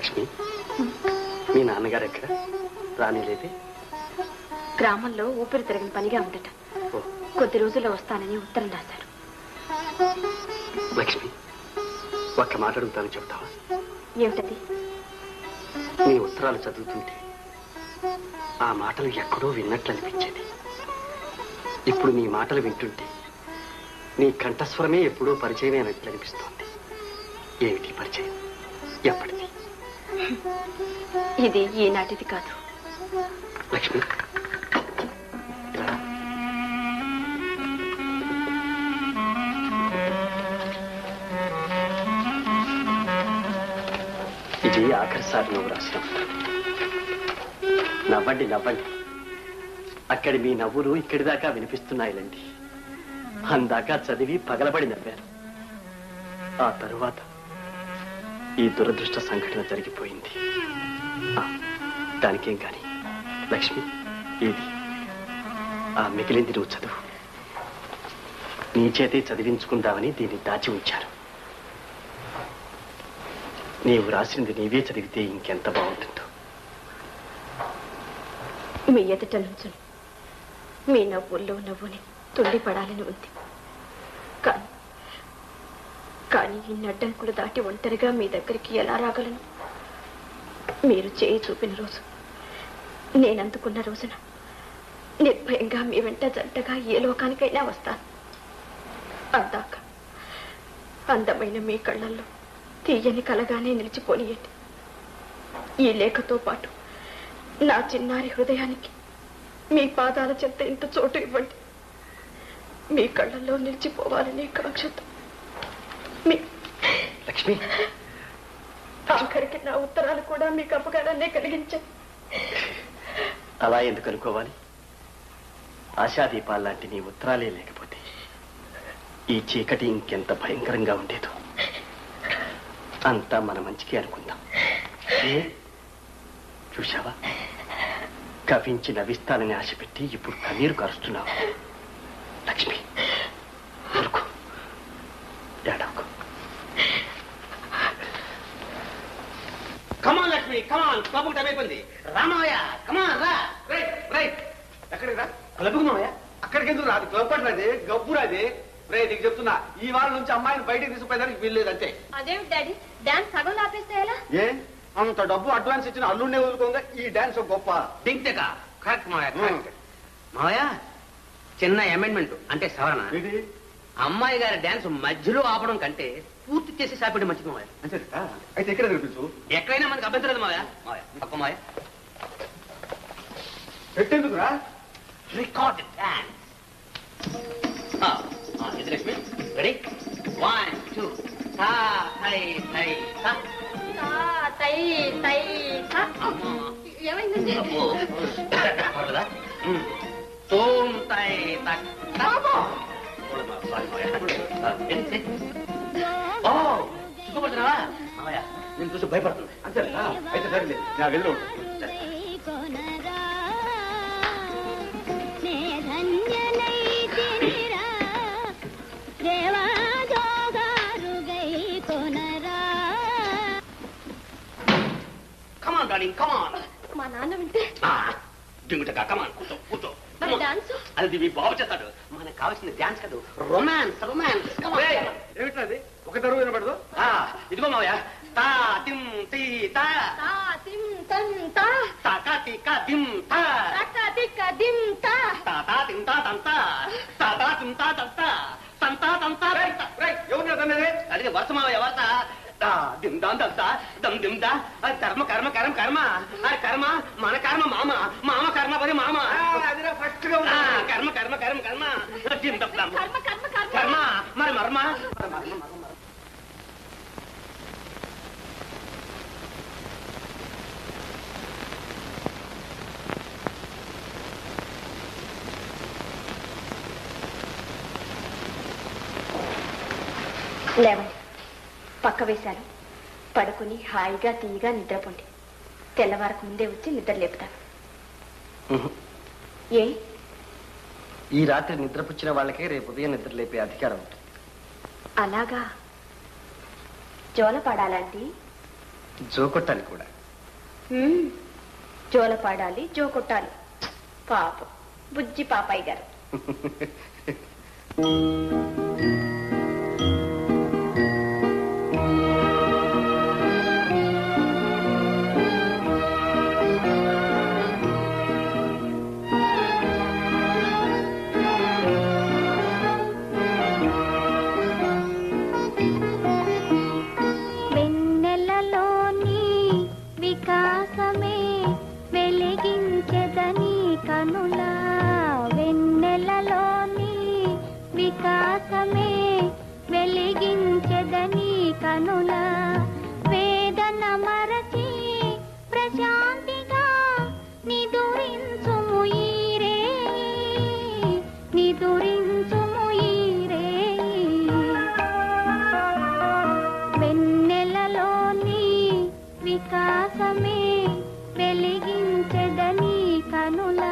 Speaker 2: లక్ష్మి మీ నాన్నగారు ఎక్కడ రానిలేదే
Speaker 13: గ్రామంలో ఊపిరి తిరగని పనిగా ఉందట కొద్ది రోజుల్లో వస్తానని ఉత్తరం రాశారు
Speaker 2: లక్ష్మి ఒక్క మాట అడుగుతాను చెప్తావా
Speaker 13: ఏమిటది
Speaker 2: నీ ఉత్తరాలు చదువుతుంటే ఆ మాటలు ఎక్కడో విన్నట్లు అనిపించేది ఇప్పుడు నీ మాటలు వింటుంటే నీ కంఠస్వరమే ఎప్పుడో పరిచయమే అన్నట్లు అనిపిస్తోంది ఏమిటి పరిచయం ఎప్పటిది
Speaker 13: ఇది ఈనాటిది కాదు
Speaker 2: లక్ష్మి ఇలా రా. ఇది ఆఖరిసారి నువ్వు రాసిన ఉత్తరం. నవ్వండి నవ్వండి అక్కడి మీ నవ్వులు ఇక్కడి దాకా వినిపిస్తున్నాయిలండి అందాక చదివి పగలబడి నవ్వారు ఆ తరువాత ఈ దురదృష్ట సంఘటన జరిగిపోయింది ఆ, దానికేం కాని లక్ష్మి ఏది ఆ మిగిలింది నువ్వు చదువు నీ చేతే చదివించుకుందామని దీన్ని దాచి ఉంచారు నీవు రాసింది నీవే చదివితే ఇంకెంత బాగుంటుందో
Speaker 13: మీ ఎదుట నుంచుని మీ నవ్వుల్లో నవ్వుని తుండి పడాలని ఉంది కానీ కానీ ఈ నడ్డంకులు దాటి ఒంటరిగా మీ దగ్గరికి ఎలా రాగలను మీరు చేయి చూపిన రోజు నేను అందుకున్న రోజున నిర్భయంగా మీ వెంట జంటగా ఏ లోకానికైనా వస్తాను అందాక అందమైన మీ కళ్ళల్లో తీయని కలగానే నిలిచిపోనియండి ఈ లేఖతో పాటు నా చిన్నారి హృదయానికి మీ పాదాల చెంత ఇంత చోటు ఇవ్వండి మీ కళ్ళల్లో నిలిచిపోవాలనే కాంక్షతో మీ
Speaker 2: లక్ష్మి
Speaker 13: ఆఖరికి నా ఉత్తరాలు కూడా మీకు అపకారాన్నే కలిగించాయి
Speaker 2: అలా ఎందుకు అనుకోవాలి ఆశాదీపాలు లాంటి నీ ఉత్తరాలే లేకపోతే ఈ చీకటి ఇంకెంత భయంకరంగా ఉండేదో అంతా మన మంచికి అనుకుందాం ఏ చూశావా కవించి నవ్విస్తానని ఆశ పెట్టి ఇప్పుడు కన్నీరు కరుస్తున్నావు లక్ష్మి ఊరుకో ఏడవకు
Speaker 1: come on Lakshmi come on club time అయిపోయింది రామయ్య కమాన్ రా
Speaker 8: రైట్ రైట్ ఎక్కడికి రా క్లబ్కి మావయ్య అక్కడికి ఎందుకు రాదు క్లబ్ అంటున్నది గబ్బురాది రే నీకు చెప్తున్నా ఈ వారం నుంచి అమ్మాయిని బయటికి తీసుకుపోయేదానికి వీల్లేదు అంతే
Speaker 3: అదేమిటి డాడీ డాన్స్ సగం ఆపేస్తే ఎలా
Speaker 8: ఏ అంత డబ్బు అడ్వాన్స్ ఇచ్చిన అల్లుడినే వదులుకోగా ఈ డాన్స్ ఒక గొప్ప
Speaker 1: దింక్తేక కరెక్ట్ మావయ్య కరెక్ట్ మావయ్య చిన్న అమెండ్మెంట్ అంటే సవరణ అమ్మాయి గారి డాన్స్ మధ్యలో ఆపడం కంటే పూర్తి చేసి సాపిడి మంచిది మావయ్య
Speaker 8: అంతేనా అయితే ఎక్కడ చూపించు
Speaker 1: ఎక్కడైనా మనకి అభ్యంతరం లేదు మావయ్య మావయ్య తప్ప మావయ్య
Speaker 8: పెట్టేందుకురా
Speaker 1: రికార్డ్ డాన్స్ ఇది లక్ష్మి రెడీ వన్ టూ సా సై సై సా
Speaker 3: తై తై ఏమైందండి
Speaker 1: పర్లేదా తోం తై తక్ తక్ సారీ మావయ్య ఓ సిగ్గుపడుతున్నావా మావయ్య నేను చూసి భయపడుతుంది
Speaker 8: అంతేనా అయితే సరేలే నా గదిలో ఉండు.
Speaker 1: కమాన్ డార్లింగ్ కమాన్
Speaker 3: మా నాన్న వింటే
Speaker 1: దింగుటగా కమాన్ కూర్చో కూర్చో
Speaker 3: మరి డాన్స్
Speaker 1: అది మీ బాగు చేస్తాడు మనకు కావాల్సింది డాన్స్ కాదు రొమాన్స్ రొమాన్స్
Speaker 8: ఏయ్, ఏమిట్రా అది ఒక తరువు వినపడదు
Speaker 1: ఇదిగో మావయ్య తా తిం టీ తా
Speaker 3: తా తిం తం తా
Speaker 1: తా కా టీ కా దిం తా
Speaker 3: తక్క తిక్క దిం తా
Speaker 1: తా తా తిం తా తం తా తా తా తిం తా తం తా తం తా తం తా
Speaker 8: ఎవరు అతన్నది
Speaker 1: అడిగే వరుస మావయ్య వరుస దా దిం దా దం దా దం దిం దా అది కర్మ కర్మ కర్మ కర్మ అది కర్మ మన కర్మ మామ మామ కర్మ పది మామ
Speaker 8: అదిరా ఫస్ట్ గా
Speaker 1: ఆ, కర్మ కర్మ కర్మ కర్మ దిం దం దం కర్మ మరి మర్మ
Speaker 13: లేవండి పక్క వేశాను పడుకుని హాయిగా తీయగా నిద్రపోండి తెల్లవారకు ముందే వచ్చి నిద్ర లేపుతాను
Speaker 2: ఉహు.
Speaker 13: ఏ
Speaker 2: ఈ రాత్రి నిద్రపుచ్చిన వాళ్ళకే రేపు ఉదయం నిద్ర లేపే అధికారం ఉంటుంది
Speaker 13: అలాగా జోల పడాలండి
Speaker 1: జోకొట్టాలి కూడా
Speaker 13: హ్మ్. జోల పాడాలి జో కొట్టాలి పాపం బుజ్జి పాపాయి గారు
Speaker 14: వెన్నెలలోని వికాసమే వెలిగించెదని కనుల వెన్నెలలోని వికాసమే వెలిగించెదని కనుల వేదన మరచి ప్రశాంతిగా నిదురించుము ఈరే నిదురించుము ఈరే వెన్నెలలోని వికాసమే వెలిగించెదని కనులా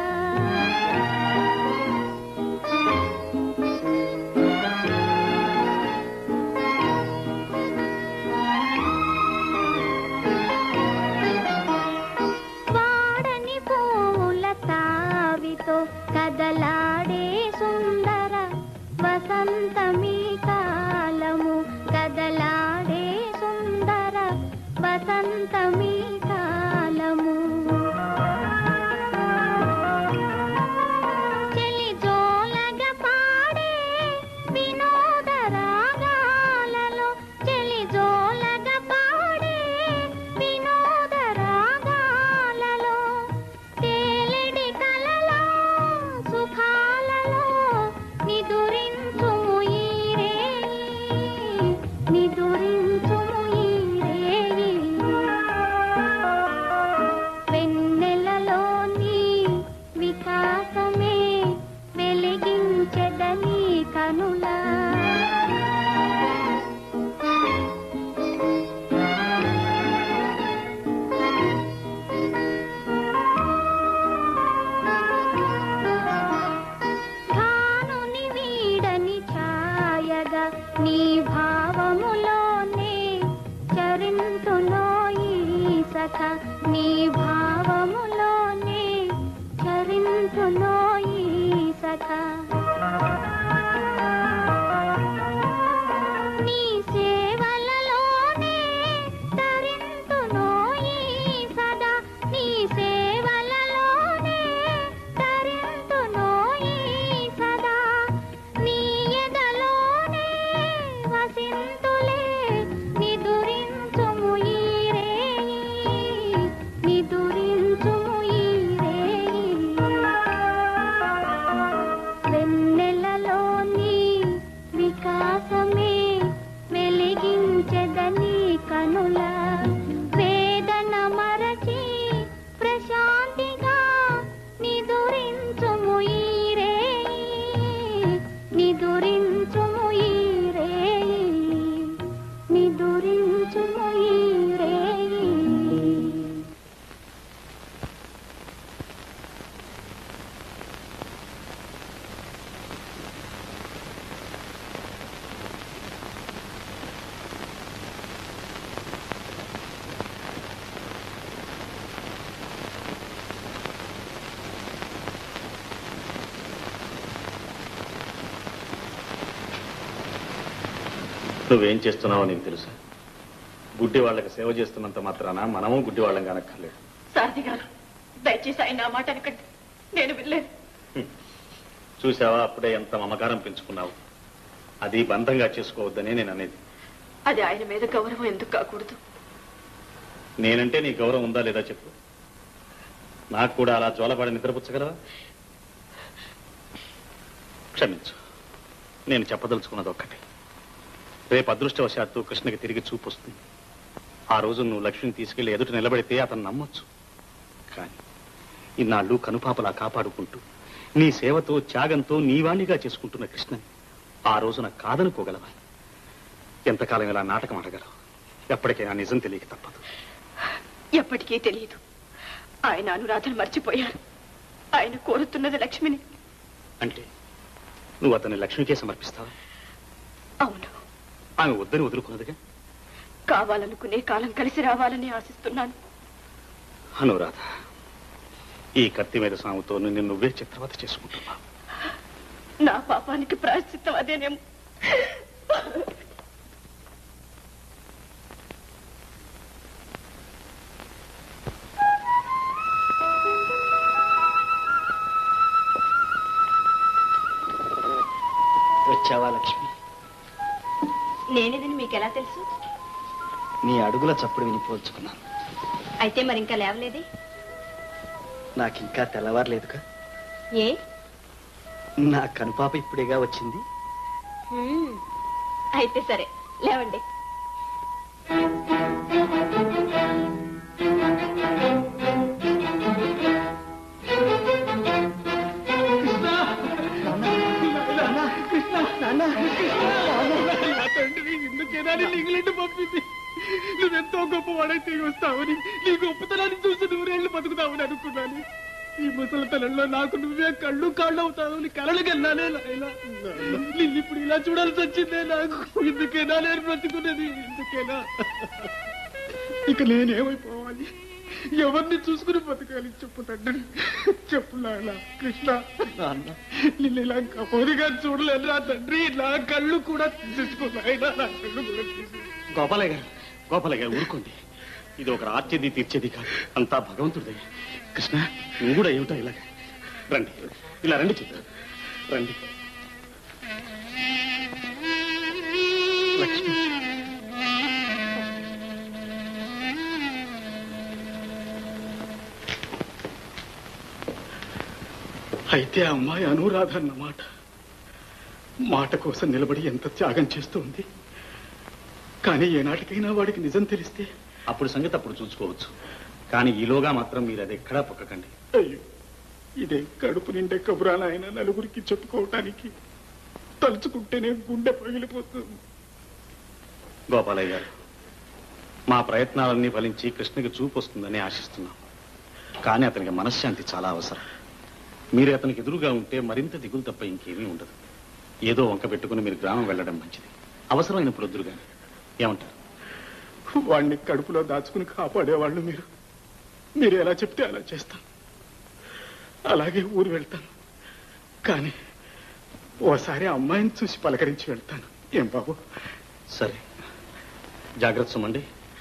Speaker 14: వాడని పూల తావితో కదలాడే సుందర వసంతమీ కాలము కదలాడే సుందర వసంతమీ కాలము చెలి జోలగ పాడే వినోద రాగాలలో చెలి జోలగ పాడే వినోద రాగాలలో తేలిడి కలలో సుఖాలలో నిదురించుము ఈరే నిదురించుము ఈరే వెన్నెలలోని వికాసమే వెలిగించెదని కనులా భానుని వీడని ఛాయగా నీ భావములోనే చరింతులోయి సఖ నీ భావములోనే చరింతులోయి సఖ నీ సేవలలోనే తరింతులోయి సదా నీ సేవలలోనే తరింతులోయి సదా నీ ఎదలోనే వసింతులే నిదురించుము ఈరే నిదురించుము ఈరే వెన్నెలలోని వికాసమే వెలిగించెదని కనుల వేదన మరచి ప్రశాంతిగా నిదురించుము ఈరే నిదురించుము ఈరే నిదురించుము ఈరే
Speaker 4: నువ్వేం చేస్తున్నావో నీకు తెలుసా గుడ్డి వాళ్ళకి సేవ చేస్తున్నంత మాత్రాన మనము గుడ్డి వాళ్ళం కానక్కర్లేదు
Speaker 13: సారథి గారు దయచేసి ఆయన నా మాట అనకండి నేను వెళ్ళలేదు
Speaker 4: చూసావా అప్పుడే ఎంత మమకారం పెంచుకున్నావు అది బంధంగా చేసుకోవద్దనే నేను అనేది
Speaker 13: అది ఆయన మీద గౌరవం ఎందుకు కాకూడదు
Speaker 4: నేనంటే నీ గౌరవం ఉందా లేదా చెప్పు నాకు కూడా అలా జోలపాడి నిద్రపుచ్చగలవా క్షమించు నేను చెప్పదలుచుకున్నది ఒక్కటే రేపు అదృష్టవశాత్తు కృష్ణకి తిరిగి చూపు వస్తుంది ఆ రోజు నువ్వు లక్ష్మిని తీసుకెళ్లి ఎదుట నిలబడితే అతను నమ్మొచ్చు కానీ ఇన్నాళ్ళు కనుపాపలా కాపాడుకుంటూ నీ సేవతో త్యాగంతో నీవాణిగా చేసుకుంటున్న కృష్ణని ఆ రోజున కాదనుకోగలవా ఎంతకాలం ఇలా నాటకం ఆడగలవు ఎప్పటికైనా నిజం తెలియక తప్పదు
Speaker 13: ఎప్పటికీ తెలియదు ఆయన అనురాధను మర్చిపోయారు ఆయన కోరుతున్నది లక్ష్మిని
Speaker 4: అంటే నువ్వు అతన్ని లక్ష్మికే సమర్పిస్తావా
Speaker 13: అవును
Speaker 4: ఆమె వద్దని వదులుకున్నదిగా
Speaker 13: కావాలనుకునే కాలం కలిసి రావాలని ఆశిస్తున్నాను
Speaker 4: అనురాధ ఈ కత్తి మీద సాముతో నిన్ను నువ్వే చిత్రవత చేసుకుంటున్నావు
Speaker 13: నా పాపానికి ప్రాయశ్చిత్తం అదేనేమో
Speaker 2: వచ్చావా లక్ష్మి
Speaker 13: నేనేదని మీకు ఎలా తెలుసు
Speaker 2: నీ అడుగుల చప్పుడు వినిపోల్చుకున్నాను
Speaker 13: అయితే మరి ఇంకా లేవలేదే
Speaker 2: నాకు ఇంకా తెల్లవారలేదుగా
Speaker 13: ఏ
Speaker 2: నా కనుపాప ఇప్పుడేగా వచ్చింది
Speaker 13: హ్మ్. అయితే సరే లేవండి
Speaker 6: నా తండ్రి ఇందుకేనా నేను ఇంగ్లాండ్ పంపింది నువ్వెంతో గొప్ప వాడైతే వస్తావని నీ గొప్పతనాన్ని చూసి నూరేళ్లు బతుకుతావని అనుకున్నాను ఈ ముసలితనంలో నాకు నువ్వే కళ్ళు కాళ్ళు అవుతావని కలలు కన్నానే నాయనా నిన్ను ఇప్పుడు ఇలా చూడాల్సి వచ్చిందే నాకు ఇందుకేనా నేను బ్రతుకున్నది ఇందుకేనా ఇక నేనేమైపోవాలి ఎవరిని చూసుకుని బతకాలి చెప్పు తండ్రి చెప్పు నాయన కృష్ణ నిన్ను ఇలా కపోరిగా చూడలేదు నా తండ్రి నా కళ్ళు కూడా తీసేసుకున్నాయినా నా కళ్ళు కూడా తీసేసుకో
Speaker 4: గోపాలయ్య గారు గోపాలయ్య గారు ఊరుకోండి ఇది ఒక రాత్యది తీర్చేది కాదు అంతా భగవంతుడిదే కృష్ణ నువ్వు కూడా ఏమిటో ఇలాగ రండి ఇలా రండి చిత్ర రండి లక్ష్మి అయితే ఆ అమ్మాయి అనురాధ అన్నమాట మాట కోసం నిలబడి ఎంత త్యాగం చేస్తుంది కానీ ఏనాటికైనా వాడికి నిజం తెలిస్తే అప్పుడు సంగతి అప్పుడు చూసుకోవచ్చు కానీ ఈలోగా మాత్రం మీరు అది ఎక్కడా పొక్కకండి
Speaker 6: అయ్యో ఇదే కడుపు నిండే కబురాలు ఆయన నలుగురికి చెప్పుకోవటానికి తలుచుకుంటేనే గుండె పగిలిపోతుంది
Speaker 4: గోపాలయ్య గారు మా ప్రయత్నాలన్నీ ఫలించి కృష్ణకి చూపు వస్తుందని ఆశిస్తున్నాం కానీ అతనికి మనశ్శాంతి చాలా అవసరం మీరు అతనికి ఎదురుగా ఉంటే మరింత దిగులు తప్ప ఇంకేమీ ఉండదు ఏదో వంక పెట్టుకుని మీరు గ్రామం వెళ్ళడం మంచిది అవసరమైనప్పుడు వద్దురు కానీ ఏమంటారు
Speaker 6: వాడిని కడుపులో దాచుకుని కాపాడేవాళ్ళు మీరు మీరు ఎలా చెప్తే అలా చేస్తాను అలాగే ఊరు వెళ్తాను కానీ ఓసారి ఆ అమ్మాయిని చూసి పలకరించి వెళ్తాను ఏం బాబు
Speaker 4: సరే జాగ్రత్త సుమండి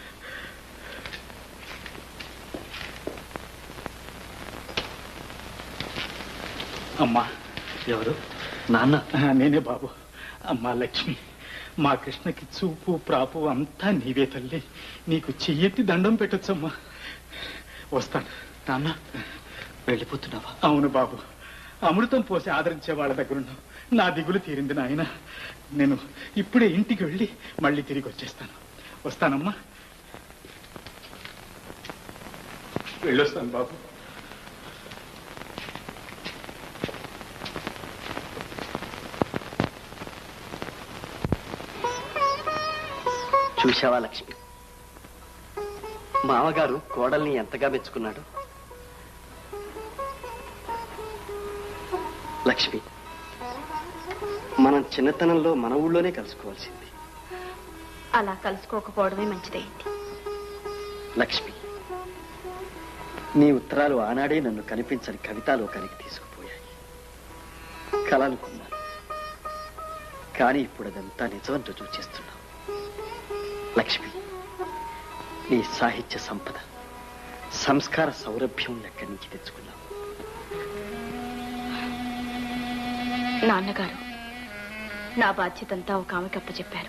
Speaker 12: అమ్మా
Speaker 2: ఎవరు నాన్న
Speaker 12: నేనే బాబు అమ్మా లక్ష్మి మా కృష్ణకి చూపు ప్రాపు అంతా నీవే తల్లి నీకు చెయ్యెత్తి దండం పెట్టొచ్చమ్మా వస్తాను
Speaker 2: నాన్న వెళ్ళిపోతున్నావా
Speaker 12: అవును బాబు అమృతం పోసి ఆదరించే వాళ్ళ దగ్గరున్నావు నా దిగులు తీరింది నాయన నేను ఇప్పుడే ఇంటికి వెళ్ళి మళ్ళీ తిరిగి వచ్చేస్తాను వస్తానమ్మా వెళ్ళొస్తాను బాబు
Speaker 2: చూశావా లక్ష్మి మామగారు కోడల్ని ఎంతగా మెచ్చుకున్నాడు లక్ష్మి మనం చిన్నతనంలో మన ఊళ్ళోనే కలుసుకోవాల్సింది
Speaker 13: అలా కలుసుకోకపోవడమే మంచిదైంది
Speaker 2: లక్ష్మి నీ ఉత్తరాలు ఆనాడే నన్ను కనిపించని కవితాలోకానికి తీసుకుపోయాయి కలనుకున్నాను కానీ ఇప్పుడు అదంతా నిజమని రుజువు చేస్తున్నావు లక్ష్మి నీ సాహిత్య సంపద సంస్కార సౌరభ్యం ఎక్కడి నుంచి తెచ్చుకున్నావు
Speaker 13: నాన్నగారు నా బాధ్యతంతా ఒక ఆమెకి అప్పచెప్పారు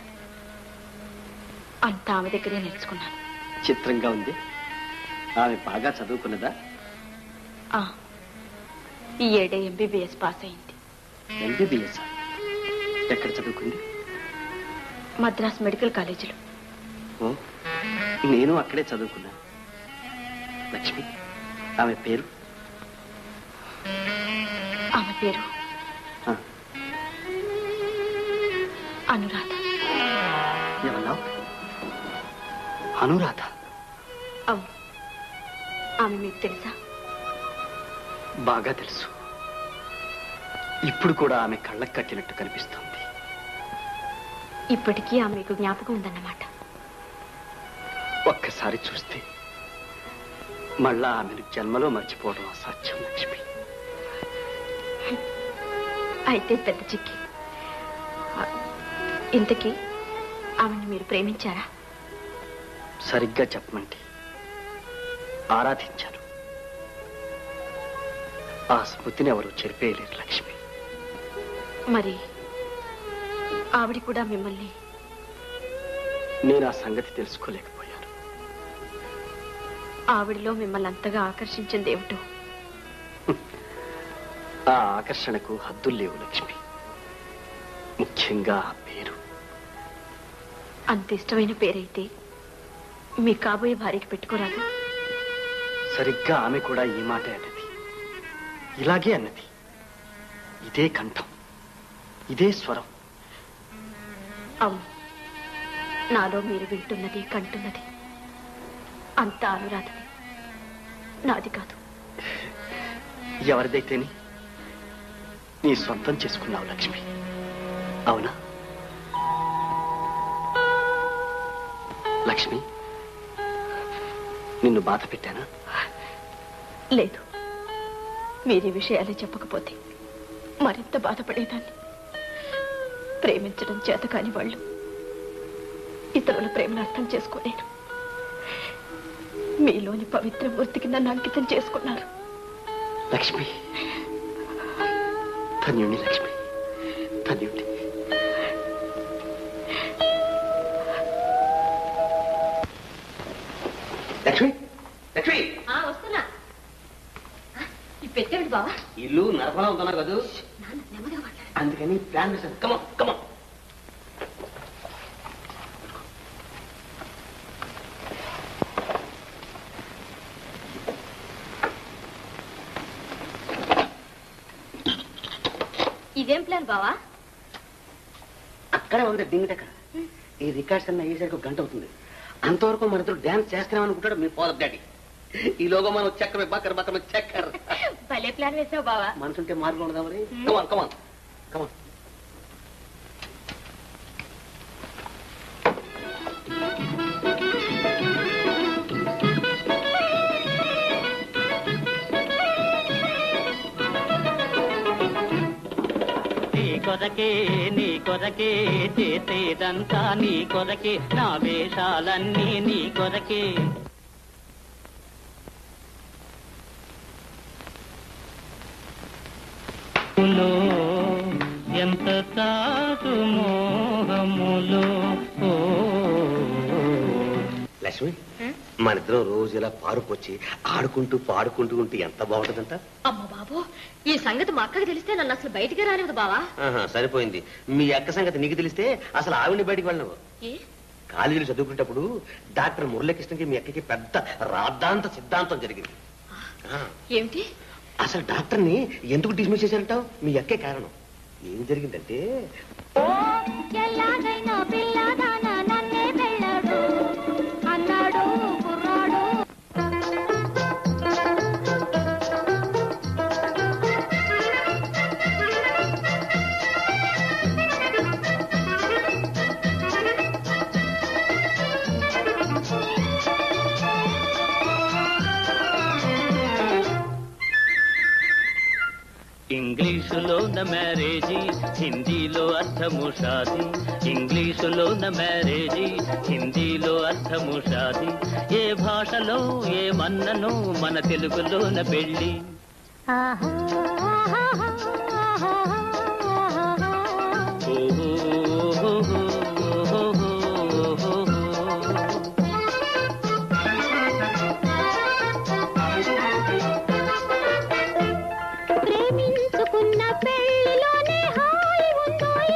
Speaker 13: అంతా ఆమె దగ్గరే నేర్చుకున్నాను
Speaker 2: చిత్రంగా ఉంది ఆమె బాగా చదువుకున్నదా
Speaker 13: ఆ, ఈ ఏడే ఎంబీబీఎస్ పాస్ అయింది
Speaker 2: ఎంబీబీఎస్ ఎక్కడ చదువుకుంది
Speaker 13: మద్రాస్ మెడికల్ కాలేజీలో
Speaker 2: ఓ నేను అక్కడే చదువుకున్నాను లక్ష్మి ఆమె పేరు
Speaker 13: ఆమె పేరు
Speaker 2: ఆ.
Speaker 13: అనురాధ
Speaker 2: ఏమన్నావు అనురాధ
Speaker 13: అవును ఆమె మీకు తెలుసా
Speaker 2: బాగా తెలుసు ఇప్పుడు కూడా ఆమె కళ్ళకు కట్టినట్టు కనిపిస్తోంది
Speaker 13: ఇప్పటికీ ఆమె మీకు జ్ఞాపకం ఉందన్నమాట
Speaker 2: ఒక్కసారి చూస్తే మళ్ళా ఆమెను జన్మలో మర్చిపోవడం అసాధ్యం లక్ష్మి
Speaker 13: అయితే పెద్ద చిక్కి ఆ, ఇంతకీ ఆవిడ్ని మీరు ప్రేమించారా
Speaker 2: సరిగ్గా చెప్పమంటే ఆరాధించాను ఆ స్మృతిని ఎవరు చెరిపేయలేరు లక్ష్మి
Speaker 13: మరి ఆవిడ కూడా మిమ్మల్ని
Speaker 2: నేను ఆ సంగతి తెలుసుకోలేకపోయాను
Speaker 13: ఆవిడలో మిమ్మల్ని అంతగా ఆకర్షించింది ఏమిటో
Speaker 2: ఆ ఆకర్షణకు హద్దులు లేవు లక్ష్మి ముఖ్యంగా ఆ పేరు
Speaker 13: అంత ఇష్టమైన పేరైతే మీ కాబోయే భార్యకి పెట్టుకోరాదు
Speaker 2: సరిగ్గా ఆమె కూడా ఈ మాట అన్నది ఇలాగే అన్నది ఇదే కంఠం ఇదే స్వరం
Speaker 13: అవును నాలో మీరు వింటున్నది కంటున్నది అంత అనురాధమే నాది కాదు
Speaker 2: ఎవరిదైతేని నీ సొంతం చేసుకున్నావు లక్ష్మి అవునా లక్ష్మి నిన్ను బాధ పెట్టానా
Speaker 13: లేదు మీరు ఈ విషయాలు చెప్పకపోతే మరింత బాధపడేదాన్ని ప్రేమించడం చేత కాని వాళ్ళు ఇతరుల ప్రేమను అర్థం చేసుకోలేరు మీలోని పవిత్ర మూర్తికి నన్ను అంకితం చేసుకున్నారు
Speaker 2: లక్ష్మి ధన్యుణ్ణి లక్ష్మి ధన్యుణ్ణి
Speaker 1: లక్ష్మి లక్ష్మి
Speaker 13: వస్తున్నా ఈ పెట్టేమిటి బావా
Speaker 1: ఇల్లు నరకలా ఉంటున్నారు కదా
Speaker 13: నెమ్మదిగా మాట్లాడు
Speaker 1: అందుకని ప్లాన్ వేసాను కమా కమా
Speaker 13: ఇదేం ప్లాన్ బావా
Speaker 1: అక్కడే ఉంది డింగిటెక్కడ ఈ రికార్డ్స్ అన్న అయ్యేసరికి ఒక గంట అవుతుంది అంతవరకు మన ఇద్దరు డాన్స్ చేస్తున్నాం అనుకుంటాడు మీ పోదర్ డాడీ ఈలోగా మనం చక్కర బక్కర బక్కర చక్కర
Speaker 13: భలే ప్లాన్ వేసావు బావా
Speaker 1: మనసుంటే మార్పు ఉండదా మరి కమాన్ కమాన్ కమాన్
Speaker 10: నీ కొరకే నీ కొరకే చేసేదంతా నీ కొరకే నా వేషాలన్నీ నీ కొరకే ములో ఎంత చాటు మోహములో ఓ
Speaker 1: లక్ష్మి మన ఇద్దరం రోజు ఇలా పార్కు వచ్చి ఆడుకుంటూ పాడుకుంటూ ఉంటే ఎంత బాగుంటుందంట
Speaker 13: అమ్మ బాబు ఈ సంగతి మా అక్కకి తెలిస్తే నన్ను అసలు బయటికి రానివ్వదు బావా
Speaker 1: ఆహా, సరిపోయింది మీ అక్క సంగతి నీకు తెలిస్తే అసలు ఆవిడ బయటికి వెళ్ళవు
Speaker 13: ఏ
Speaker 1: కాలేజీలో చదువుకునేటప్పుడు డాక్టర్ మురళీకృష్ణకి మీ అక్కకి పెద్ద రాద్ధాంత సిద్ధాంతం జరిగింది ఆ,
Speaker 13: ఏమిటి
Speaker 1: అసలు డాక్టర్ని ఎందుకు డిస్మిస్ చేశారంటావు మీ అక్కే కారణం ఏం జరిగిందంటే
Speaker 14: ఎలాగైనా పిల్లదాన నన్నే వెళ్ళాడు అన్నాడు కుర్రాడు
Speaker 10: ఇంగ్లీషులో న మ్యారేజీ హిందీలో అర్థము షాది ఇంగ్లీషులో న మ్యారేజీ హిందీలో అర్థము షాది ఏ భాషలో ఏ మన్నను మన తెలుగులోన పెళ్ళి
Speaker 14: ప్రేమించుకున్న పెళ్లిలోనే హాయి ఉందోయి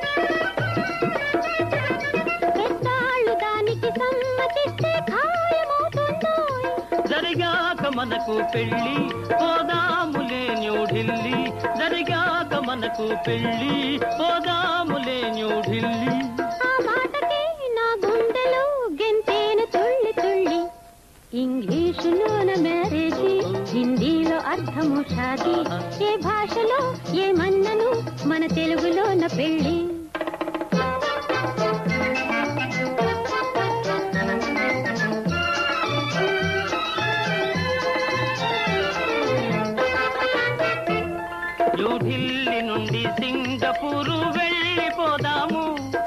Speaker 14: పెద్దాళ్ళు దానికి సమ్మతిస్తే ఖాయమవుతుందోయ్
Speaker 10: జరిగాక మనకు పెళ్ళి పోదాములే న్యూఢిల్లీ జరిగాక మనకు పెళ్ళి పోదాములే న్యూఢిల్లీ
Speaker 14: ఆ మాటకే నా గుండెలో గెంతేను తుళ్ళి తుళ్ళి ఇంగ్లీషులోన మ్యారేజీ హిందీలో అర్థము షాది ఏ భాషలో ఏ మన్నను మన తెలుగులోన పెళ్ళి
Speaker 10: సింగపూరు వెళ్ళిపోదాము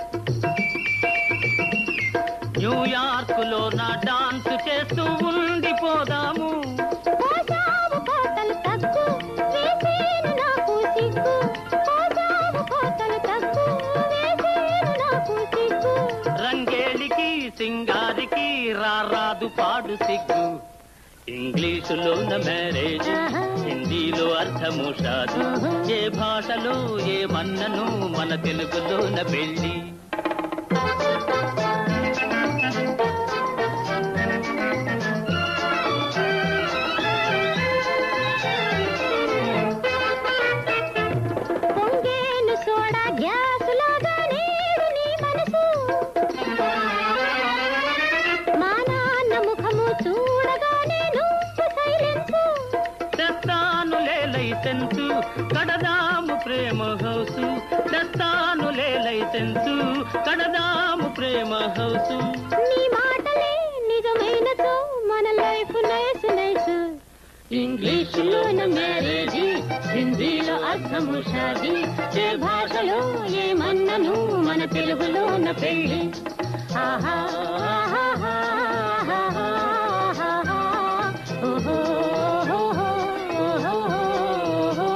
Speaker 10: న్యూయార్క్ లో నా డాన్స్ చేస్తూ ఉండిపోదాము
Speaker 14: పోసావు కోతలు తగ్గు వేసేను నాకు సిగ్గు పోసావు కోతలు తగ్గు వేసేను నాకు సిగ్గు
Speaker 10: రంగేలికి సింగారికి రారాదు పాడు సిగ్గు ఇంగ్లీషులోన మ్యారేజ్ హిందీలో అర్థము షాదు ఏ భాషలో ఏ మన్నను మన తెలుగులోన పెళ్లి
Speaker 14: పొంగేను సోడా గ్యాసులాగా నేడు నీ మనసు మా నాన్న ముఖము చూడగానే నువ్వు సైలెన్సు
Speaker 10: తెస్తానులే లైసెన్సు కడదాము ప్రేమ హౌసు తెస్తానులే లైసెన్సు కడదాము ప్రేమ హౌసు
Speaker 14: నీ మాటలే నిజమైనతో మన లైఫ్ నైస్ నైస్ ఇంగ్లీషులోన మ్యారేజీ హిందీలో అర్థము షాదీ ఏ భాషలో ఏమన్నను మన తెలుగులోన పెళ్ళి ఆహా ఆహా, ఆహా, ఆహా, ఓహో, ఓహో, ఓహో,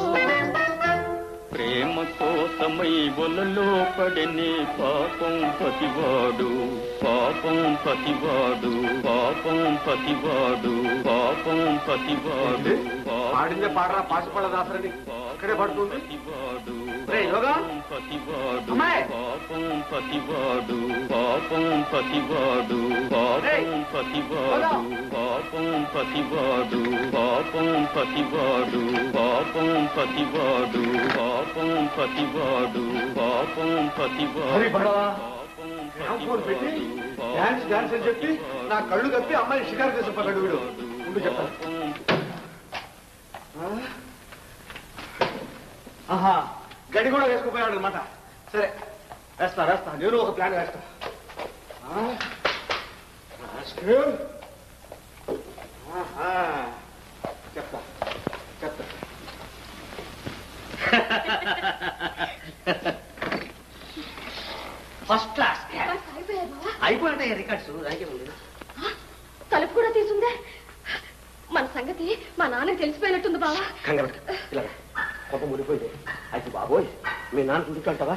Speaker 10: ప్రేమ కోసమై ఒలలో పడని పాపం పతివాడు పాపం పతివాడు పాపం పతివాడు పాపం పతివాడు
Speaker 8: పాడిందే పాడరా పాసిపళ్ళ దాసరని ఇక్కడే పడుతుంది రేయ్, యోగా
Speaker 10: పతివాడు
Speaker 8: అమ్మాయి.
Speaker 10: పాపం పతివాడు పాపం పతివాడు పాపం పతివాడు పాపం పతివాడు పాపం పతివాడు పాపం పతివాడు పాపం పతివాడు పాపం
Speaker 8: హరి
Speaker 10: పతివాడు
Speaker 8: బడవా ఫోన్ పెట్టి డాన్స్ డాన్స్ అని చెప్పి నా కళ్ళు కప్పి అమ్మాయిని షికారు చేసి పడ్డాడు వీడు ఉండు చెప్తాను ఆ? ఆహా గడి కూడా వేసుకుపోయాడు అనమాట సరే వేస్తా వేస్తా నేను ఒక ప్లాన్ వేస్తా ఆ? రాస్కల్. ఆహా. చెప్తా చెప్తా
Speaker 1: ఫస్ట్ క్లాస్ అయిపోయినట్టే రికార్డ్స్ దానికే ఉంది
Speaker 13: తలుపు కూడా తీసుందే మన సంగతి మా నాన్నకి తెలిసిపోయినట్టుంది బావా
Speaker 1: కంగారు ఇలా కొత్త ముడిపోయింది అయితే బాబోయ్ మీ నాన్న చూడుకుంటావా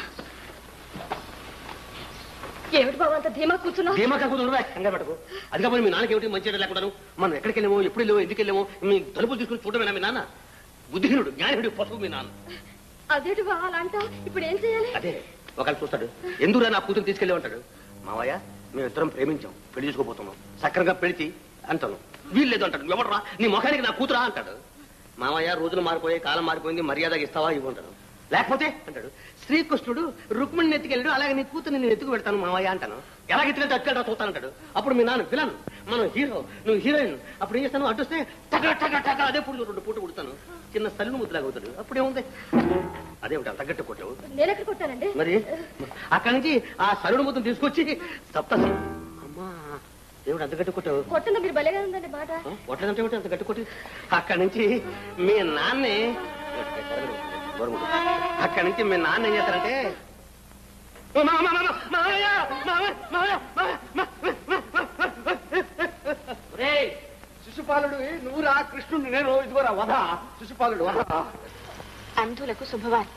Speaker 13: ఏమిటి బాబు అంత ధీమా కూర్చున్నావు
Speaker 1: ధీమా కాకుండా ఉండదా కంగారు పట్టుకో అది కాకపోతే మీ నాన్నకి ఏమిటి మంచి లేకుండా మనం ఎక్కడికి వెళ్ళామో ఎప్పుడు వెళ్ళామో ఎందుకు వెళ్ళామో మీ తలుపులు తీసుకుని చూడమేనా మీ నాన్న బుద్ధిహీనుడు జ్ఞానహీనుడు పశువు మీ నాన్న
Speaker 13: అదేంటి బావా అలా అంటావు ఇప్పుడు ఏం చేయాలి
Speaker 1: అదే ఒకళ్ళు చూస్తాడు ఎందుకురా నా కూతురు తీసుకెళ్ళి ఉంటాడు మావయ్య మేమిద్దరం ప్రేమించాం పెళ్లి చేసుకోబోతున్నాం సక్రంగా పెడిచి అంటాను వీలు లేదు అంటాడు ఎవడరా నీ ముఖానికి నా కూతురా అంటాడు మావయ్య రోజులు మారిపోయాయి కాలం మారిపోయింది మర్యాదగా ఇస్తావా ఇవ్వంటాడు లేకపోతే అంటాడు శ్రీకృష్ణుడు రుక్మిణిని ఎత్తుకెళ్ళాడు అలాగే నీ కూతురు నేను ఎత్తుకు పెడతాను మావయ్య అంటాను ఎలా ఎత్తుకెళ్తే అట్టుకెళ్ళా చూస్తానంటాడు అప్పుడు మీ నాన్న విలన్ మనం హీరో నువ్వు హీరోయిన్ అప్పుడు ఏం చేస్తాను అడ్డొస్తే టక టక టక అదే పుడు రెండు పూట పుడతాను చిన్న సల్లు ముద్దులాగా అవుతాడు అప్పుడేముంది అదేమిటి అంతగట్టు కొట్టావు
Speaker 13: నేను ఎక్కడ కొట్టానండి
Speaker 1: మరి అక్కడి నుంచి ఆ సరుడు మొత్తం తీసుకొచ్చి సప్తసి అమ్మా దేవుడు అంత గట్టి కొట్టావు
Speaker 13: కొట్టంలో మీరు భలేగా ఉందండి మాట
Speaker 1: కొట్టదంటే ఏమిటి అంత గట్టి కొట్టి అక్కడి నుంచి మీ నాన్నే దూరం ఉండు. అక్కడి నుంచి మీ నాన్న ఏం చేస్తారంటే "మా, మా, మా, మా, మావయ్య, మావయ్య, మావయ్య, మావయ్య, మా, మా, మా, మా, మా."
Speaker 8: రేయ్, శిశుపాలుడు నువ్వురా కృష్ణుడు నేను ఇదిగోరా వధ శిశుపాలుడు వధ
Speaker 13: అంధులకు శుభవార్త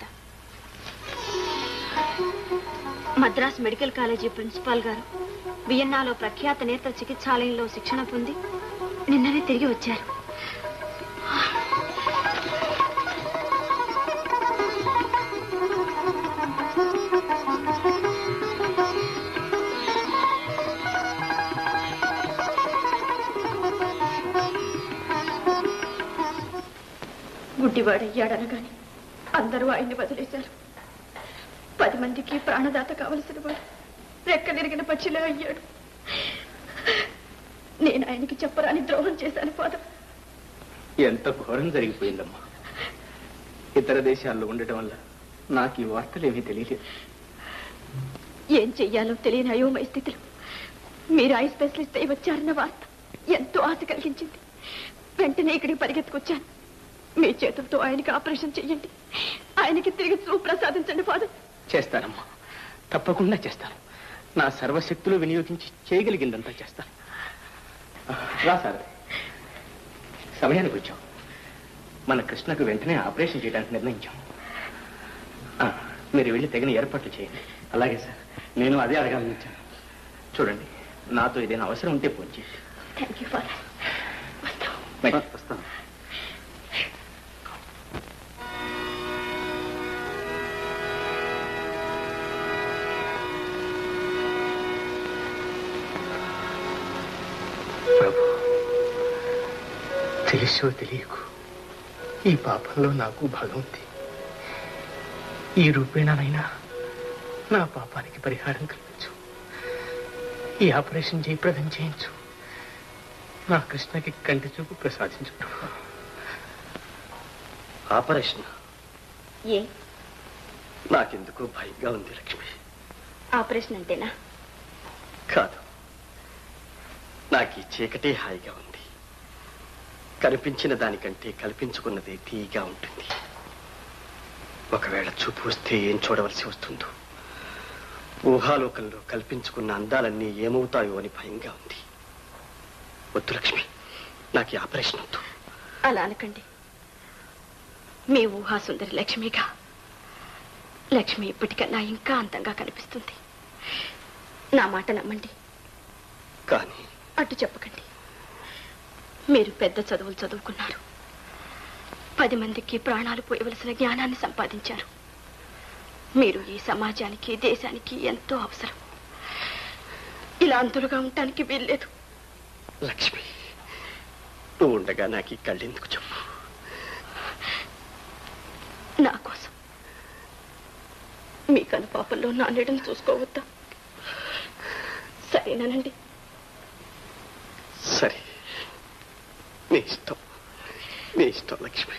Speaker 13: మద్రాస్ మెడికల్ కాలేజీ ప్రిన్సిపాల్ గారు వియన్నాలో ప్రఖ్యాత నేత్ర చికిత్సాలయంలో శిక్షణ పొంది నిన్ననే తిరిగి వచ్చారు గుడ్డివాడయ్యాడనగాని అందరూ ఆయన్ని వదిలేశారు పది మందికి ప్రాణదాత కావలసిన వాడు రెక్క తిరిగిన పచ్చిలా అయ్యాడు నేను ఆయనకి చెప్పరాని ద్రోహం చేశాను ఫాదర్
Speaker 1: ఎంత ఘోరం జరిగిపోయిందమ్మా ఇతర దేశాల్లో ఉండటం వల్ల నాకు ఈ వార్తలేమీ తెలియలేదు
Speaker 13: ఏం చెయ్యాలో తెలియని అయోమయ స్థితిలో మీరు ఐ స్పెషలిస్ట్ అయి వచ్చారన్న వార్త ఎంతో ఆశ కలిగించింది వెంటనే ఇక్కడికి పరిగెత్తుకొచ్చాను మీ చేతులతో ఆయనకి ఆపరేషన్ చెయ్యండి
Speaker 5: ఆయనకి తిరిగి చూపు ప్రసాదించండి ఫాదర్
Speaker 1: చేస్తానమ్మా తప్పకుండా చేస్తాను నా సర్వశక్తులు వినియోగించి చేయగలిగిందంతా చేస్తాను ఆ, రా సార్ సమయానికి వచ్చాం మన కృష్ణకు వెంటనే ఆపరేషన్ చేయడానికి నిర్ణయించాం ఆ, మీరు వెళ్ళి తగిన ఏర్పాట్లు చేయండి అలాగే సార్ నేను అదే అడగాలని వచ్చాను చూడండి నాతో ఏదైనా అవసరం ఉంటే ఫోన్ చేయండి
Speaker 5: థ్యాంక్ యూ ఫాదర్
Speaker 1: వస్తాను ప్రభు తెలుసో తెలియకు ఈ పాపంలో నాకు భాగం ఉంది ఈ రూపేణనైనా నా పాపానికి పరిహారం కల్పించు ఈ ఆపరేషన్ జయప్రదం చేయించు నా కృష్ణకి కంటి చూపు ప్రసాదించు ప్రభు
Speaker 2: ఆపరేషన్
Speaker 13: ఏ
Speaker 2: నాకెందుకో భయంగా ఉంది లక్ష్మి
Speaker 13: ఆపరేషన్ అంటేనా
Speaker 2: కాదు నాకు ఈ చీకటే హాయిగా ఉంది కనిపించిన దానికంటే కల్పించుకున్నదే తీగా ఉంటుంది ఒకవేళ చూపు వస్తే ఏం చూడవలసి వస్తుందో ఊహాలోకంలో కల్పించుకున్న అందాలన్నీ ఏమవుతాయో అని భయంగా ఉంది వద్దు లక్ష్మి నాకు ఈ ఆపరేషన్ వద్దు
Speaker 13: అలా అనకండి మీ ఊహా సుందరి లక్ష్మిగా లక్ష్మి ఇప్పటికన్నా ఇంకా అందంగా కనిపిస్తుంది నా మాట నమ్మండి
Speaker 2: కానీ
Speaker 13: అటు చెప్పకండి మీరు పెద్ద చదువులు చదువుకున్నారు పది మందికి ప్రాణాలు పోయవలసిన జ్ఞానాన్ని సంపాదించారు మీరు ఈ సమాజానికి దేశానికి ఎంతో అవసరం ఇలా అంతులుగా ఉండటానికి వీల్లేదు
Speaker 2: లక్ష్మి నువ్వు ఉండగా నాకు ఈ కళ్ళెందుకు చెప్పు
Speaker 13: నా కోసం మీ కనుపాపల్లో నా నీడను చూసుకోవద్దా సరేనానండి
Speaker 2: సరే నీ ఇష్టం నీ ఇష్టం లక్ష్మి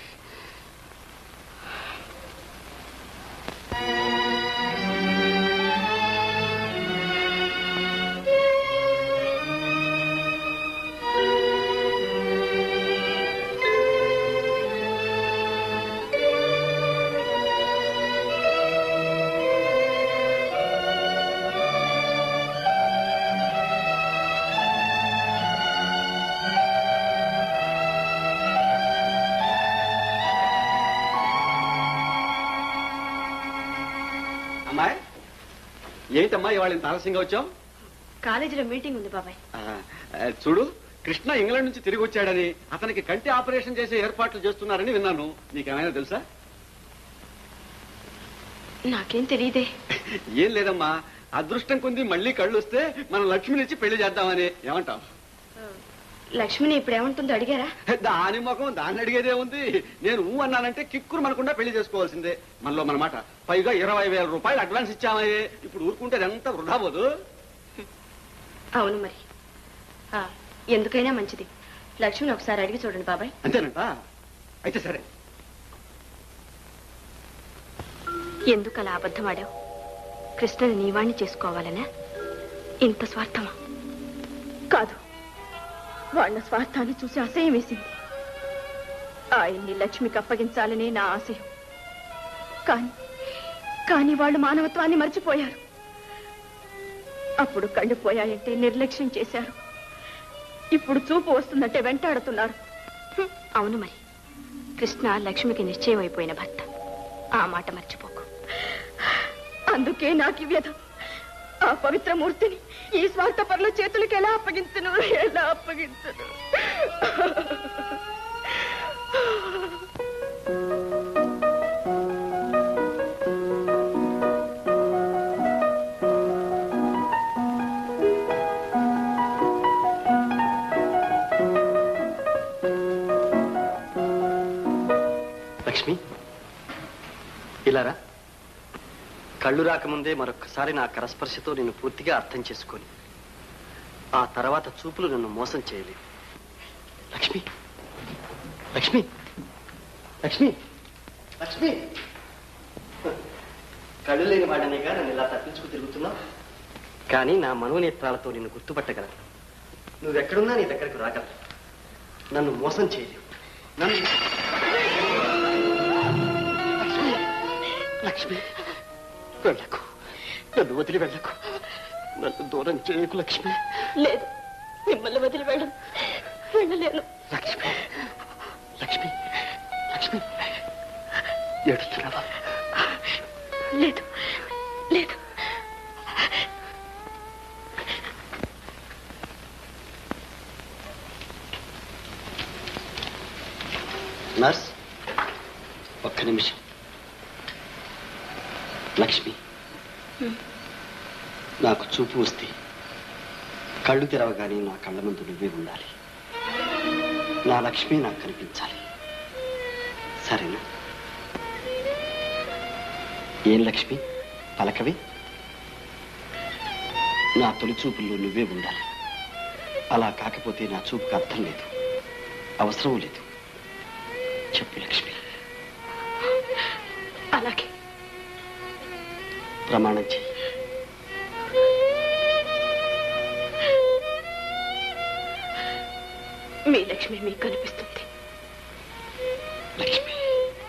Speaker 8: అమ్మాయి ఏంటమ్మా ఇవాళ ఇంత ఆలస్యంగా వచ్చావు
Speaker 13: కాలేజీలో మీటింగ్ ఉంది బాబాయ్
Speaker 8: ఆ, ఆ, చూడు కృష్ణ ఇంగ్లాండ్ నుంచి తిరిగి వచ్చాడని అతనికి కంటి ఆపరేషన్ చేసే ఏర్పాట్లు చేస్తున్నారని విన్నాను నీకేమైనా తెలుసా
Speaker 13: నాకేం తెలియదే
Speaker 8: ఏం లేదమ్మా అదృష్టం కొంది మళ్ళీ కళ్ళు వస్తే మనం లక్ష్మినిచ్చి పెళ్లి చేద్దామని ఏమంటావు
Speaker 13: లక్ష్మిని ఇప్పుడు ఏమంటుందో అడిగారా
Speaker 8: దాని ముఖం దాన్ని అడిగేదే ఉంది నేను ఊ అన్నానంటే కిక్కురు మనకుండా పెళ్లి చేసుకోవాల్సిందే మనలో మన మాట పైగా ఇరవై వేల రూపాయలు అడ్వాన్స్ ఇచ్చామయ్యే ఇప్పుడు ఊరుకుంటే ఎంత వృధా పోదు
Speaker 13: అవును మరి ఆ, ఎందుకైనా మంచిది లక్ష్మిని ఒకసారి అడిగి చూడండి బాబాయ్
Speaker 8: అంతేనంట అయితే సరే
Speaker 13: ఎందుకు అలా అబద్ధం ఆడావు కృష్ణని నీవాణ్ణి చేసుకోవాలనా ఇంత స్వార్థమా కాదు వాళ్ళ స్వార్థాన్ని చూసి అసహ్యం వేసింది ఆయన్ని లక్ష్మికి అప్పగించాలనే నా ఆశయం కానీ కానీ వాళ్ళు మానవత్వాన్ని మర్చిపోయారు అప్పుడు కళ్ళు పోయాయంటే నిర్లక్ష్యం చేశారు ఇప్పుడు చూపు వస్తుందంటే వెంటాడుతున్నారు హ్మ్, అవును మరి కృష్ణ లక్ష్మికి నిశ్చయం అయిపోయిన భర్త ఆ మాట మర్చిపోకు అందుకే నాకు ఈ వ్యధ ఆ పవిత్ర మూర్తిని ఈ స్వార్థ పరుల చేతులకు ఎలా అప్పగించను ఎలా అప్పగించను
Speaker 2: లక్ష్మి ఇలారా కళ్ళు రాకముందే మరొక్కసారి నా కరస్పర్శతో నిన్ను పూర్తిగా అర్థం చేసుకొని ఆ తర్వాత చూపులు నన్ను మోసం చేయలేవు లక్ష్మి లక్ష్మి లక్ష్మి లక్ష్మి కళ్ళు లేని వాడనేగా నన్ను ఇలా తప్పించుకు తిరుగుతున్నావు కానీ నా మనోనేత్రాలతో నిన్ను గుర్తుపట్టగలను నువ్వెక్కడున్నా నీ దగ్గరకు రాగలను నన్ను మోసం చేయలేవు నన్ను లక్ష్మి వెళ్ళకు నన్ను వదిలి వెళ్ళకు నన్ను దూరం చేయకు లక్ష్మి
Speaker 13: లేదు మిమ్మల్ని వదిలి వెళ్ళను వెళ్ళలేను
Speaker 2: లక్ష్మి లక్ష్మి లక్ష్మి ఏడుస్తున్నావా
Speaker 13: లేదు లేదు
Speaker 2: నర్స్ ఒక్క నిమిషం లక్ష్మి నాకు చూపు వస్తే కళ్ళు తెరవగానే నా కళ్ళ ముందు నువ్వే ఉండాలి నా లక్ష్మి నాకు కనిపించాలి సరేనా ఏం లక్ష్మి పలకవి నా తొలి చూపుల్లో నువ్వే ఉండాలి అలా కాకపోతే నా చూపుకు అర్థం లేదు అవసరం లేదు చెప్పు లక్ష్మి
Speaker 13: అలాగే
Speaker 2: ప్రమాణం చెయ్యి
Speaker 13: మీ లక్ష్మి మీకు కనిపిస్తుంది
Speaker 2: Lakshmi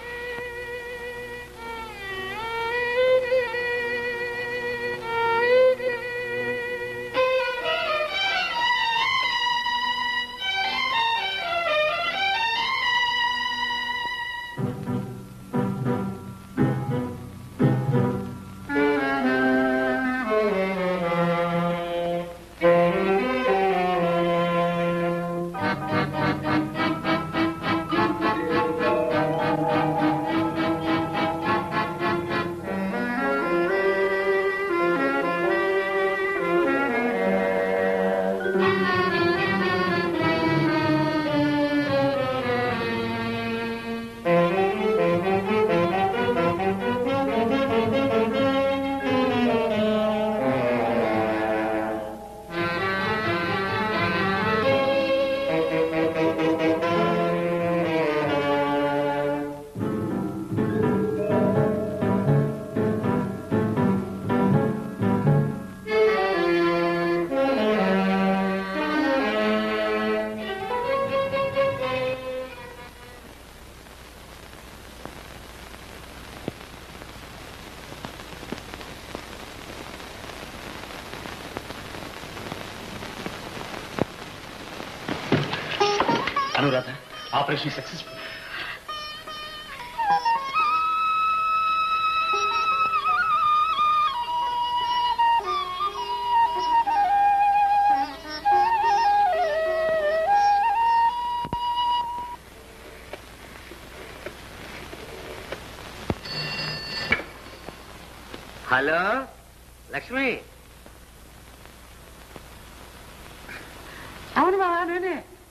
Speaker 4: Anuradha operation successful
Speaker 1: hello Lakshmi
Speaker 9: అవును బావా నేనే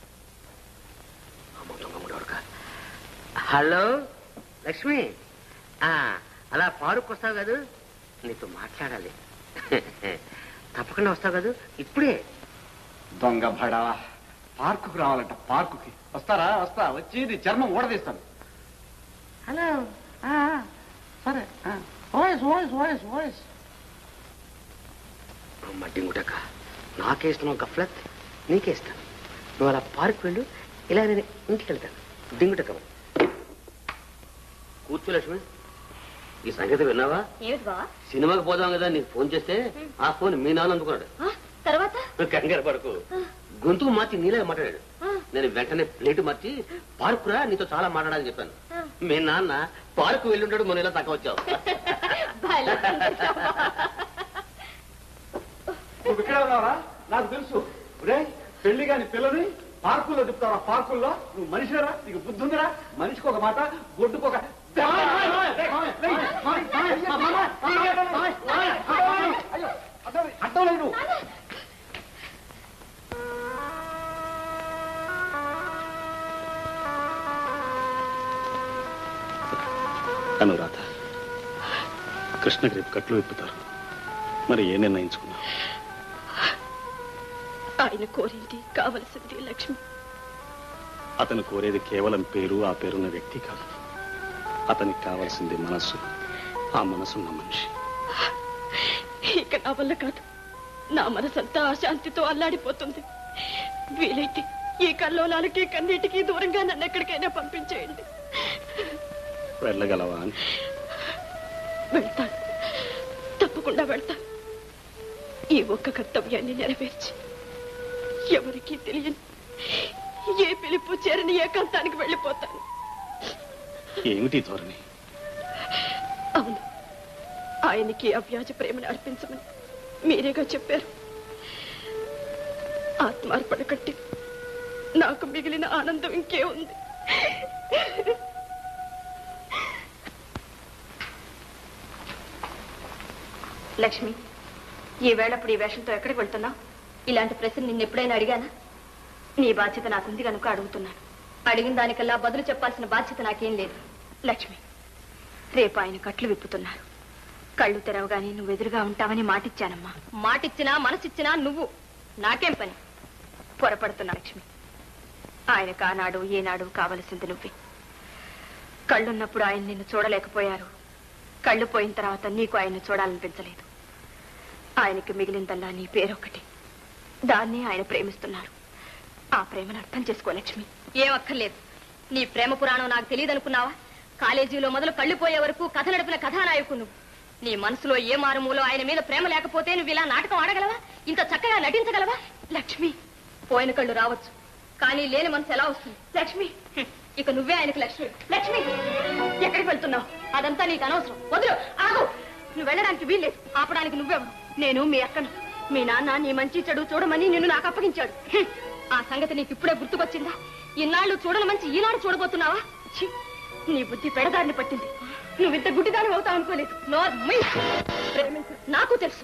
Speaker 1: హలో లక్ష్మి ఆ, అలా పార్కు వస్తావు కదూ నీతో మాట్లాడాలి తప్పకుండా వస్తావు కదూ ఇప్పుడే
Speaker 8: దొంగ భడవా పార్కుకు రావాలంట పార్కుకి వస్తారా వస్తా వచ్చి నీ చర్మం ఊడదీస్తాను
Speaker 9: హలో ఆ, ఆ, సరే వాయిస్ వాయిస్ వాయిస్ వాయిస్
Speaker 1: మడ్డి ముటక నాకేస్తున్నావు గఫ్లత్ నీకేస్తాను నువ్వు అలా పార్క్ వెళ్ళు ఇలా నేను ఇంటికి వెళ్తాను డింగుటక కూర్చో లక్ష్మి ఈ సంగతి విన్నావా
Speaker 13: ఏమిటి బావా
Speaker 1: సినిమాకి పోదాం కదా నీకు ఫోన్ చేస్తే ఆ ఫోన్ మీ నాన్న అందుకున్నాడు
Speaker 13: ఆ, తర్వాత
Speaker 1: నువ్వు కంగారు పడకు గొంతుకు మార్చి నీలాగా మాట్లాడాడు నేను వెంటనే ప్లేట్ మార్చి పార్కు రా నీతో చాలా మాట్లాడాలని చెప్పాను మీ నాన్న పార్కు వెళ్ళుంటాడు మొన్న ఇలా తక్కువ వచ్చావు
Speaker 8: నువ్వు ఇక్కడ ఉన్నావా నాకు తెలుసు రే పెళ్లి కాని పిల్లని పార్కుల్లో తిప్పుతావా పార్కుల్లో నువ్వు మనిషిరా నీకు బుద్ధి ఉందిరా మనిషికి ఒక మాట గొడ్డుకు ఒక అడ్డం లేదు
Speaker 4: అనురాధ కృష్ణకి రేపు కట్లు విప్పుతారు మరి ఏ నిర్ణయించుకున్నావు
Speaker 13: ఆయన కోరింది కావలసింది లక్ష్మి
Speaker 4: అతను కోరేది కేవలం పేరు ఆ పేరున్న వ్యక్తి కాదు అతనికి కావాల్సింది మనస్సు ఆ మనసున్న మనిషి
Speaker 13: ఇక నా వల్ల కాదు నా మనసంతా అశాంతితో అల్లాడిపోతుంది వీలైతే ఈ కల్లోలాలకి కన్నిటికీ దూరంగా నన్ను ఎక్కడికైనా పంపించేయండి
Speaker 4: వెళ్ళగలవా అని
Speaker 5: వెళ్తాను తప్పకుండా వెళ్తాను ఈ ఒక్క కర్తవ్యాన్ని నెరవేర్చి ఎవరికీ తెలియని ఏ పిలుపు చేరని ఏకాంతానికి వెళ్ళిపోతాను
Speaker 4: ఏమిటి ధోరణి
Speaker 5: అవును ఆయనకి అవ్యాజ ప్రేమను అర్పించమని మీరేగా చెప్పారు ఆత్మార్పణ కట్టి నాకు మిగిలిన ఆనందం ఇంకే ఉంది
Speaker 13: లక్ష్మి ఈ వేళప్పుడు ఈ వేషంతో ఎక్కడికి వెళ్తున్నావు ఇలాంటి ప్రశ్న నిన్ను ఎప్పుడైనా అడిగానా నీ బాధ్యత నాకుంది కనుక అడుగుతున్నాను అడిగిన దానికల్లా బదులు చెప్పాల్సిన బాధ్యత నాకేం లేదు లక్ష్మి రేపు ఆయన కట్లు విప్పుతున్నారు కళ్ళు తెరవగానే నువ్వు ఎదురుగా ఉంటావని మాటిచ్చానమ్మా మాటిచ్చినా మనసిచ్చినా నువ్వు నాకేం పని పొరపడుతున్నా లక్ష్మి ఆయన కానాడు ఏనాడు కావలసింది నువ్వే కళ్ళున్నప్పుడు ఆయన నిన్ను చూడలేకపోయారు కళ్ళు పోయిన తర్వాత నీకు ఆయన్ని చూడాలనిపించలేదు ఆయనకి మిగిలిందల్లా నీ పేరొకటి దాన్ని ఆయన ప్రేమిస్తున్నారు ఆ ప్రేమను అర్థం చేసుకో లక్ష్మి ఏం అక్కర్లేదు నీ ప్రేమ పురాణం నాకు తెలియదనుకున్నావా కాలేజీలో మొదలు కళ్ళు పోయే వరకు కథ నడిపిన కథానాయకు నువ్వు నీ మనసులో ఏ మారుమూలో ఆయన మీద ప్రేమ లేకపోతే నువ్వు ఇలా నాటకం ఆడగలవా ఇంత చక్కగా నటించగలవా లక్ష్మి పోయిన కళ్ళు రావచ్చు కానీ లేని మనసు ఎలా వస్తుంది లక్ష్మి హ్మ్. ఇక నువ్వే ఆయనకు లక్ష్మి లక్ష్మి ఎక్కడికి వెళ్తున్నావు అదంతా నీకు అనవసరం వదులు ఆగు నువ్వు వెళ్ళడానికి వీల్లేదు ఆపడానికి నువ్వెవరు నేను మీ అక్కను మీ నాన్న నీ మంచి చెడు చూడమని నిన్ను నాకు అప్పగించాడు హ్మ్. ఆ సంగతి నీకు ఇప్పుడే గుర్తుకొచ్చిందా ఇన్నాళ్ళు చూడని మంచి ఈనాడు చూడబోతున్నావా ఛీ, నీ బుద్ధి పెడదారిని పట్టింది నువ్వు ఇంత గుడ్డిదాని అవుతావు అనుకోలేదు నోర్ మూయ్. ప్రేమించు. నాకు తెలుసు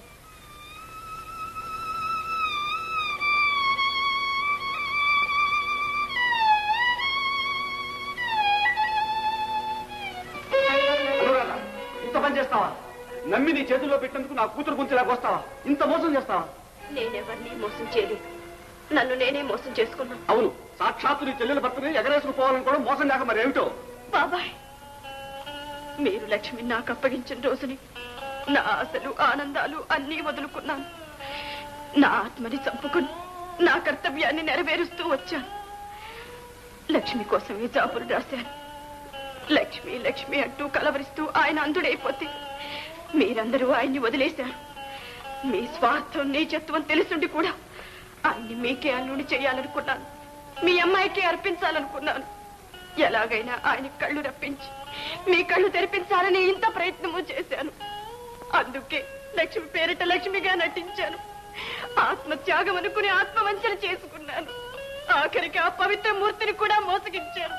Speaker 8: అనురాధ ఇంత పని చేస్తావా నమ్మి నీ చేతుల్లో పెట్టేందుకు నా కూతురు గుంచెలా వస్తావా ఇంత మోసం చేస్తావా
Speaker 5: నేనెవరిని మోసం చేయలేదు నన్ను నేనే మోసం చేసుకున్నాను
Speaker 8: అవును సాక్షాత్తు నీ చెల్లెల భర్తని ఎగరేసుకు పోవాలని కూడా మోసం లేక మరి ఏమిటో
Speaker 5: బాబాయ్ మీరు లక్ష్మి నాకు అప్పగించిన రోజుని నా ఆశలు ఆనందాలు అన్నీ వదులుకున్నాను నా ఆత్మని చంపుకుని నా కర్తవ్యాన్ని నెరవేరుస్తూ వచ్చాను లక్ష్మి కోసమే జాబులు రాశాను లక్ష్మి లక్ష్మి అంటూ కలవరిస్తూ ఆయన అందుడైపోతే మీరందరూ ఆయన్ని వదిలేశారు మీ స్వార్థం నీచత్వం తెలుసుండి కూడా ఆయన్ని మీకే అల్లుని చేయాలనుకున్నాను మీ అమ్మాయికే అర్పించాలనుకున్నాను ఎలాగైనా ఆయన కళ్ళు రప్పించి మీ కళ్ళు తెరిపించాలని ఇంత ప్రయత్నము చేశాను అందుకే లక్ష్మి పేరిట లక్ష్మిగా నటించాను ఆత్మ త్యాగం అనుకుని ఆత్మవంచన చేసుకున్నాను ఆఖరికి ఆ పవిత్ర మూర్తిని కూడా మోసగించాను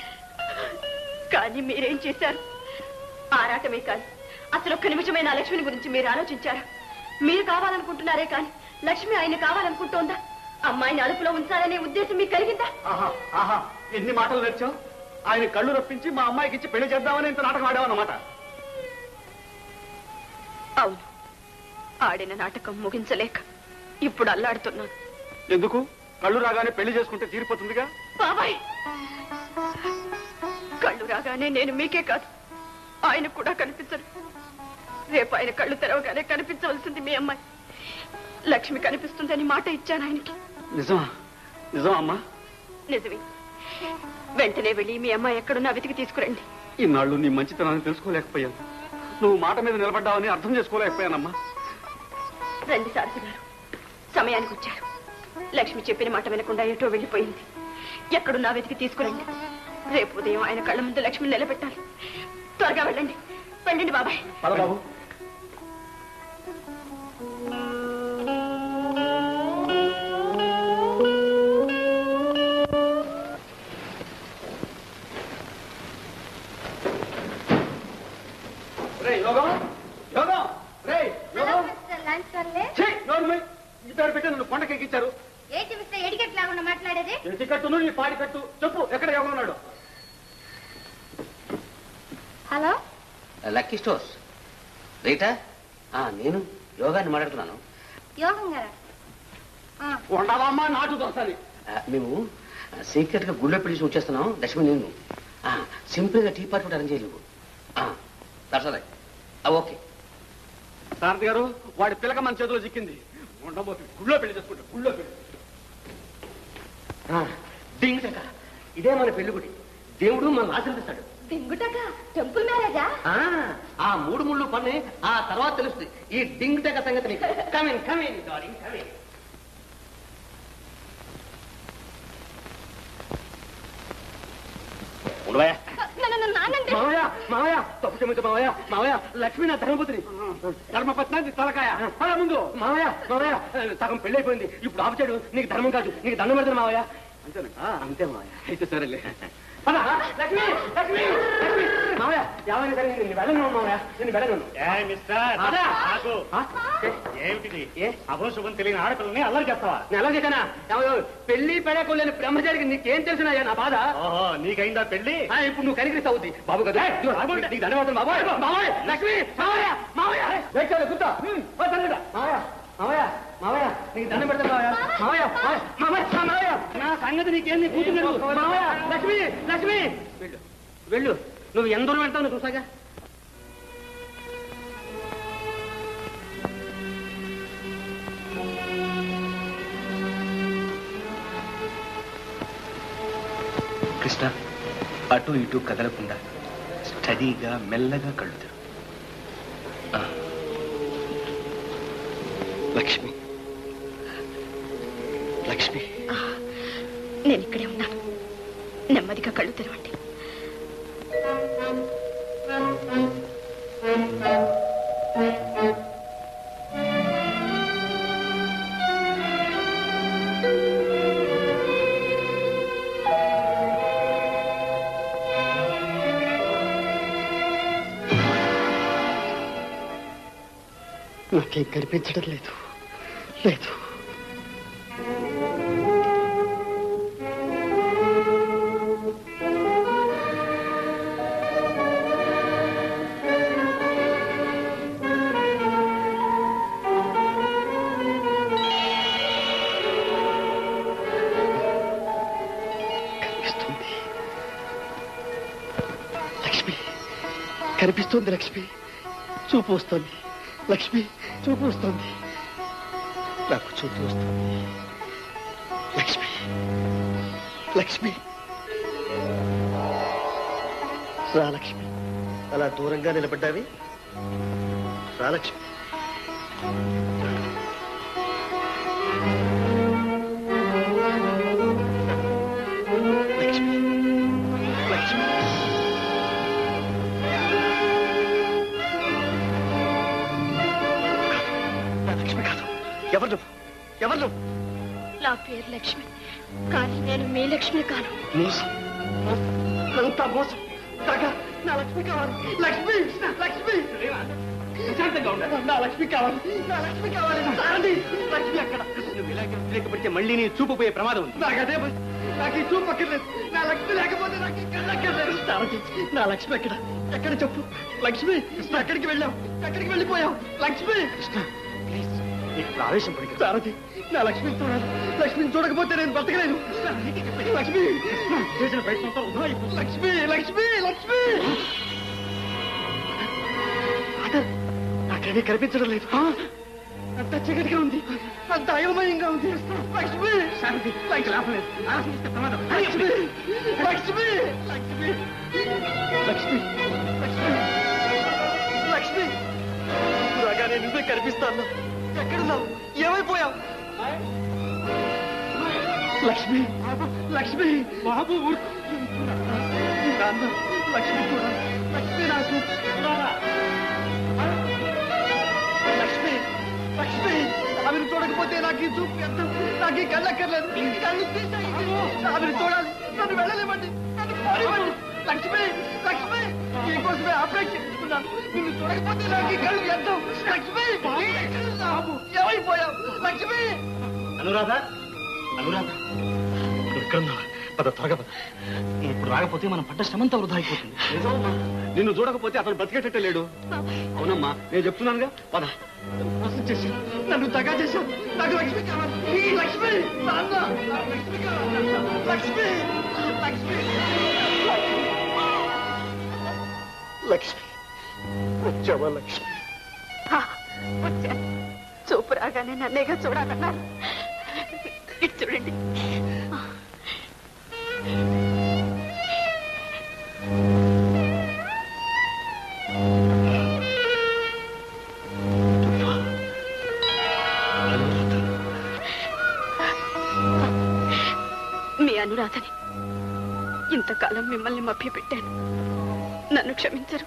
Speaker 5: కానీ మీరేం చేశారు ఆరాటమే కాదు అసలు ఒక్క నిమిషమే నా లక్ష్మిని గురించి మీరు ఆలోచించారా మీరు కావాలనుకుంటున్నారే కానీ లక్ష్మి ఆయన కావాలనుకుంటోందా అమ్మాయిని అదుపులో ఉంచాలనే ఉద్దేశం మీకు కలిగిందా
Speaker 8: ఆహా ఆహా ఎన్ని మాటలు నేర్చావు ఆయన కళ్ళు రప్పించి మా అమ్మాయికి ఇచ్చి పెళ్లి చేద్దామని ఇంత నాటకం ఆడావన్నమాట
Speaker 5: అవును ఆడిన నాటకం ముగించలేక ఇప్పుడు అల్లాడుతున్నాను
Speaker 8: ఎందుకు కళ్ళు రాగానే పెళ్లి చేసుకుంటే తీరిపోతుందిగా
Speaker 5: బాబాయ్ కళ్ళు రాగానే నేను మీకే కాదు ఆయన కూడా కనిపించరు రేపు ఆయన కళ్ళు తెరవగానే కనిపించవలసింది మీ అమ్మాయి లక్ష్మి కనిపిస్తుందని మాట ఇచ్చాను ఆయనకి
Speaker 8: నిజమా నిజమా అమ్మా
Speaker 5: నిజమే వెంటనే వెళ్ళి మీ అమ్మాయి ఎక్కడున్నా వెతికి తీసుకురండి
Speaker 8: ఇన్నాళ్ళు నీ మంచితనాన్ని తెలుసుకోలేకపోయాను నువ్వు మాట మీద నిలబడ్డావని అర్థం చేసుకోలేకపోయానమ్మా
Speaker 5: రండి సారథి గారు సమయానికి వచ్చారు లక్ష్మి చెప్పిన మాట వినకుండా ఎటో వెళ్ళిపోయింది ఎక్కడున్నా వెతికి తీసుకురండి రేపు ఉదయం ఆయన కళ్ళ ముందు లక్ష్మిని నిలబెట్టాలి త్వరగా వెళ్ళండి వెళ్ళండి బాబాయ్
Speaker 8: పద బాబు రే యోగం యోగం రే యోగం ఛీ, నోరు మూయ్. ఈ పేరు పెట్టి నన్ను కొండకి ఎక్కించారు
Speaker 17: ఏంటి మిస్టర్ ఎడికెట్ లాగా మాట్లాడేది
Speaker 8: ఇంటి కట్టును నీ పాడి కట్టు చెప్పు ఎక్కడ యోగం ఉన్నాడు
Speaker 17: హలో
Speaker 18: లక్కీ స్టోర్స్ రీటా ఆ, నేను యోగాన్ని మాట్లాడుతున్నాను
Speaker 17: యోగం గారా
Speaker 8: ఉండవమ్మా నాటు దోస్తాని
Speaker 18: ఆ, మేము సీక్రెట్ గా గుళ్ళో పెళ్లి వచ్చేస్తున్నాం లక్ష్మి నేను సింపుల్ గా టీ పార్టీ కూడా అరేంజ్ చేయలేవు దర్శలే ఓకే
Speaker 8: సారథి గారు వాడి పిలక మన చేతిలో చిక్కింది ఉండబోతుంది గుళ్ళో పెళ్లి చేసుకుంటా గుళ్ళో పెళ్లి
Speaker 2: డింగ్ ఇదే మన పెళ్లి గుడి దేవుడు మనం ఆశీర్దిస్తాడు
Speaker 5: దింగుటగా టెంపుల్ మ్యారేజా
Speaker 18: ఆ, ఆ మూడు ముళ్ళు పని ఆ తర్వాత తెలుస్తుంది ఈ డింగ్ టెక సంగతి నీకు కమిన్ కమిన్ డార్లింగ్ కమిన్
Speaker 4: ఉండవా
Speaker 5: నానండి
Speaker 18: మావయ్య మావయ్య తప్పు క్షమించు మావయ్య మావయ్య లక్ష్మి నా ధర్మపుత్రి ధర్మపత్నానికి తలకాయ పద ముందు మావయ్య మావయ్య సగం పెళ్ళైపోయింది ఇప్పుడు ఆపుచాడు నీకు ధర్మం కాదు నీకు దండం పెడతాను మావయ్య అంతేనా అంతే మావయ్య అయితే సరేలే పద లక్ష్మి లక్ష్మి లక్ష్మి మావయ్య ఏమైనా సరే నేను వెళ్ళను మావయ్య నేను వెళ్ళను
Speaker 4: ఏ మిస్టర్
Speaker 18: అదా?
Speaker 4: ఆగు. ఏమిటిది అభోశుభం తెలియని ఆడపిల్లని అల్లరి చేస్తావా
Speaker 18: నేను ఎలా చేశానా ఏమయ్యో, పెళ్లి పెడకోలేని బ్రహ్మచారికి నీకేం తెలుసునాయా నా బాధ
Speaker 4: ఓహో నీకైందా పెళ్లి
Speaker 18: ఆ, ఇప్పుడు నువ్వు కనికరిస్తా అవుద్ది బాబు కదా ఇదిగో, నీకు ధన్యవాదాలు బాబాయ్ మావయ్య లక్ష్మి మావయ్య మావయ్య వేచాడు కూర్చో హ్మ్, ఓ తండ్రిగా. మావయ్య మావయ్య మావయ్య నీకు దండం పెడతాను మావయ్య మావయ్య మావయ్య, మావయ్య మా మావయ్య నా సంగతి నీకేం నీ కూతురు మావయ్య లక్ష్మి లక్ష్మి వెళ్ళు వెళ్ళు నువ్వు ఎంత దూరం వెళ్తావు నువ్వు చూసాగా
Speaker 1: కృష్ణ అటు ఇటు కదలకుండా స్టడీగా మెల్లగా కళ్ళు తెరు. ఆ. లక్ష్మి లక్ష్మి
Speaker 5: నేను ఇక్కడే ఉన్నాను నెమ్మదిగా కళ్ళు తెరవండి
Speaker 2: నాకేం కనిపించడం లేదు లేదు కనిపిస్తుంది లక్ష్మి కనిపిస్తుంది లక్ష్మి చూపు వస్తుంది లక్ష్మి చూపు వస్తుంది నాకు చూపు వస్తుంది లక్ష్మి లక్ష్మి రా లక్ష్మి అలా దూరంగా నిలబడ్డావి రా లక్ష్మి లక్ష్మి లక్ష్మి నా లక్ష్మి కాదు ఎవరు నువ్వు ఎవరు నువ్వు
Speaker 5: నా పేరు లక్ష్మి కానీ నేను మీ లక్ష్మి కాను
Speaker 2: మోసం అంతా మోసం దగ నా లక్ష్మి కావాలి లక్ష్మి లక్ష్మి ప్రశాంతంగా ఉండాలి నా లక్ష్మి కావాలి నా లక్ష్మి కావాలి సారండి లక్ష్మి అక్కడ
Speaker 1: నువ్వు ఇలాగే వ్యతిరేకపడితే మళ్ళీ నీ చూపు పోయే ప్రమాదం ఉంది
Speaker 2: నాకు అదే భయం. నాకు ఈ చూపు అక్కర్లేదు నా లక్ష్మి లేకపోతే నాకు ఈ కళ్ళు అక్కర్లేదు సారండి నా లక్ష్మి ఎక్కడ ఎక్కడ చెప్పు లక్ష్మి కృష్ణ ఎక్కడికి వెళ్ళావు ఎక్కడికి వెళ్ళిపోయావు లక్ష్మి కృష్ణ ప్లీజ్ నీకు ఆవేశం పడి సారథి నా లక్ష్మిని చూడాలి లక్ష్మిని చూడకపోతే నేను బతకలేను లక్ష్మి చేసిన ప్రయత్నంతో వృధా అయిపోయింది. లక్ష్మి లక్ష్మి లక్ష్మి ఫాదర్, నాకేమీ కనిపించడం లేదు ఆ? అంత చీకటిగా ఉంది అంత అయోమయంగా ఉంది లక్ష్మి శాంతి లక్ష్మి లాభలేదు ఆలోచిస్తే ప్రమాదం లక్ష్మి లక్ష్మి లక్ష్మి లక్ష్మి లక్ష్మి లక్ష్మి రాగానే నువ్వే కనిపిస్తాను ఎక్కడున్నావు ఏమైపోయావు లక్ష్మి లక్ష్మి బాబు ఊరుకో. నాన్న లక్ష్మి కూడా లక్ష్మి నాకు లక్ష్మి లక్ష్మి ఆమెను చూడకపోతే నాకు ఈ చూపు ఎంత నాకు ఈ కళ్ళు అక్కర్లేదు కళ్ళు తీసేయండి. ఆమెను చూడాలి నన్ను వెళ్ళలేమండి నన్ను పోనివ్వండి. లక్ష్మి లక్ష్మి నీకోసమే ఆపరేట్ చేసుకున్నాను నిన్ను చూడకపోతే నాకు ఈ కళ్ళు ఎంత లక్ష్మి ఎక్కడున్నావు? ఏమైపోయావు లక్ష్మి
Speaker 4: అనురాధ అనురాధ నువ్వు ఎక్కడున్నావా పద త్వరగా పద నువ్వు ఇప్పుడు రాకపోతే మనం పడ్డ శ్రమంతా వృధా అయిపోతుంది
Speaker 8: నిజమమ్మా నిన్ను చూడకపోతే అతను బతికేటట్టే లేడు అవునమ్మా నేను చెప్తున్నానుగా పద
Speaker 2: మోసం చేశాను నన్ను దగా చేశాను నాకు లక్ష్మి కావాలి ఈ లక్ష్మి నాన్న నాకు లక్ష్మి కావాలి లక్ష్మి లక్ష్మి లక్ష్మి వచ్చావా లక్ష్మి
Speaker 5: వచ్చాను చూపు రాగానే నన్నేగా చూడాలన్నారు ఇటు చూడండి ఇంతకాలం మిమ్మల్ని మభ్యపెట్టాను నన్ను క్షమించరు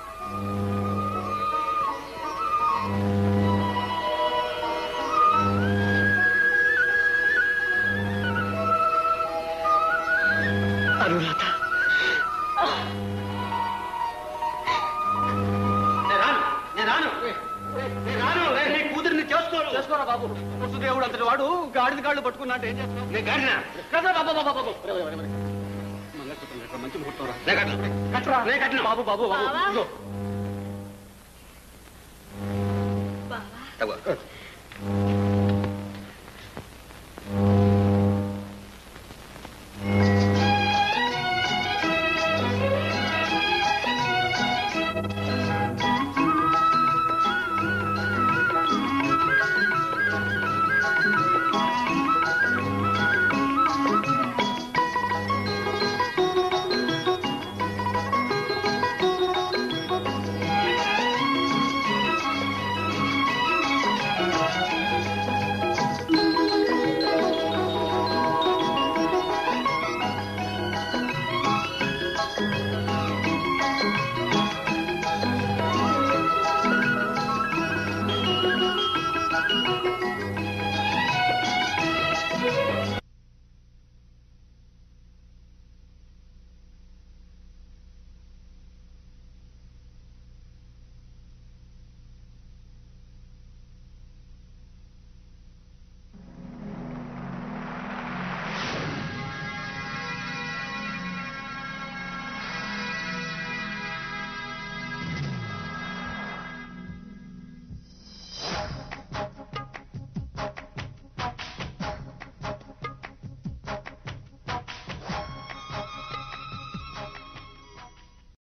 Speaker 18: అనురాధ
Speaker 8: నేను రాను నేను రాను నేను రాను నేను నీ కూతురిని చేసుకోను చేసుకోరా బాబు వసుదేవుడు అంతటి వాడు గాడిద కాళ్ళు పట్టుకున్నా అంటే ఏం చేస్తావు నేను గాడిన కదా బాబు బాబు బాబు రే, రే, రే, రే. మంగళసూత్రం కట్టరా, మంచి ముహూర్తం రా నే కట్టను కట్టరా నే కట్టిన బాబు బాబు బాబు
Speaker 5: బావా.
Speaker 8: ఇదిగో.
Speaker 5: బావా
Speaker 8: తగో.